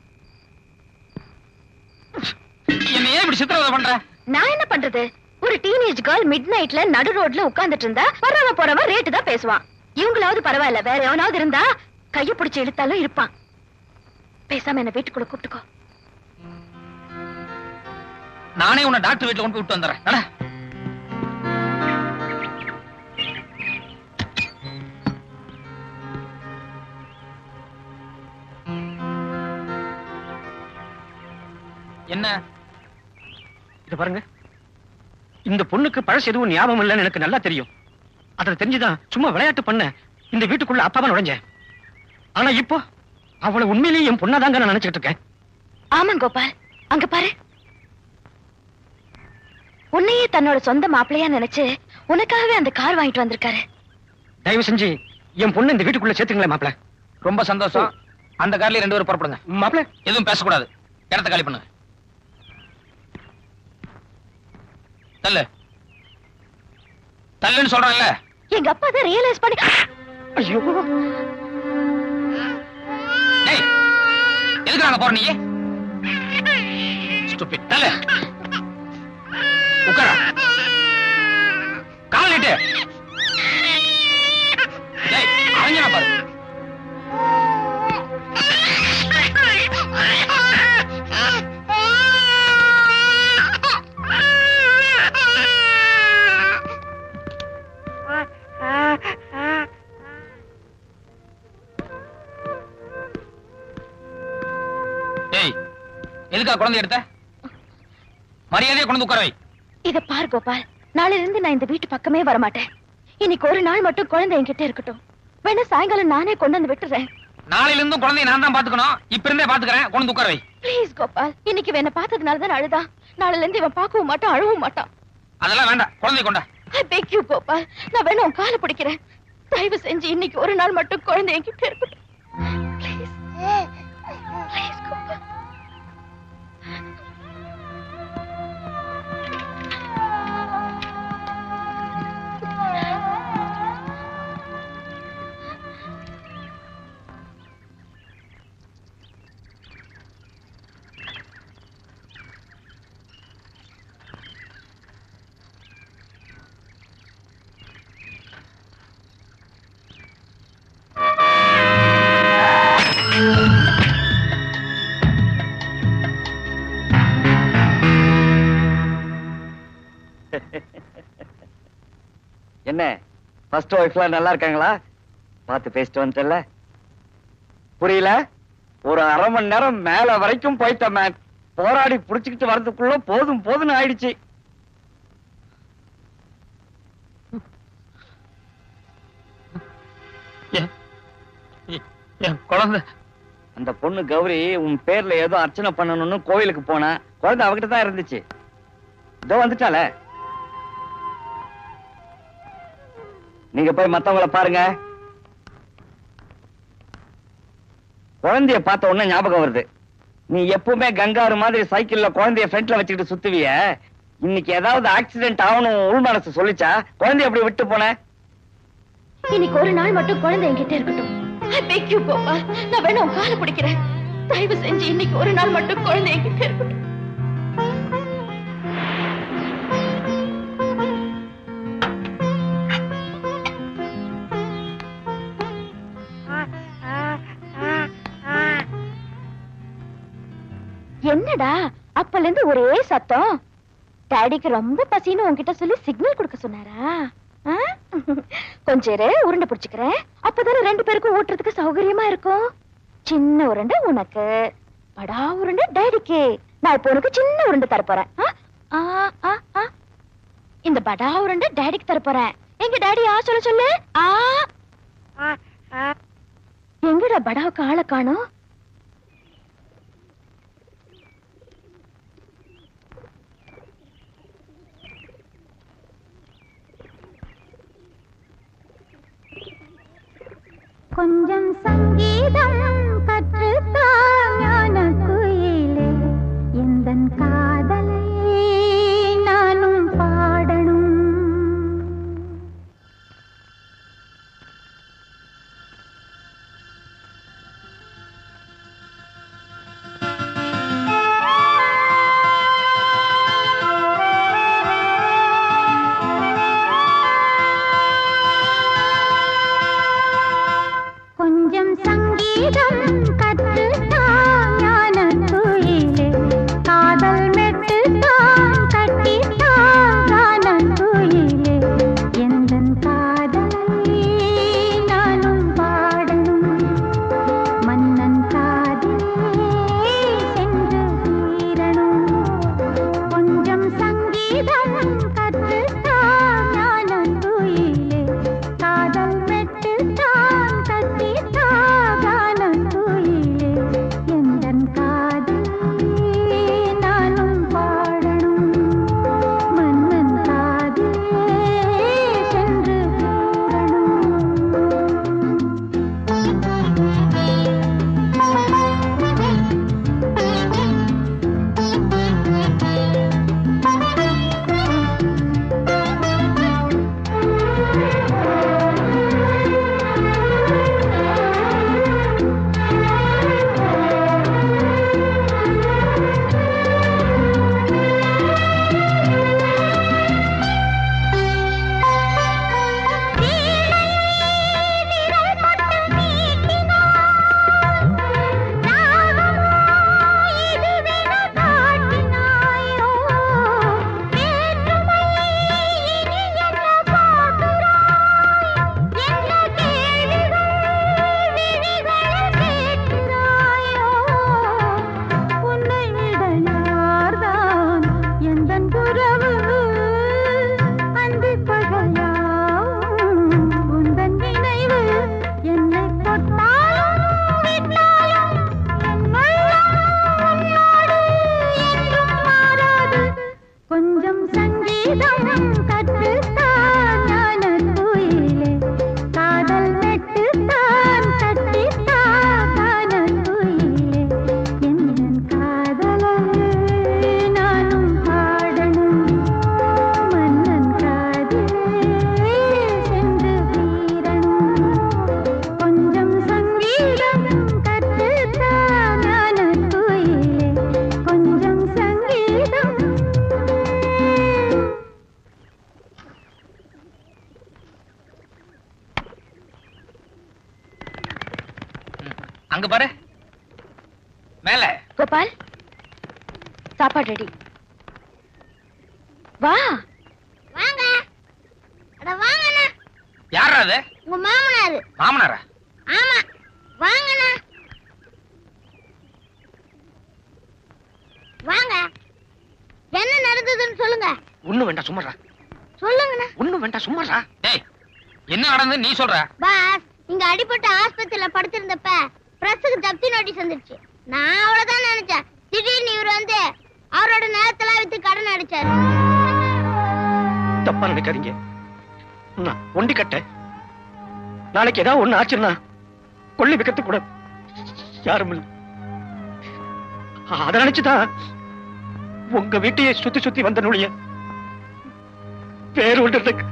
என்னை ஏன் இப்படி சித்திரவதை பண்ற நான் என்ன பண்றது ஒரு டீனேஜ் கேர்ள் மிட் நைட்ல நடு ரோட்ல உட்கார்ந்துட்டு இருந்தா வர்றவ போறவன் ரேட்டு தான் பேசுவான் இவங்களாவது பரவாயில்ல வேற எவனாவது இருந்தா கைய பிடிச்சு இழுத்தாலும் இருப்பான் பேசாம என்ன வீட்டுக்குள்ள கூப்பிட்டுக்கோ நானே உன்னை டாக்டர் வீட்டுல கொண்டு போய் விட்டு வந்துடுறேன் நட. என்ன இது பாருங்க இந்த பொண்ணுக்கு பழசு எதுவும் ஞாபகம் இல்லைன்னு எனக்கு நல்லா தெரியும் அதுல தெரிஞ்சுதான் சும்மா விளையாட்டு பண்ண இந்த வீட்டுக்குள்ள அப்பாவை நுழைஞ்சேன் ஆனா இப்போ அவளை உண்மையிலேயே என் பொண்ணாதாங்க நான் நினைச்சிட்டு இருக்கேன் ஆமாம் கோபால் அங்க பாரு உன்னையே தன்னோட சொந்த மாப்பிள்ளையா நினைச்சு உனக்காகவே அந்த கார் வாங்கிட்டு வந்திருக்காரு தயவு செஞ்சு என் பொண்ணு இந்த வீட்டுக்குள்ள சேர்த்துங்களேன் மாப்பிள ரொம்ப சந்தோஷம் அந்த கார்லயே ரெண்டு பேரும் புறப்படுங்க மாப்பிள எதுவும் பேசக்கூடாது இடத்த காலி பண்ணுங்க தள்ளு தள்ளுன்னு சொல்றேன்ல எங்க அப்பா அதை ரியலைஸ் பண்ணி ஐயோ டேய் எதுக்கு நாங்க போற நீ ஸ்டூபிட் தள்ளு உட்கார கால் நீட்டு டேய் அவஞ்சனா பாரு டேய் எதுக்கா குழந்தை எடுத்த மரியாதையா கொண்டு வந்து உட்கார வை இத பார் கோபால் நாளையில இருந்து நான் இந்த வீட்டு பக்கமே வர மாட்டேன் இன்னைக்கு ஒரு நாள் மட்டும் குழந்தை என்கிட்ட இருக்கட்டும் வேணா சாயங்காலம் நானே கொண்டு வந்து விட்டுறேன் நாளையில இருந்தும் குழந்தைய நான் தான் பாத்துக்கணும் இப்ப இருந்தே பாத்துக்கிறேன் கொண்டு வந்து உட்கார வை ப்ளீஸ் கோபால் இன்னைக்கு இவன் என்ன பார்த்ததுனால தான் அழுதான் நாளையில இருந்து இவன் பார்க்கவும் மாட்டான் அழவும் மாட்டான் அதெல்லாம் வேண்டாம் குழந்தை கொண்டா ஐ பெக் யூ கோபால் நான் வேணா உன் காலை பிடிக்கிறேன் தயவு செஞ்சு இன்னைக்கு ஒரு நாள் மட்டும் குழந்தை என்கிட்ட இருக்கட்டும் ப்ளீஸ் ப்ளீஸ் கோபால் என்ன ஃபர்ஸ்ட் ஒய்ஃப்லாம் நல்லா இருக்காங்களா பார்த்து பேசிட்டு வந்துட்டல புரியல ஒரு அரை மணி நேரம் மேல வரைக்கும் போயிட்டேன் மேம் போராடி புடிச்சுக்கிட்டு வரதுக்குள்ள போதும் போதும்னு ஆயிடுச்சு என் குழந்தை அந்த பொண்ணு கௌரி உன் பேர்ல ஏதோ அர்ச்சனை பண்ணணும்னு கோயிலுக்கு போனா குழந்தை அவகிட்ட தான் இருந்துச்சு இதோ வந்துட்டால நீங்க போய் மத்தவங்கள பாருங்க குழந்தைய பார்த்த உடனே ஞாபகம் வருது நீ எப்பவுமே கங்காரு மாதிரி சைக்கிள்ல குழந்தைய ஃப்ரண்ட்ல வச்சுக்கிட்டு சுத்துவிய இன்னைக்கு ஏதாவது ஆக்சிடென்ட் ஆகணும் உள் மனசு சொல்லிச்சா குழந்தைய அப்படி விட்டு போன இன்னைக்கு ஒரு நாள் மட்டும் குழந்தை என்கிட்ட இருக்கட்டும் ஐ பெக் யூ கோபால் நான் வேணா உன் காலை பிடிக்கிறேன் தயவு செஞ்சு இன்னைக்கு ஒரு நாள் மட்டும் குழந்தை என்கிட்ட இருக்கட்டும் என்னடா அப்பல இருந்து ஒரே சத்தம் டாடிக்கு ரொம்ப பசின்னு உன்கிட்ட சொல்லி சிக்னல் கொடுக்க சொன்னாரா ஆ? கொஞ்சம் இரு, உருண்டை பிடிச்சுக்கிறேன் அப்பதானே ரெண்டு பேருக்கும் ஓட்டுறதுக்கு சௌகரியமா இருக்கும் சின்ன உருண்டை உனக்கு படா உருண்டை டாடிக்கு நான் இப்போ உனக்கு சின்ன உருண்டை தர போறேன் ஆ? ஆ, ஆ, ஆ. இந்த படா உருண்டை டாடிக்கு தர போறேன் எங்க டாடி ஆ சொல்ல சொல்லு ஆ எங்கடா படாவுக்கு ஆளை காணோம் கொஞ்சம் சங்கீதம் கற்றுத்தான் ஞான குயிலே எந்தன் காதலை நானும் பாடணும் கொஞ்சம் சங்கீதம் கற்றுத்தான் ஞான குயிலே காதல் மெட்டுத்தான் கட்டித்தான் கான குயிலே எந்தன் காதலை நானும் பாடணும் மன்னன் காதிலே சென்று தீரணும் கொஞ்சம் சங்கீதம் கற்றுத்தான் ஞான குயிலே காதல் மெட்டுத்தான் கட்டித்தான் கான குயிலே எந்தன் காதிலே நானும் பாடணும் மன்னன் காதிலே சென்று எந்தன் புறவு அந்தி பகையாவும் உந்தன் நினைவு என்னை தொட்டாலும் விட்டாலும் என் உள்ளம் உன்னோடு என்றும் மாறாது கொஞ்சம் சங்கீதம் கற்றுத்தான் ஞான குயிலே காதல் நட்டுத்தான் கட்டித்தான் கான குயிலே என் காதலை நானும் பாடணும் மன்னன் காதிலே சென்று வீரணும் கொஞ்சம் சங்கீதம் கற்றுத்தான் ஞான குயிலே கொஞ்சம் சங்கீதம் அங்க பாரு மேல கோபால் சாப்பாடு ரெடி வா வாங்க அட வாங்கண்ணா யாரா அது உங்க மாமனாரு மாமனாரா ஆமா வாங்கண்ணா வாங்க என்ன நடந்ததுன்னு சொல்லுங்க ஒண்ணு வேண்டாம் சும்மாடா சொல்லுங்கண்ணா ஒண்ணு வேண்டாம் சும்மாடா டேய் என்ன நடந்து நீ சொல்ற பாஸ் இங்க அடிபட்டு ஆஸ்பத்திரியில படுத்திருந்தப்ப பிரஸுக்கு ஜப்தி நோட்டீஸ் வந்துருச்சு நான் அவ்வளவுதான் நினைச்சேன் திடீர்னு இவர் வந்து அவரோட நிலத்தெல்லாம் வித்து கடன் அடிச்சாரு தப்பா நினைக்காதீங்க நான் ஒண்டி கட்ட நாளைக்கு ஏதாவது ஒண்ணு ஆச்சுன்னா கொள்ளி வைக்கிறது கூட யாரும் இல்லை அதை நினைச்சுதான் உங்க வீட்டையே சுத்தி சுத்தி வந்த நொழிய பேர் ஒன்று இருக்கு.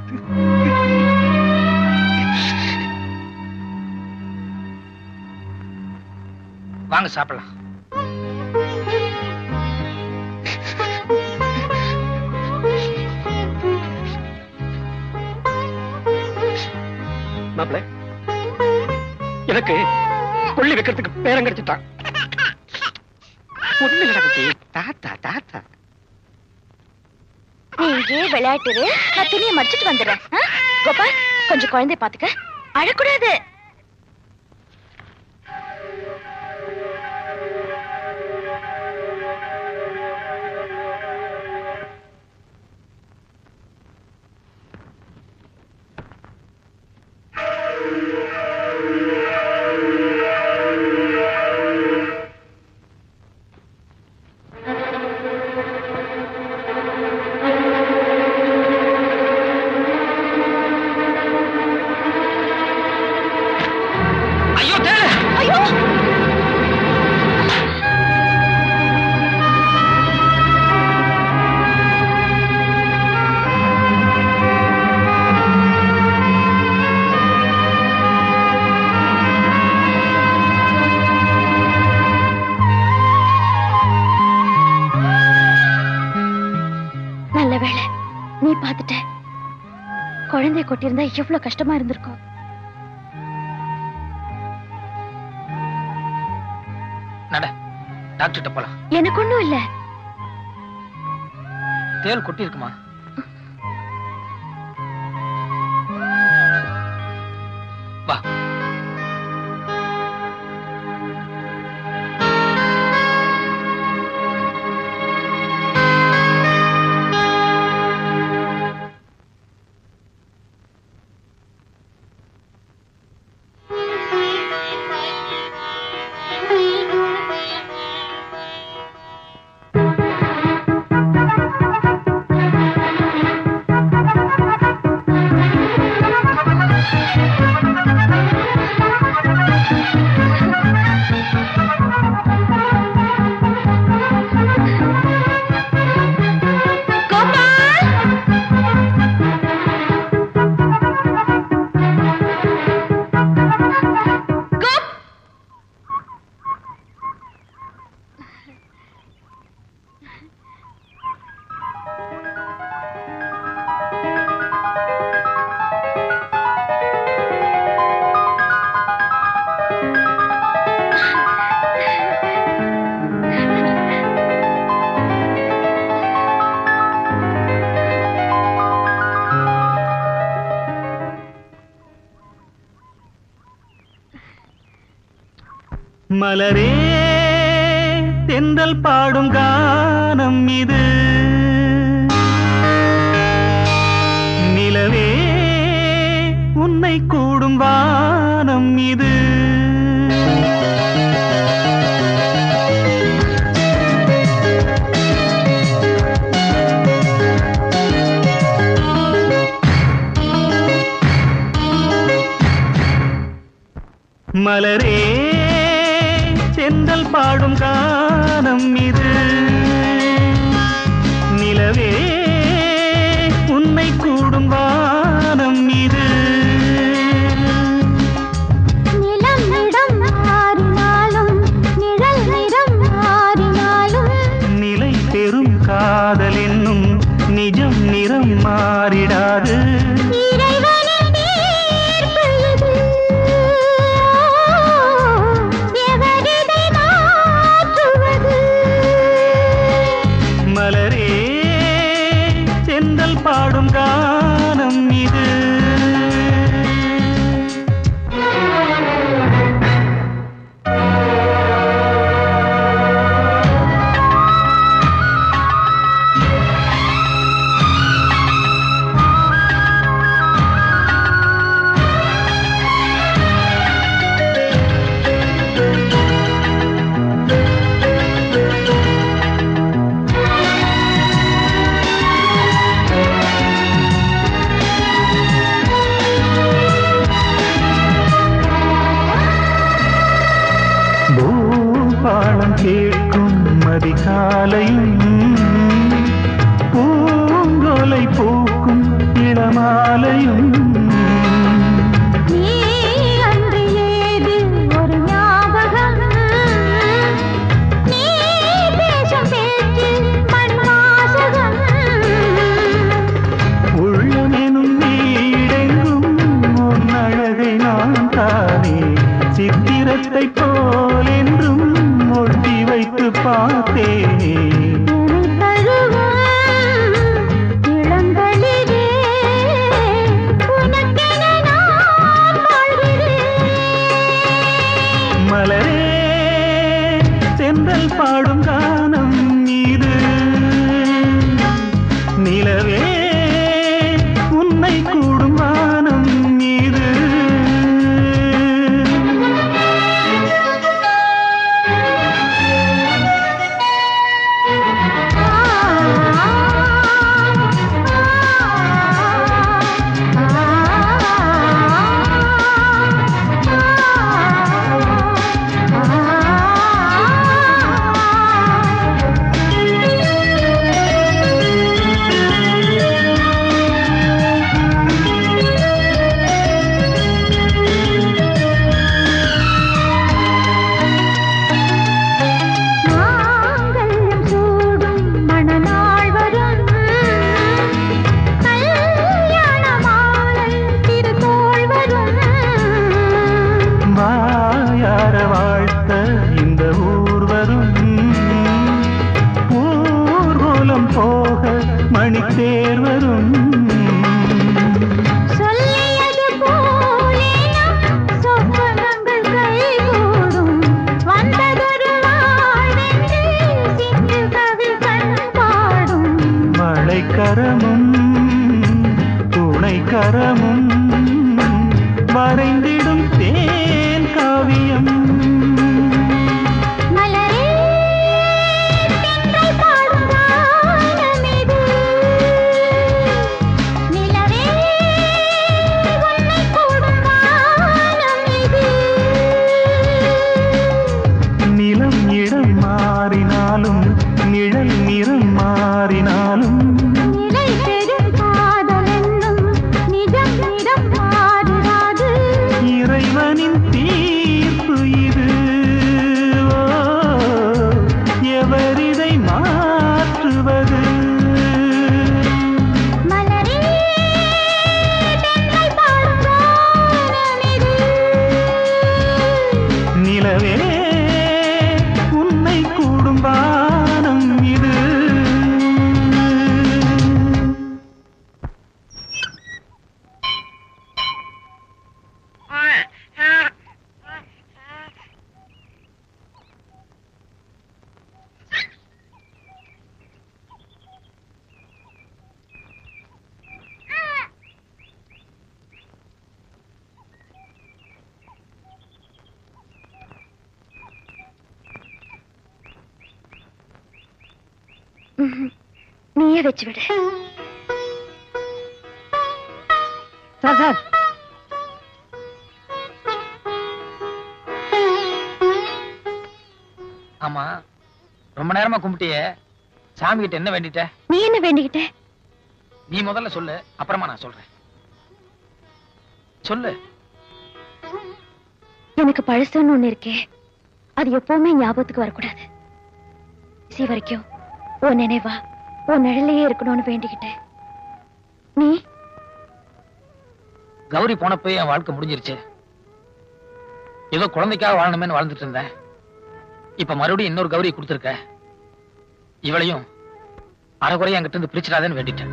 வாங்க சாப்பிடலாம் மாப்பிள எனக்கு கொள்ளி வைக்கிறதுக்கு பேரம் கிடைச்சிட்டான் ஒண்ணு இல்லடா குட்டி தாத்தா தாத்தா நீ இங்கேயே விளையாட்டுரு நான் துணியை மடிச்சிட்டு வந்துடுறேன் ஆ? கோபால் கொஞ்சம் குழந்தைய பாத்துக்க அழக்கூடாது வேளை நீ பாத்துட்ட குழந்தைய கொட்டியிருந்தா எவ்வளவு கஷ்டமா இருந்திருக்கும் நட டாக்டர்கிட்ட போலாம் எனக்கு ஒண்ணும் இல்ல தேள் கொட்டி இருக்குமா வா மலரே தென்றல் பாடும் கானம் இது நிலவே உன்னை கூடும் வானம் இது மலரே தென்றல் பாடும் கானம் இது நிலவே உன்னை கூடும் வானம் இது நிலம் இடம் மாறினாலும் நிழல் நிறம் மாறினாலும் நிலை பெறும் காதல் என்னும் நிஜம் நிறம் மாறிடாது இறைவனின் தீர்ப்பு இது. எவரிதை மாற்றுவது மலரே தென்றல் பாடும் கானம் இது பூபாளம் கேட்கும் அதிகாலையும் பூங்கோலை பூக்கும் இளமாலையும் நீ அன்று ஏது ஒரு ஞாபகம் நீ பேசும் பேச்சு மண் வாசகம் உள்ளமெனும் வீடெங்கும் உன் அழகை நான் தானே சித்திரத்தை போல் என்றும் ஒட்டி வைத்து பார்த்தேனே இளங்களிலே உனக்கென நான் வாழ்கிறேன் மலரே சென்றல் பாடும் கானம் இது நிலவே உன்னை கூடும் வானம் இது ஆ தேர்வரும் சொல்லியது போலே நம் சொப்பனங்கள் கைகூடும் வந்ததொரு வாழ்வென்று சிந்து கவி கண்பாடும் மழைக்கரமும் துணைக்கரமும் வரைந்திடும் தேன் காவியம் மலரே தென்றல் பாடும் கானமிது நிலவே உன்னை கூடும் வானம் இது நிலம் இடம் மாறினாலும் நிழல் நிறம் மாறினாலும் நிலை பெறும் காதல் என்னும் நிஜம் நிறம் மாறுறாது இறைவனின் தீர்ப்பு இது ஓ, எவரிதை மாற்றுவது மலரே தென்றல் பாடும் கானமிது நிலவே உன்னை கூடும் வானம் இது ம்ஹும். நீயே வச்சு விடு சார் சார் ஆமா ரொம்ப நேரமா கும்பிட்டியே சாமி கிட்ட என்ன வேண்டிட்ட நீ என்ன வேண்டிக்கிட்ட நீ முதல்ல சொல்லு அப்புறமா நான் சொல்றேன் சொல்லு எனக்கு பழசுன்னு ஒண்ணு இருக்கே அது எப்பவுமே ஞாபகத்துக்கு வரக்கூடாது கடைசி வரைக்கும் உன் நினைவா உன் நிழலையே இருக்கணும்னு வேண்டிக்கிட்டேன் நீ கௌரி போனப்போ என் வாழ்க்கை முடிஞ்சிருச்சு ஏதோ குழந்தைக்காக வாழணுமேன்னு வாழ்ந்துட்டு இருந்தேன் இப்ப மறுபடியும் இன்னொரு கௌரி கொடுத்துருக்க இவளையும் அரைகுறையா என்கிட்ட இருந்து பிரிச்சிடாதேன்னு வேண்டிட்டேன்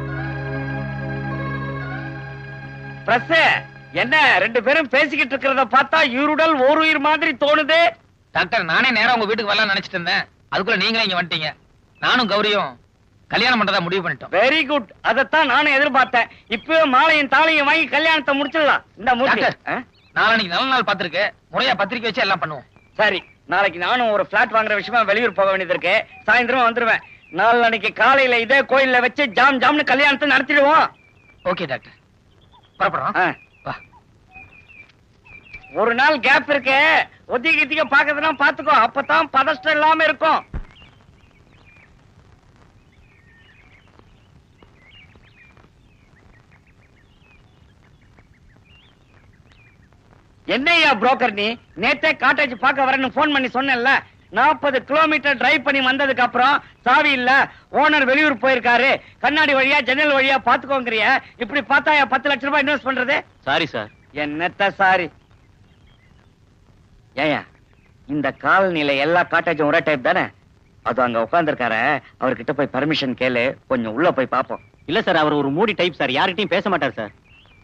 பிரஸ் என்ன ரெண்டு பேரும் பேசிக்கிட்டு இருக்கிறத பார்த்தா இருடல் ஓர் உயிர் மாதிரி தோணுது டாக்டர் நானே நேரா உங்க வீட்டுக்கு வரலாம்னு நினைச்சிட்டு இருந்தேன் அதுக்குள்ள நீங்களே இங்க வந்துட்டீங்க நானும் கௌரியும் கல்யாணம் பண்றதா முடிவு பண்ணிட்டோம் வெரி குட் அதத்தான் நானும் எதிர்பார்த்தேன் இப்பவே மாலையும் தாலையும் வாங்கி கல்யாணத்தை முடிச்சிடலாம் இந்த மூர்த்தி டாக்டர். ஆ? நாளைக்கு நல்ல நாள் பார்த்திருக்கு முறையா பத்திரிக்கை வச்சு எல்லாம் பண்ணுவோம் சரி நாளைக்கு நானும் ஒரு பிளாட் வாங்குற விஷயமா வெளியூர் போக வேண்டியது இருக்கு சாயந்தரம் வந்துருவேன் நாளைக்கு காலையில இதே கோயில்ல வச்சு ஜாம் ஜாம்னு கல்யாணத்தை நடத்திடுவோம் ஓகே டாக்டர் புறப்படுறோம் ஆ. வா ஒரு நாள் கேப் இருக்கு ஒத்திகை கித்திக பாக்கிறதுனா பாத்துக்கோ அப்பதான் பதஷ்டம் இல்லாம இருக்கும் என்னய்யா புரோக்கர் நீ நேத்தே காட்டேஜ் பார்க்க வரேன்னு ஃபோன் பண்ணி சொன்னேன்ல நாற்பது கிலோமீட்டர் டிரைவ் பண்ணி வந்ததுக்கு அப்புறம் சாவி இல்ல ஓனர் வெளியூர் போயிருக்காரு கண்ணாடி வழியா ஜன்னல் வழியா பாத்துக்கோங்கறிய இப்படி பார்த்தா என் பத்து லட்சம் ரூபாய் இன்வெஸ்ட் பண்றது சாரி சார் என்னத்த சாரி ஏயா இந்த காலனில எல்லா காட்டேஜும் ஒரே டைப் தானே அது அங்க உட்கார்ந்துருக்காரு அவர்கிட்ட போய் பர்மிஷன் கேளு கொஞ்சம் உள்ள போய் பாப்போம் இல்ல சார் அவர் ஒரு மூடி டைப் சார் யார்கிட்டயும் பேச மாட்டார் சார்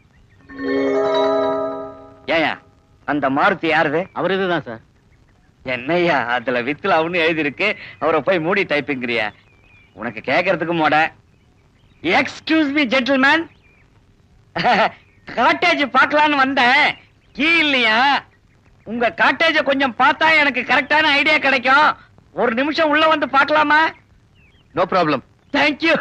ஏயா அந்த மாருதி யாருது அவர் இதுதான் சார் என்னய்யா அதுல வித்துல அவனு எழுதி இருக்கு அவரை போய் மூடி டைப்புங்கிறியா உனக்கு கேக்குறதுக்கு மோட எக்ஸ்கியூஸ் மீ ஜென்டில்மேன் காட்டேஜ் பார்க்கலான்னு வந்தேன் கீ இல்லையா உங்க காட்டேஜ கொஞ்சம் பார்த்தா எனக்கு கரெக்டான ஐடியா கிடைக்கும் ஒரு நிமிஷம் உள்ள வந்து பார்க்கலாமா நோ ப்ராப்ளம் தேங்க்யூ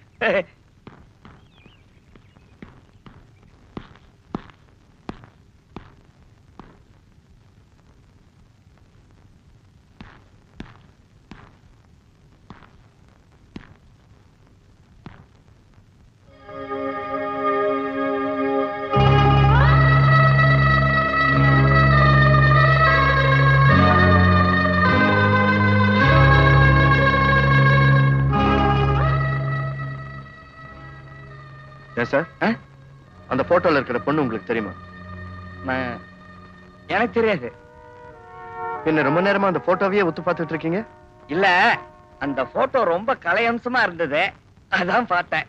ஏன் சார் அந்த போட்டோல இருக்கிற பொண்ணு உங்களுக்கு தெரியுமா நான்- எனக்கு தெரியாது என்ன ரொம்ப நேரமா அந்த போட்டோவையே ஒத்து பார்த்துட்டு இருக்கீங்க இல்ல அந்த போட்டோ ரொம்ப கலையம்சமா இருந்தது அதான் பார்த்தேன்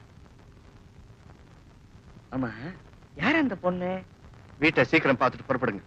ஆமா யார் அந்த பொண்ணு வீட்டை சீக்கிரம் பார்த்துட்டு புறப்படுங்க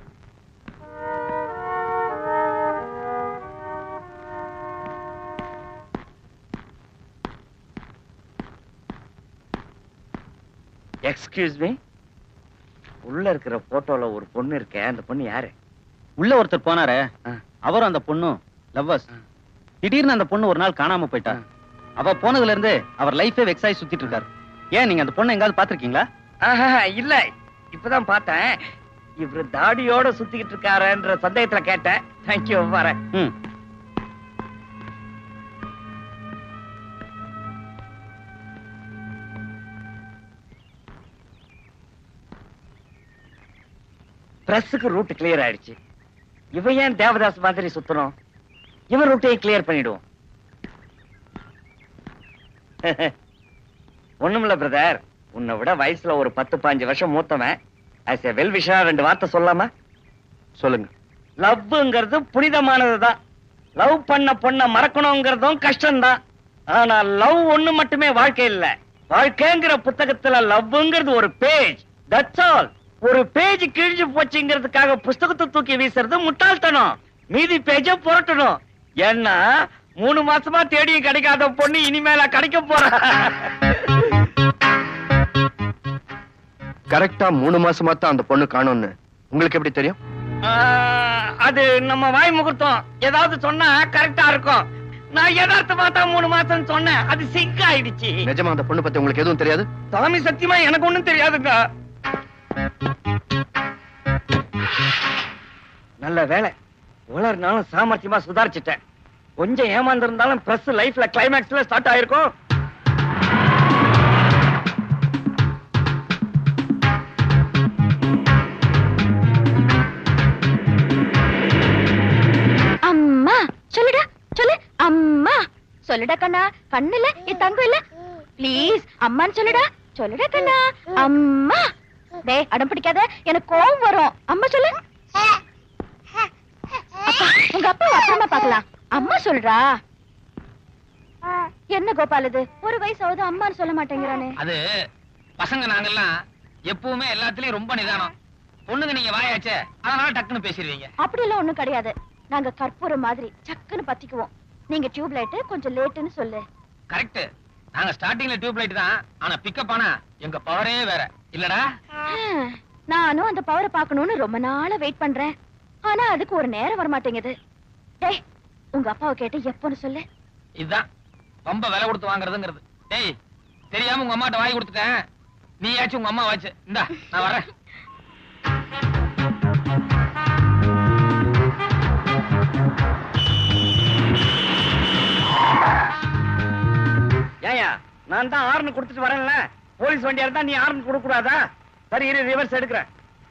எக்ஸ்கியூஸ் மீ உள்ள இருக்கிற போட்டோல ஒரு பொண்ணு இருக்கே அந்த பொண்ணு யாரு உள்ள ஒருத்தர் போனாரே ஆ. அவரும் அந்த பொண்ணும் லவ்வர்ஸ் ஆ. திடீர்னு அந்த பொண்ணு ஒரு நாள் காணாம போயிட்டா அவ போனதுல இருந்து அவர் லைஃபே வெக்ஸ் ஆகி சுத்திட்டு இருக்காரு ஏன் நீங்க அந்த பொண்ணை எங்காவது பாத்திருக்கீங்களா ஆஹா, இல்ல இப்பதான் பார்த்தேன் இவரு தாடியோட சுத்திக்கிட்டு இருக்காருன்ற சந்தேகத்துல கேட்டேன் தேங்க்யூ வரேன் ம் பிரஸுக்கு ரூட் கிளியர் ஆயிடுச்சு இவன் ஏன் தேவதாஸ் மாதிரி சுத்தணும் இவன் ரூட்டையும் கிளியர் பண்ணிடுவோம் ஒண்ணுமில்ல பிரதர் உன்னை விட வயசுல ஒரு பத்து பாஞ்சு வருஷம் மூத்தவன் ஆஸ் எ வெல் விஷா ரெண்டு வார்த்தை சொல்லாமா சொல்லுங்க லவ்ங்கிறது புனிதமானதுதான் லவ் பண்ண பொண்ண மறக்கணுங்கிறதும் கஷ்டம்தான் ஆனா லவ் ஒண்ணு மட்டுமே வாழ்க்கை இல்ல வாழ்க்கைங்கிற புத்தகத்துல லவ்ங்கிறது ஒரு பேஜ் தட்ஸ் ஆல் ஒரு பேஜ் கிழிஞ்சு போச்சுங்கிறதுக்காக புஸ்தகத்தை தூக்கி வீசுறது முட்டாள்தனம் மீதி பேஜ புரட்டணும் ஏன்னா மூணு மாசமா தேடியும் கிடைக்காத பொண்ணு இனிமேல கிடைக்க போறா கரெக்டா மூணு மாசமா தான் அந்த பொண்ணு காணும்னு உங்களுக்கு எப்படி தெரியும் ஆஹ், அது நம்ம வாய் முகூர்த்தம் ஏதாவது சொன்னா கரெக்டா இருக்கும் நான் யதார்த்தமா தான் மூணு மாசம் சொன்னேன் அது சிங்க் ஆயிடுச்சு நிஜமா அந்த பொண்ணு பத்தி உங்களுக்கு எதுவும் தெரியாது சாமி சத்தியமா எனக்கு ஒண்ணும் தெரியாதுங்க நல்ல வேலை உளர்னாலும் சாமர்த்தியமா சுதாரிச்சுட்டேன் கொஞ்சம் ஏமாந்திருந்தாலும் பிரஸ் லைஃப்ல கிளைமேக்ஸ்ல ஸ்டார்ட் ஆயிருக்கும் அம்மா சொல்லுடா சொல்லு அம்மா சொல்லுடா கண்ணா கண்ணு இல்ல என் தங்கம் இல்ல ப்ளீஸ் அம்மான்னு சொல்லுடா சொல்லுடா கண்ணா அம்மா டேய் அடம் பிடிக்காத எனக்கு கோவம் வரும் அம்மா சொல்லு அப்பா உங்க அப்பா அப்புறமா பார்க்கலாம் அம்மா சொல்றா என்ன கோபால் இது ஒரு வயசாவது அம்மான்னு சொல்ல மாட்டேங்கிறானே அது பசங்க நாங்கெல்லாம் எப்பவுமே எல்லாத்துலயும் ரொம்ப நிதானம் பொண்ணுங்க நீங்க வாயாச்சே அதனால டக்குன்னு பேசிடுவீங்க அப்படி எல்லாம் ஒண்ணும் கிடையாது நாங்க கற்பூரம் மாதிரி சக்குன்னு பத்திக்குவோம் நீங்க டியூப் லைட் கொஞ்சம் லேட்டுன்னு சொல்லு கரெக்ட் நாங்க ஸ்டார்டிங்ல டியூப் லைட் தான் ஆனா பிக்கப் ஆனா எங்க பவரே வேற இல்லடா ஹம், நானும் அந்த பவரை பார்க்கணும்னு ரொம்ப நாளா வெயிட் பண்றேன் ஆனா அதுக்கு ஒரு நேரம் வர மாட்டேங்குது டேய் உங்க அப்பாவை கேட்டு எப்போன்னு சொல்லு இதுதான் ரொம்ப விலை கொடுத்து வாங்குறதுங்கிறது டேய் தெரியாம உங்க அம்மாட்ட வாங்கி கொடுத்துட்டேன் நீயாச்சும் உங்க அம்மா வாச்சு இந்தா நான் வரேன் ஏயா நான் தான் ஆர்ன் கொடுத்துட்டு வரேன்ல போலீஸ் வண்டியா இருந்தா நீ ஆர்ன் கொடுக்க கூடாதா சரி இரு ரிவர்ஸ் எடுக்கிறேன்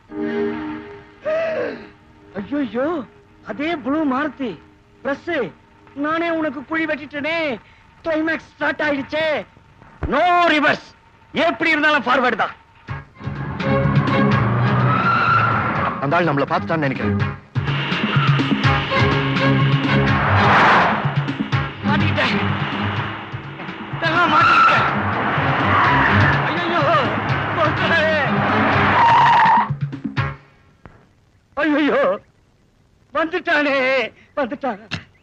ஐயோ அதே ப்ளூ மாருதி பிரஸ் நானே உனக்கு குழி வெட்டிட்டேனே கிளைமேக்ஸ் ஸ்டார்ட் ஆயிடுச்சே நோ ரிவர்ஸ் எப்படி இருந்தாலும் ஃபார்வர்டு தான் அந்த ஆள் நம்மள பார்த்துட்டான்னு நினைக்கிறேன் மாட்டிக்கிட்டேன் இதெல்லாம் மாட்டிக்கிட்டேன் ஐயோ ஐயோ வந்துட்டானே வந்துட்டான்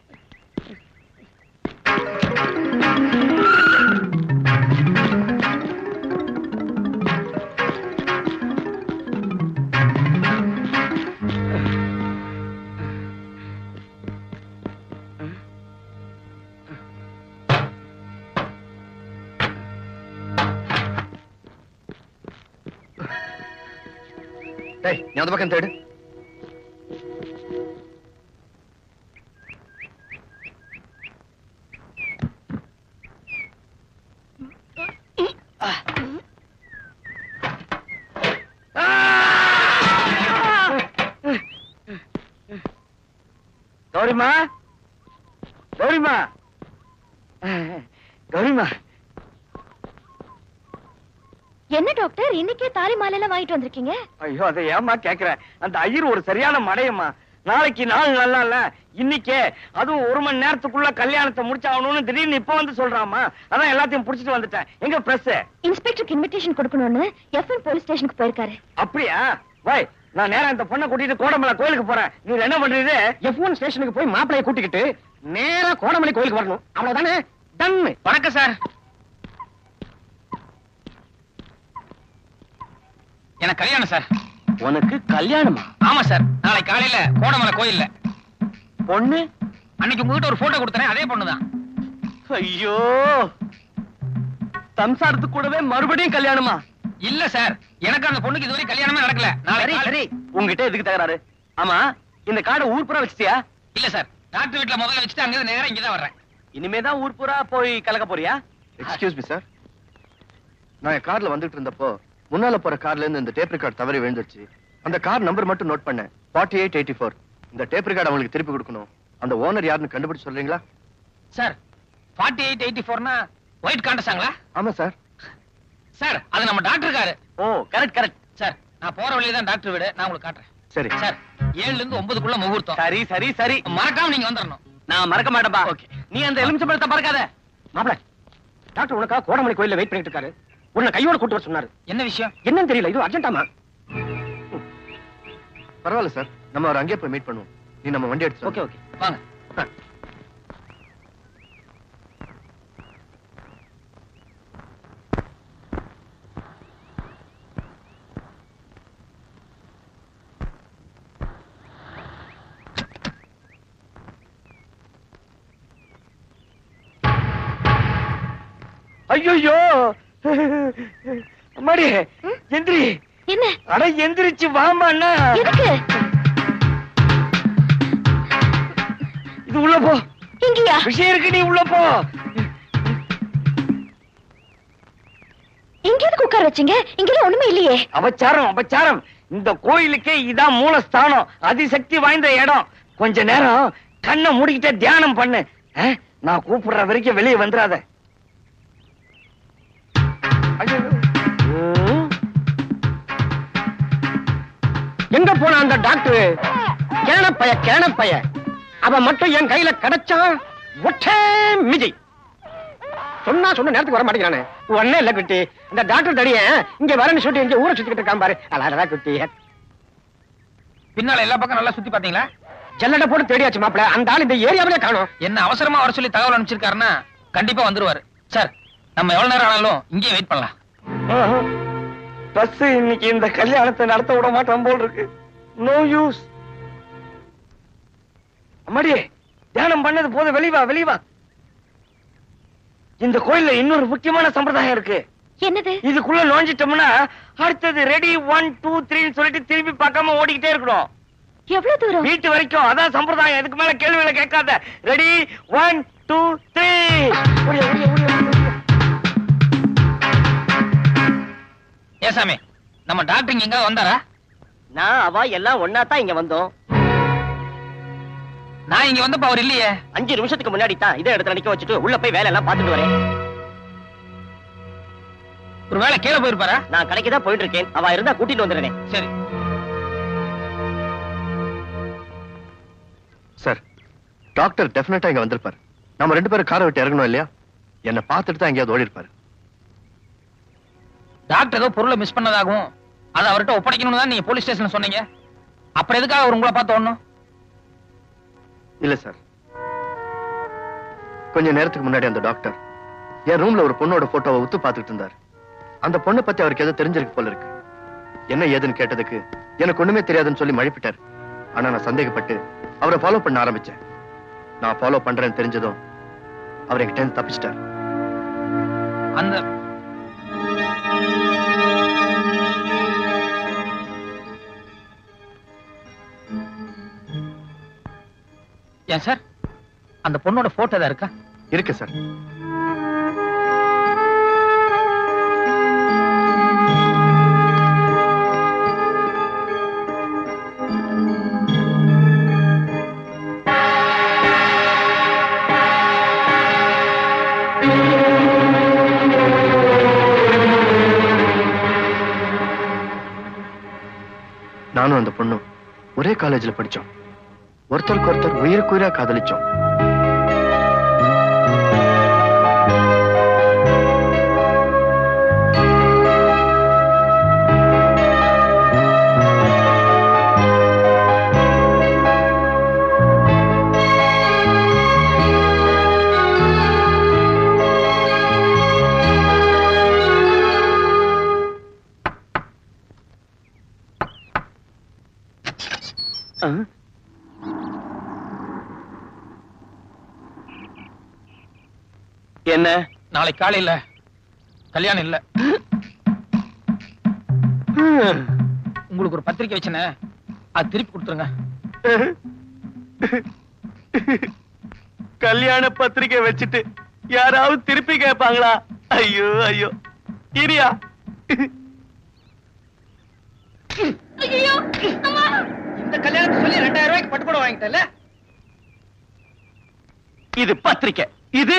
டேய் நீ அந்த பக்கம் தேடு கௌரிமா கௌரிமா கௌரிமா என்ன டாக்டர் இன்னைக்கே தாலி மாலை எல்லாம் வாங்கிட்டு வந்திருக்கீங்க ஐயோ அதை ஏமா கேக்குறேன் அந்த ஐயர் ஒரு சரியான மடையம்மா நாளைக்கு நாள் நல்லா இல்ல இன்னைக்கே அதுவும் ஒரு மணி நேரத்துக்குள்ள கல்யாணத்தை முடிச்சாகணும்னு திடீர்னு இப்ப வந்து சொல்றாமா அதான் எல்லாத்தையும் புடிச்சிட்டு வந்துட்டேன் எங்க பிரஸ் இன்ஸ்பெக்டருக்கு இன்விடேஷன் கொடுக்கணும்னு எஃப்என் போலீஸ் ஸ்டேஷனுக்கு போயிருக்காரு அப்படியா வை நான் நேரா இந்த பொண்ணை கூட்டிட்டு கோடமலை கோயிலுக்கு போறேன் நீ என்ன பண்றீங்க எஃப் ஒன் ஸ்டேஷனுக்கு போய் மாப்பிளைய கூட்டிக்கிட்டு நேரா கோடமலை கோயிலுக்கு வரணும் அவ்வளவுதானே டன்னு வணக்கம் சார் எனக்கு கல்யாணம் சார் உனக்கு கல்யாணமா ஆமா சார் நாளை காலையில கோடமலை கோயில்ல பொண்ணு அன்னைக்கு உங்ககிட்ட ஒரு போட்டோ கொடுத்தனே அதே பொண்ணுதான் ஐயோ சம்சாரத்துக்கு கூடவே மறுபடியும் கல்யாணமா இல்ல சார் எனக்கு அந்த பொண்ணுக்கு இதுவரை கல்யாணமே நடக்கல நாளை சரி காலை- சரி உங்ககிட்ட எதுக்கு தகராறு ஆமா இந்த காடை ஊர் பூரா வச்சிட்டியா இல்ல சார் டாக்டர் வீட்ல முதல்ல வச்சுட்டு அங்க நேரா இங்கதான் வர்றேன் இனிமே தான் ஊர் பூரா போய் கலக்க போறியா எக்ஸ்கியூஸ் மீ சார் நான் என் கார்ல வந்துட்டு இருந்தப்போ முன்னால போற கார்ல இருந்து இந்த டேப் ரெக்கார்ட் தவறி விழுந்துருச்சு அந்த கார் நம்பர் மட்டும் நோட் பண்ணேன் ஃபார்ட்டி எயிட் எயிட்டி ஃபோர் இந்த டேப் ரெக்கார்ட் அவங்களுக்கு திருப்பி கொடுக்கணும் அந்த ஓனர் யாருன்னு கண்டுபிடிச்சு சொல்றீங்களா சார் ஃபார்ட்டி எயிட் எயிட்டி ஃபோர்னா ஒயிட் காண்டஸாங்களா ஆமா சார் சார் அது நம்ம டாக்டர் இருக்காரு ஓ கரெக்ட் கரெக்ட் சார் நான் போற வழியில தான் டாக்டர் வீடு நான் உங்களுக்கு காட்டுறேன் சரி சார் ஏழுல இருந்து ஒன்பதுக்குள்ள முகூர்த்தம் சரி சரி சரி மறக்காம நீங்க வந்துடணும் நான் மறக்க மாட்டேன்பா ஓகே. நீ அந்த எலுமிச்சம்பழத்தை மறக்காத மாப்பிள டாக்டர் உனக்கா கோடமலை கோயில்ல வெயிட் பண்ணிட்டு இருக்காரு உன்னை கையோட கூட்டு வர சொன்னாரு என்ன விஷயம் என்னன்னு தெரியல இது அர்ஜென்டாமா பரவாயில்ல சார் நம்ம அவர் அங்கேயே போய் மீட் பண்ணுவோம் நீ நம்ம வண்டி எடுத்து ஓகே ஓகே வாங்க ஐயோ அம்மாடி எந்திரி என்ன அட எந்திரிச்சு வாமா அண்ணா எதுக்கு இது உள்ள போ இங்கயா விஷயம் இருக்கு நீ உள்ள போ இங்க எதுக்கு உட்கார வச்சீங்க இங்கெல்லாம் ஒண்ணுமே இல்லையே அபச்சாரம் அபச்சாரம் இந்த கோயிலுக்கே இதான் மூலஸ்தானம் அதிசக்தி வாய்ந்த இடம் கொஞ்ச நேரம் கண்ணை மூடிக்கிட்டே தியானம் பண்ணு ஆ? நான் கூப்பிடுற வரைக்கும் வெளியே வந்துடாத ஐயோ. ம். எங்க போன அந்த டாக்டர் கேணப்பைய கேணப்பைய அவ மட்டும் என் கையில கிடைச்சா ஒட்டே மிதி சொன்னா சொன்ன நேரத்துக்கு வர மாட்டேங்கிறானே ஒண்ணே இல்ல குட்டி இந்த டாக்டர் தடிய இங்க வரன்னு சொல்லிட்டு இங்க ஊரை சுத்திக்கிட்டு இருக்கான் பாரு அழகா குட்டி பின்னால எல்லா பக்கம் நல்லா சுத்தி பாத்தீங்களா ஜல்லடை போட்டு தேடியாச்சு மாப்பிள அந்த ஆள் இந்த ஏரியாவிலே காணோம் என்ன அவசரமா வர சொல்லி தகவல் அனுப்பிச்சிருக்காருன்னா கண்டிப்பா வந்துருவாரு சார் நம்ம எவ்வளவு நேரம் ஆனாலும் இங்கேயே வெயிட் பண்ணலாம் பஸ் இன்னைக்கு இந்த கல்யாணத்தை நடத்த விட மாட்டான் போல் இருக்கு நோ யூஸ் அம்மாடி தியானம் பண்ணது போது வெளிவா வெளிவா இந்த கோயில்ல இன்னொரு முக்கியமான சம்பிரதாயம் இருக்கு என்னது இதுக்குள்ள நுழைஞ்சிட்டோம்னா அடுத்தது ரெடி ஒன் டூ த்ரீன்னு சொல்லிட்டு திரும்பி பார்க்காம ஓடிக்கிட்டே இருக்கணும் எவ்வளவு தூரம் வீட்டு வரைக்கும் அதான் சம்பிரதாயம் இதுக்கு மேல கேள்விகளை கேட்காத ரெடி ஒன் டூ த்ரீ ஏ சாமி நம்ம டாக்டர் இங்க எங்க வந்தாரா நான் அவ எல்லாம் ஒன்னா தான் இங்க வந்தோம் நான் இங்க வந்தப்ப அவர் இல்லையே அஞ்சு நிமிஷத்துக்கு முன்னாடி தான் இதே இடத்துல நிக்க வச்சுட்டு உள்ள போய் வேலை எல்லாம் பாத்துட்டு வரேன் ஒரு வேளை கீழே போயிருப்பாரா நான் கடைக்கு தான் போயிட்டு இருக்கேன் அவ இருந்தா கூட்டிட்டு வந்துடுறேன் சரி சார் டாக்டர் டெஃபினட்டா இங்க வந்திருப்பாரு நம்ம ரெண்டு பேரும் காரை விட்டு இறங்கணும் இல்லையா என்ன பார்த்துட்டு தான் எங்கேயாவது ஓடி இருப்பாரு டாக்டர் ஏதோ பொருளை மிஸ் பண்ணதாகவும் அதை அவர்கிட்ட ஒப்படைக்கணும்னு தான் நீங்க போலீஸ் ஸ்டேஷன்ல சொன்னீங்க அப்புறம் எதுக்காக அவர் உங்களை பார்த்து ஒண்ணும் இல்ல சார் கொஞ்ச நேரத்துக்கு முன்னாடி அந்த டாக்டர் என் ரூம்ல ஒரு பொண்ணோட போட்டோவை உத்து பார்த்துட்டு இருந்தார் அந்த பொண்ணை பத்தி அவருக்கு ஏதோ தெரிஞ்சிருக்கு போல இருக்கு என்ன ஏதுன்னு கேட்டதுக்கு எனக்கு ஒண்ணுமே தெரியாதுன்னு சொல்லி மழுப்பிட்டார் ஆனா நான் சந்தேகப்பட்டு அவரை ஃபாலோ பண்ண ஆரம்பிச்சேன் நான் ஃபாலோ பண்றேன்னு தெரிஞ்சதும் அவர் என்கிட்ட இருந்து தப்பிச்சிட்டார் அந்த ஏன் சார் அந்த பொண்ணோட போட்டோ தான் இருக்கா இருக்கு சார் நானும் அந்த பொண்ணும் ஒரே காலேஜ்ல படிச்சோம் ஒருத்தருக்கு ஒருத்தர் உயிருக்கு உயிரா காதலிச்சோம் என்ன நாளை காலையில கல்யாணம் இல்ல உங்களுக்கு ஒரு பத்திரிக்கை வச்சனே அது திருப்பி கொடுத்துருங்க கல்யாண பத்திரிக்கை வச்சுட்டு யாராவது திருப்பி கேட்பாங்களா ஐயோ ஐயோ இரியா ஐயோ அம்மா இந்த கல்யாணத்தை சொல்லி ரெண்டாயிரம் ரூபாய்க்கு பட்டு கூட வாங்கிட்டல இது பத்திரிக்கை இது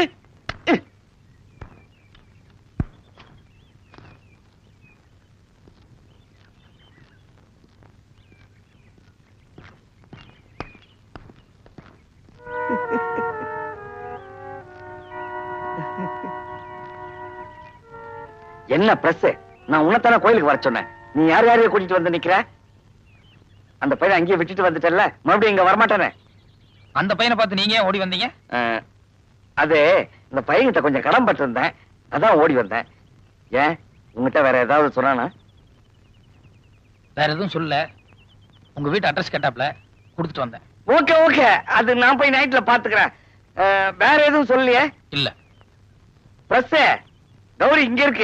என்ன பிரஸ் நான் உன்னத்தான கோயிலுக்கு வர சொன்னேன் நீ யார் யாரையும் கூட்டிட்டு வந்து நிக்கிற அந்த பையனை அங்கேயே விட்டுட்டு வந்துட்டல மறுபடியும் இங்க வரமாட்டானே அந்த பையனை பார்த்து நீங்க ஏன் ஓடி வந்தீங்க அஹ், அது இந்த பையன்கிட்ட கொஞ்சம் கடன் பட்டிருந்தேன் அதான் ஓடி வந்தேன் ஏன் உங்ககிட்ட வேற ஏதாவது சொன்னானா வேற எதுவும் சொல்லல உங்க வீட்டு அட்ரஸ் கேட்டாப்ல கொடுத்துட்டு வந்தேன் ஓகே ஓகே அது நான் போய் நைட்ல பாத்துக்கிறேன் அஹ், வேற எதுவும் சொல்லலையே இல்ல பிரஸ் கௌரி இங்க இருக்கு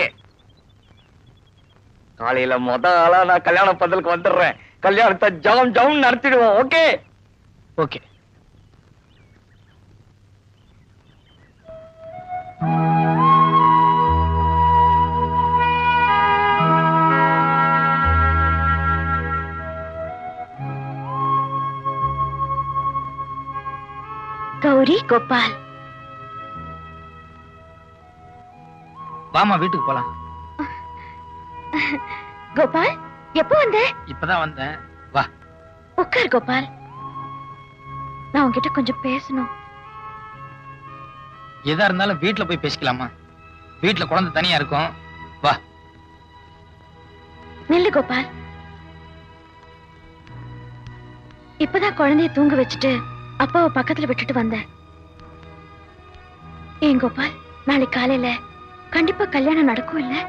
காலையில மொத ஆளா நான் கல்யாண பந்தலுக்கு வந்துடுறேன் கல்யாணத்தை ஜாம் ஜாம் நடத்திடுவோம் ஓகே ஓகே கௌரி கோபால் வாமா வீட்டுக்கு போலாம் கோபால் எப்போ வந்த இப்பதான் வந்தேன் வா உட்கார் கோபால் நான் உன்கிட்ட கொஞ்சம் பேசணும் எதா இருந்தாலும் வீட்ல போய் பேசிக்கலாமா வீட்ல குழந்தை தனியா இருக்கும் வா நில்லு கோபால் இப்பதான் குழந்தைய தூங்க வச்சுட்டு அப்பாவை பக்கத்துல விட்டுட்டு வந்தேன் ஏன் கோபால் நாளைக்கு காலையில கண்டிப்பா கல்யாணம் நடக்கும் இல்ல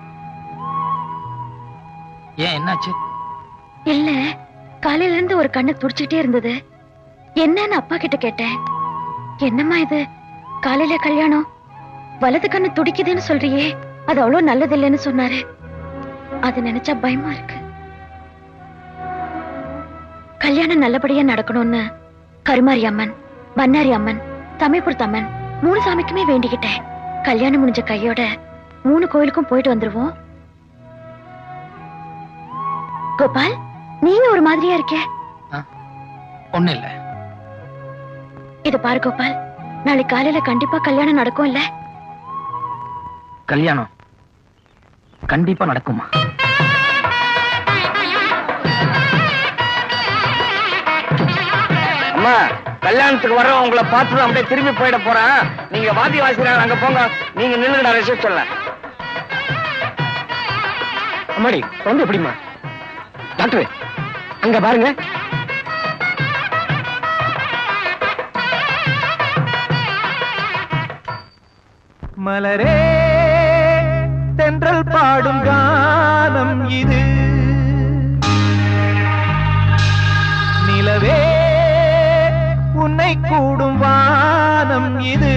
ஏன் என்னாச்சு இல்ல காலையில இருந்து ஒரு கண்ணு துடிச்சுக்கிட்டே இருந்தது என்னன்னு அப்பா கிட்ட கேட்டேன் என்னம்மா இது காலையில கல்யாணம் வலது கண்ணு துடிக்குதுன்னு சொல்றியே அது அவ்வளவு நல்லது இல்லைன்னு சொன்னாரு அது நினைச்சா பயமா இருக்கு கல்யாணம் நல்லபடியா நடக்கணும்னு கருமாரி அம்மன் பண்ணாரி அம்மன் தமிழ்புரத்து அம்மன் மூணு சாமிக்குமே வேண்டிக்கிட்டேன் கல்யாணம் முடிஞ்ச கையோட மூணு கோயிலுக்கும் போயிட்டு வந்துருவோம் கோபால் நீங்க ஒரு மாதிரியா இருக்கே ஒண்ணு இல்ல இத பாரு கோபால் நாளைக்கு காலையில கண்டிப்பா கல்யாணம் நடக்கும் இல்ல கல்யாணம் கண்டிப்பா நடக்குமா அம்மா கல்யாணத்துக்கு வர்றவன் உங்களை பார்த்து அப்படியே திரும்பி போயிட போறான் நீங்க வாதி வாசிக்கிறாங்க அங்க போங்க நீங்க நில்லுங்கடா ரிசப்ஷன்ல அம்மாடி வந்து எப்படிமா டாக்டர் அங்க பாருங்க மலரே தென்றல் பாடும் கானம் இது நிலவே உன்னை கூடும் வானம் இது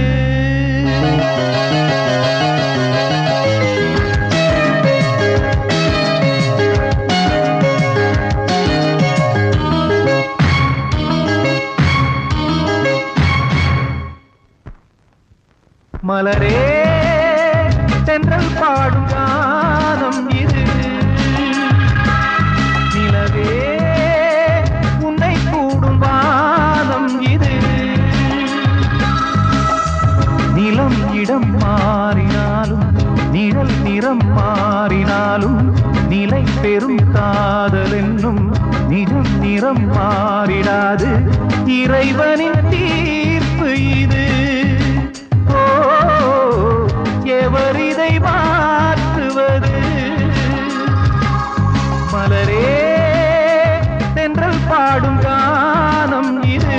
மலரே தென்றல் பாடும் கானம் இது நிலவே உன்னை கூடும் வானம் இது நிலம் இடம் மாறினாலும் நிழல் நிற நிறம் மாறினாலும் நிலை பெறும் காதல் என்னும் நிஜம் நிறம் மாறிடாது இறைவனின் தீர்ப்பு இது ஓ எவர் இதை மாற்றுவது மலரே தென்றல் பாடும் கானம் இது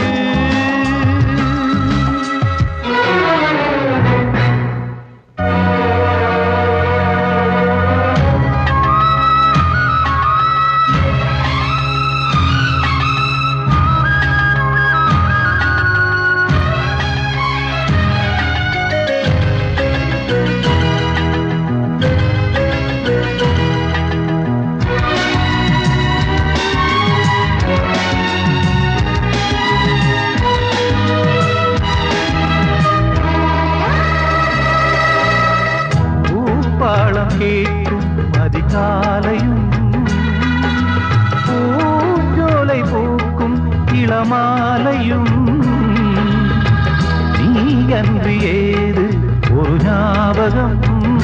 பூப்பாளம் கேட்கும் அதிகாலையும் பூஞ்சோலை பூக்கும் இளமாலையும் நீ அன்று ஏது ஒரு ஞாபகம்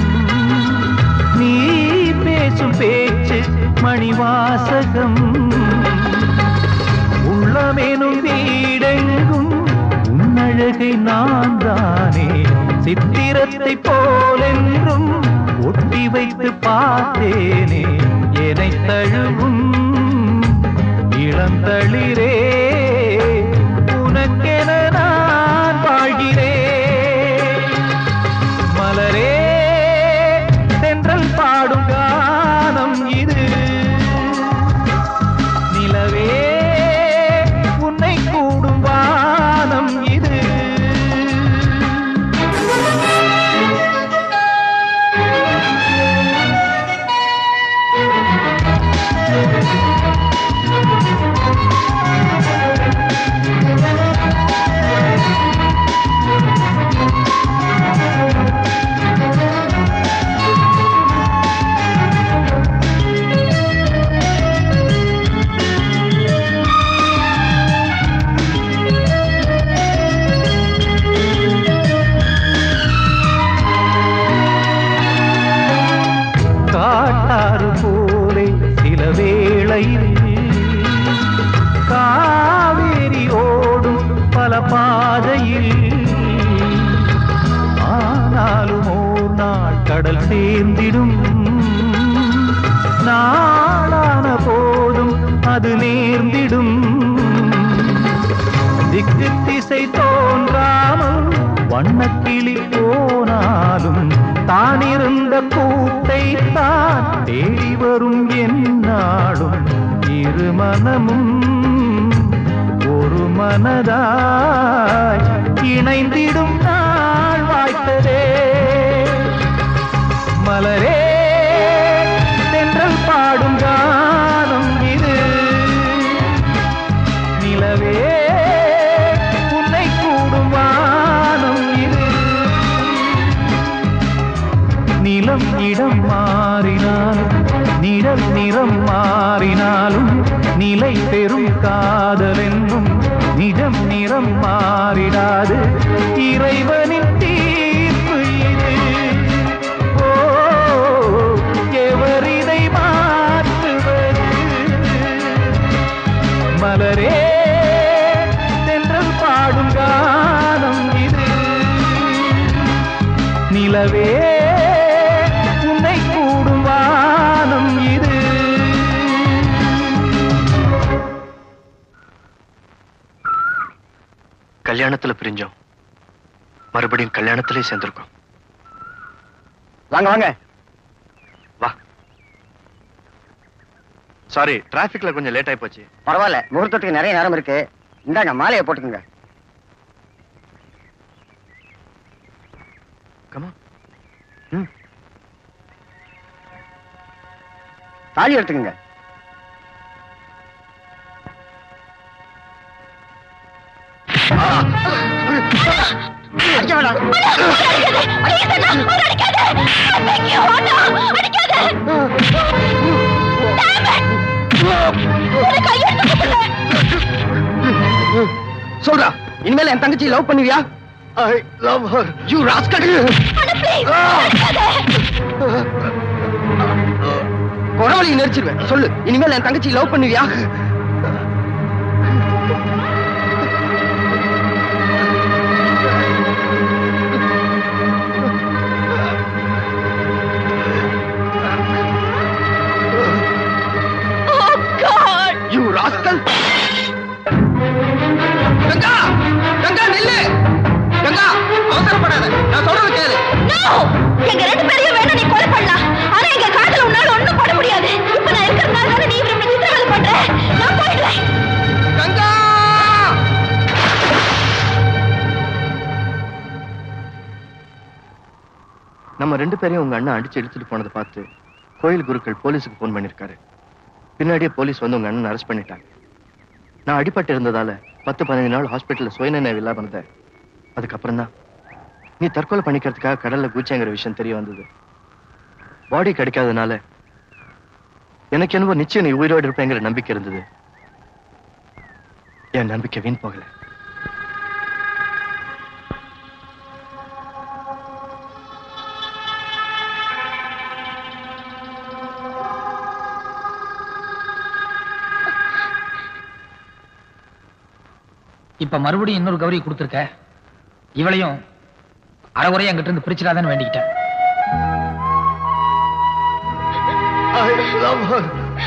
நீ பேசும் பேச்சு மணிவாசகம் உள்ளமெனும் வீடெங்கும் உன்னழகை நான் தானே சித்திரத்தை போலென்றும் ஒட்டி வைத்து பார்த்தேனே என்னை தழுவும் இளந்தளிரே உனக்கென நான் வாழ்கிறேன் மலரே தென்றல் பாடும் கானம் இது நிலவே உன்னை கூடும் வானம் இது காட்டாறு போலே சில வேளையில் காவேரி ஓடும் பல பாதையில் ஆனாலும் ஓர் நாள் கடல் சேர்ந்திடும் நாளான போதும் அது நேர்ந்திடும் திக்கு திசை தோன்றாமல் வண்ணக்கிளி போனாலும் தான் இருந்த கூட்டை தான் தேடி வரும் என்னாலும் இரு மனமும் ஒரு மனதாய் இணைந்திடும் நாள் வாய்த்ததே மலரே தென்றல் பாடும் கானம் இது நிலவே உன்னை கூடும் வானம் இது நிலம் இடம் மாறினாலும் நிழல் நிறம் மாறினாலும் நிலை பெறும் காதல் என்னும் நிஜம் நிறம் மாறிடாது இறைவனின் தீர்ப்பு இது ஓ எவர் இதை மாற்றுவது மலரே தென்றல் பாடும் கானம் இது நிலவே உன்னை கூடும் வானம் இது கல்யாணத்துல பிரிஞ்சோம் மறுபடியும் கல்யாணத்திலே சேர்ந்திருக்கோம் வாங்க வாங்க வா சாரி டிராபிக்ல கொஞ்சம் லேட் ஆயி போச்சு பரவாயில்ல முகூர்த்தத்துக்கு நிறைய நேரம் இருக்கு இந்தாங்க மாலையை போட்டுக்கோங்க கமா தாலி எடுத்துக்கங்க அடிக்க வேண்டாம் சொல்றா இனிமேல் என் தங்கச்சி லவ் பண்ணுவியா I love her you rascal அண்ணா, please, அடிக்காத. இதோட நெரிச்சிருவேன் சொல்லு இனிமேல் என் தங்கச்சி லவ் பண்ணுவியா Oh God! You rascal Ganga Ganga நில்லு கங்கா அவசரப்படாத நான் சொல்றது கேளு No! எங்க ரெண்டு பேரையும் வேணா நீ கொலை பண்ணலாம் ஆனா எங்க காதல உன்னால ஒண்ணும் பண்ண முடியாது இப்ப நான் இருக்கிறதுனால தானே நீ இவரை சித்திரவதை பண்ற நான் போயிடுறேன் கங்கா நம்ம ரெண்டு பேரையும் உங்க அண்ணன் அடிச்சு எடுத்துட்டு போனதை பார்த்து கோயில் குருக்கள் போலீஸுக்கு போன் பண்ணிருக்காரு பின்னாடியே போலீஸ் வந்து உங்க அண்ணன் அரெஸ்ட் பண்ணிட்டாங்க நான் அடிபட்டு இருந்ததால பத்து பதினஞ்சு நாள் ஹாஸ்பிட்டல்ல சுயநினைவு இல்லாம இருந்தேன் அதுக்கப்புறம் தான் நீ தற்கொலை பண்ணிக்கிறதுக்காக கடல்ல குதிச்சேங்கிற விஷயம் தெரிய வந்தது பாடி கிடைக்காதனால எனக்கு என்னவோ நிச்சயம் நீ உயிரோடு இருப்பேங்கிற நம்பிக்கை இருந்தது என் நம்பிக்கை வீண் போகல இப்ப மறுபடியும் இன்னொரு கௌரி கொடுத்துருக்க இவளையும் அறகுறையா என்கிட்ட இருந்து பிரிச்சிடாதன்னு வேண்டிக்கிட்டேன் I love her.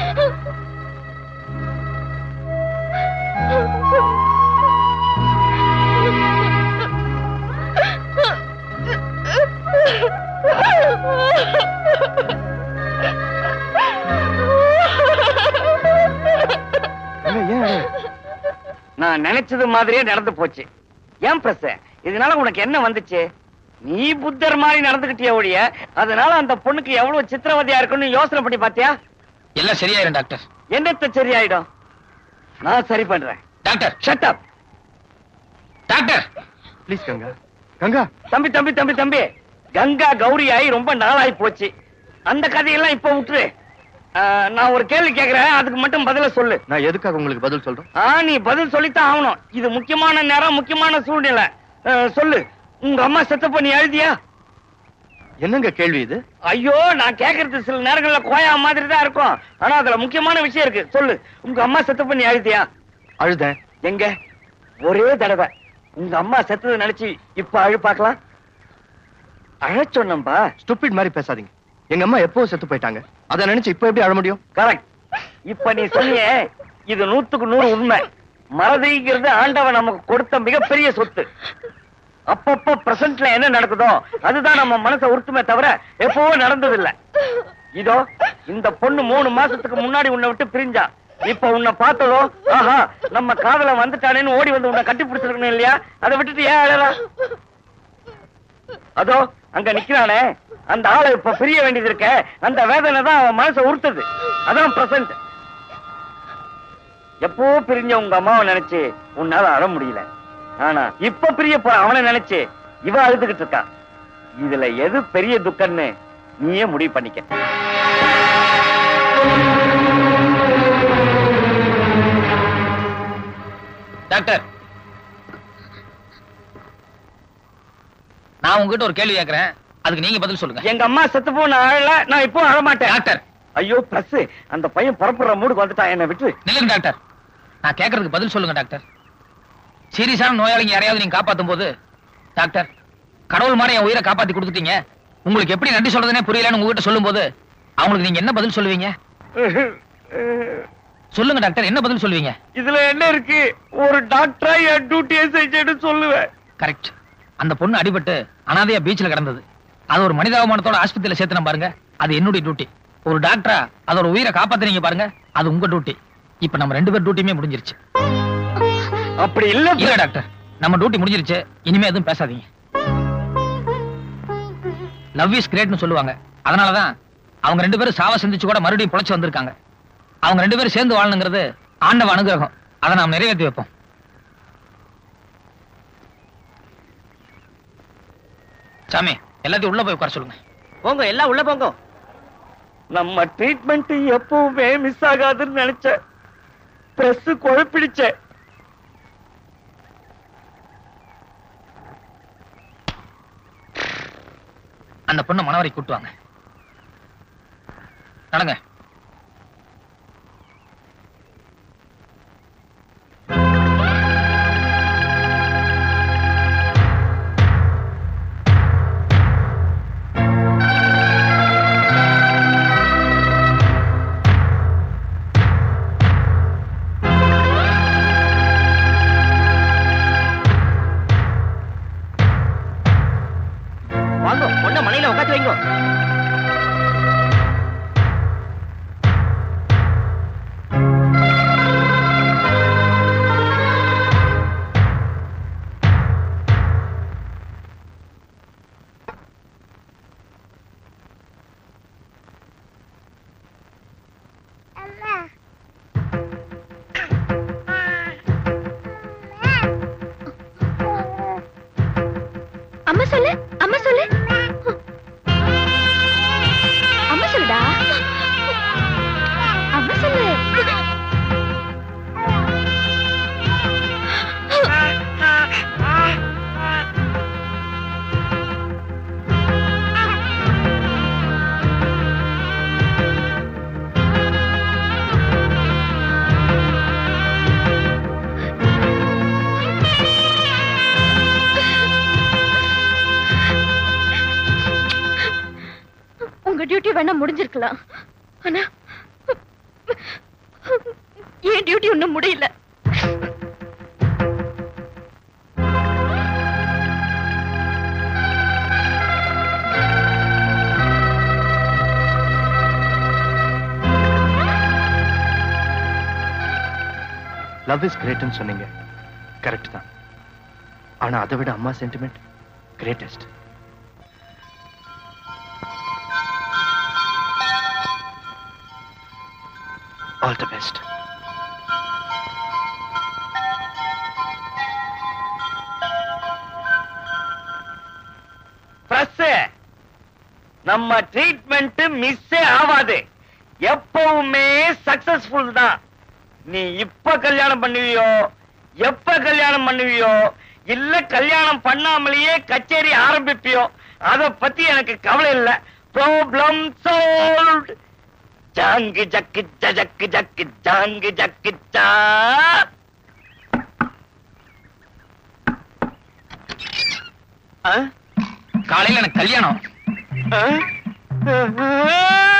ஏங்க, ஏன் அழற? நான் நினைச்சது மாதிரியே நடந்து போச்சு ஏன் பிரஸ் இதனால உனக்கு என்ன வந்துச்சு நீ புத்தர் மாதிரி நடந்துகிட்டிய ஒழிய அதனால அந்த பொண்ணுக்கு எவ்வளவு சித்திரவதையா இருக்குன்னு யோசனை பண்ணி பாத்தியா எல்லாம் சரியாயிரும் டாக்டர் என்னத்த சரியாயிடும் நான் சரி பண்றேன் doctor shut up doctor please Ganga Ganga தம்பி தம்பி தம்பி தம்பி கங்கா கௌரி ஆகி ரொம்ப நாளாகி போச்சு அந்த கதையெல்லாம் இப்ப விட்டுரு ஆ, நான் ஒரு கேள்வி கேக்குறேன் அதுக்கு மட்டும் பதில சொல்லு நான் எதுக்காக உங்களுக்கு பதில் சொல்றேன் ஆ நீ பதில் சொல்லித்தான் ஆகணும் இது முக்கியமான நேரம் முக்கியமான சூழ்நிலை ஆ, சொல்லு உங்க அம்மா செத்தப்ப நீ எழுதியா என்னங்க கேள்வி இது ஐயோ நான் கேக்குறது சில நேரங்கள்ல கோயா மாதிரி தான் இருக்கும் ஆனா அதுல முக்கியமான விஷயம் இருக்கு சொல்லு உங்க அம்மா செத்தப்ப நீ எழுதியா அழுதேன் எங்க ஒரே தடவை உங்க அம்மா செத்ததை நினைச்சு இப்ப அழு பார்க்கலாம் அழ சொன்னம்பா ஸ்டூபிட் மாதிரி பேசாதீங்க எங்க அம்மா எப்போ செத்து போயிட்டாங்க அதை நினைச்சு இப்ப எப்படி அழ முடியும் கரெக்ட் இப்ப நீ சொன்னியே இது நூத்துக்கு நூறு உண்மை மறதிங்கிறது ஆண்டவன் நமக்கு கொடுத்த மிகப்பெரிய சொத்து அப்பப்ப பிரசன்ட்ல என்ன நடக்குதோ அதுதான் நம்ம மனசை உறுத்துமே தவிர எப்பவோ நடந்தது இல்ல இதோ இந்த பொண்ணு மூணு மாசத்துக்கு முன்னாடி உன்னை விட்டு பிரிஞ்சா இப்ப உன்னை பார்த்ததோ ஆஹா நம்ம காதல வந்துட்டானேன்னு ஓடி வந்து உன்னை கட்டி பிடிச்சிருக்கணும் இல்லையா அதை விட்டுட்டு ஏன் அழறா அதோ அங்க நிக்கிறானே அந்த ஆளை இப்ப பிரிய வேண்டியது இருக்க அந்த வேதனை தான் அவன் மனசை உறுத்துது அதான் பிரசன்ட் எப்போ பிரிஞ்ச உங்க அம்மாவை நினைச்சு உன்னால அழ முடியல ஆனா இப்ப பிரிய போற அவனை நினைச்சு இவ அழுதுகிட்டு இருக்கா இதுல எது பெரிய துக்கம்னு நீயே முடிவு பண்ணிக்க டாக்டர் நான் உங்ககிட்ட ஒரு கேள்வி கேட்கிறேன் அதுக்கு நீங்க பதில் சொல்லுங்க எங்க அம்மா செத்து போன அழல நான் இப்போ அழ மாட்டேன் டாக்டர் ஐயோ பிரஸ் அந்த பையன் புறப்படுற மூடுக்கு வந்துட்டான் என்ன விட்டு நில்லுங்க டாக்டர் நான் கேட்கறதுக்கு பதில் சொல்லுங்க டாக்டர் சீரியஸான நோயாளிங்க யாரையாவது நீங்க காப்பாத்தும் போது டாக்டர் கடவுள் மாதிரி என் உயிரை காப்பாத்தி கொடுத்துட்டீங்க உங்களுக்கு எப்படி நன்றி சொல்றதுனே புரியலன்னு உங்ககிட்ட சொல்லும்போது அவங்களுக்கு நீங்க என்ன பதில் சொல்லுவீங்க சொல்லுங்க டாக்டர் என்ன பதில் சொல்லுவீங்க இதுல என்ன இருக்கு ஒரு டாக்டரா என் டியூட்டியை செஞ்சேன்னு சொல்லுவேன் கரெக்ட் அந்த பொண்ணு அடிபட்டு அனாதையா பீச்ல கிடந்தது அது ஒரு மனிதாபமானத்தோட ஆஸ்பத்திரியில சேர்த்தன பாருங்க அது என்னுடைய டியூட்டி ஒரு டாக்டரா அதோட உயிரை காப்பாத்துறீங்க பாருங்க அது உங்க டியூட்டி இப்ப நம்ம ரெண்டு பேர் டியூட்டியுமே முடிஞ்சிருச்சு அப்படி இல்ல இல்ல டாக்டர் நம்ம டியூட்டி முடிஞ்சிருச்சு இனிமே எதுவும் பேசாதீங்க லவ் இஸ் கிரேட்னு சொல்லுவாங்க அதனாலதான் அவங்க ரெண்டு பேரும் சாவ சிந்திச்சு கூட மறுபடியும் பொழைச்சு வந்திருக்காங்க அவங்க ரெண்டு பேரும் சேர்ந்து வாழணுங்கிறது ஆண்டவ அனுகிரகம் அதை நாம் நிறைவேற்றி வைப்போம் சாமி எல்லாத்தையும் உள்ள போய் உட்கார சொல்லுங்க போங்க எல்லாம் உள்ள போங்க நம்ம ட்ரீட்மெண்ட் எப்பவுமே மிஸ் ஆகாதுன்னு நினைச்சேன் பிரஸ் குழப்பிடுச்ச அந்த பொண்ணை மனவரை கூட்டுவாங்க நடங்க இன்டர்வியூ வேணா முடிஞ்சிருக்கலாம் ஆனா என் டியூட்டி ஒண்ணும் முடியல லவ் இஸ் கிரேட்னு சொன்னீங்க கரெக்ட் தான் ஆனா அதை விட அம்மா sentiment greatest all the best press நம்ம ட்ரீட்மெண்ட் மிஸ்ஸே ஆகாது எப்பவுமே சக்சஸ்ஃபுல் தான் நீ இப்ப கல்யாணம் பண்ணுவியோ எப்ப கல்யாணம் பண்ணுவியோ இல்ல கல்யாணம் பண்ணாமலேயே கச்சேரி ஆரம்பிப்பியோ அத பத்தி எனக்கு கவலை இல்ல ப்ராப்ளம் சால்வ் ஜாங்கு ஜக்கு ஜக்கு ஜக்கு ஜாங்கு ஜக்கு ஜா காலையில எனக்கு கல்யாணம் ஆ?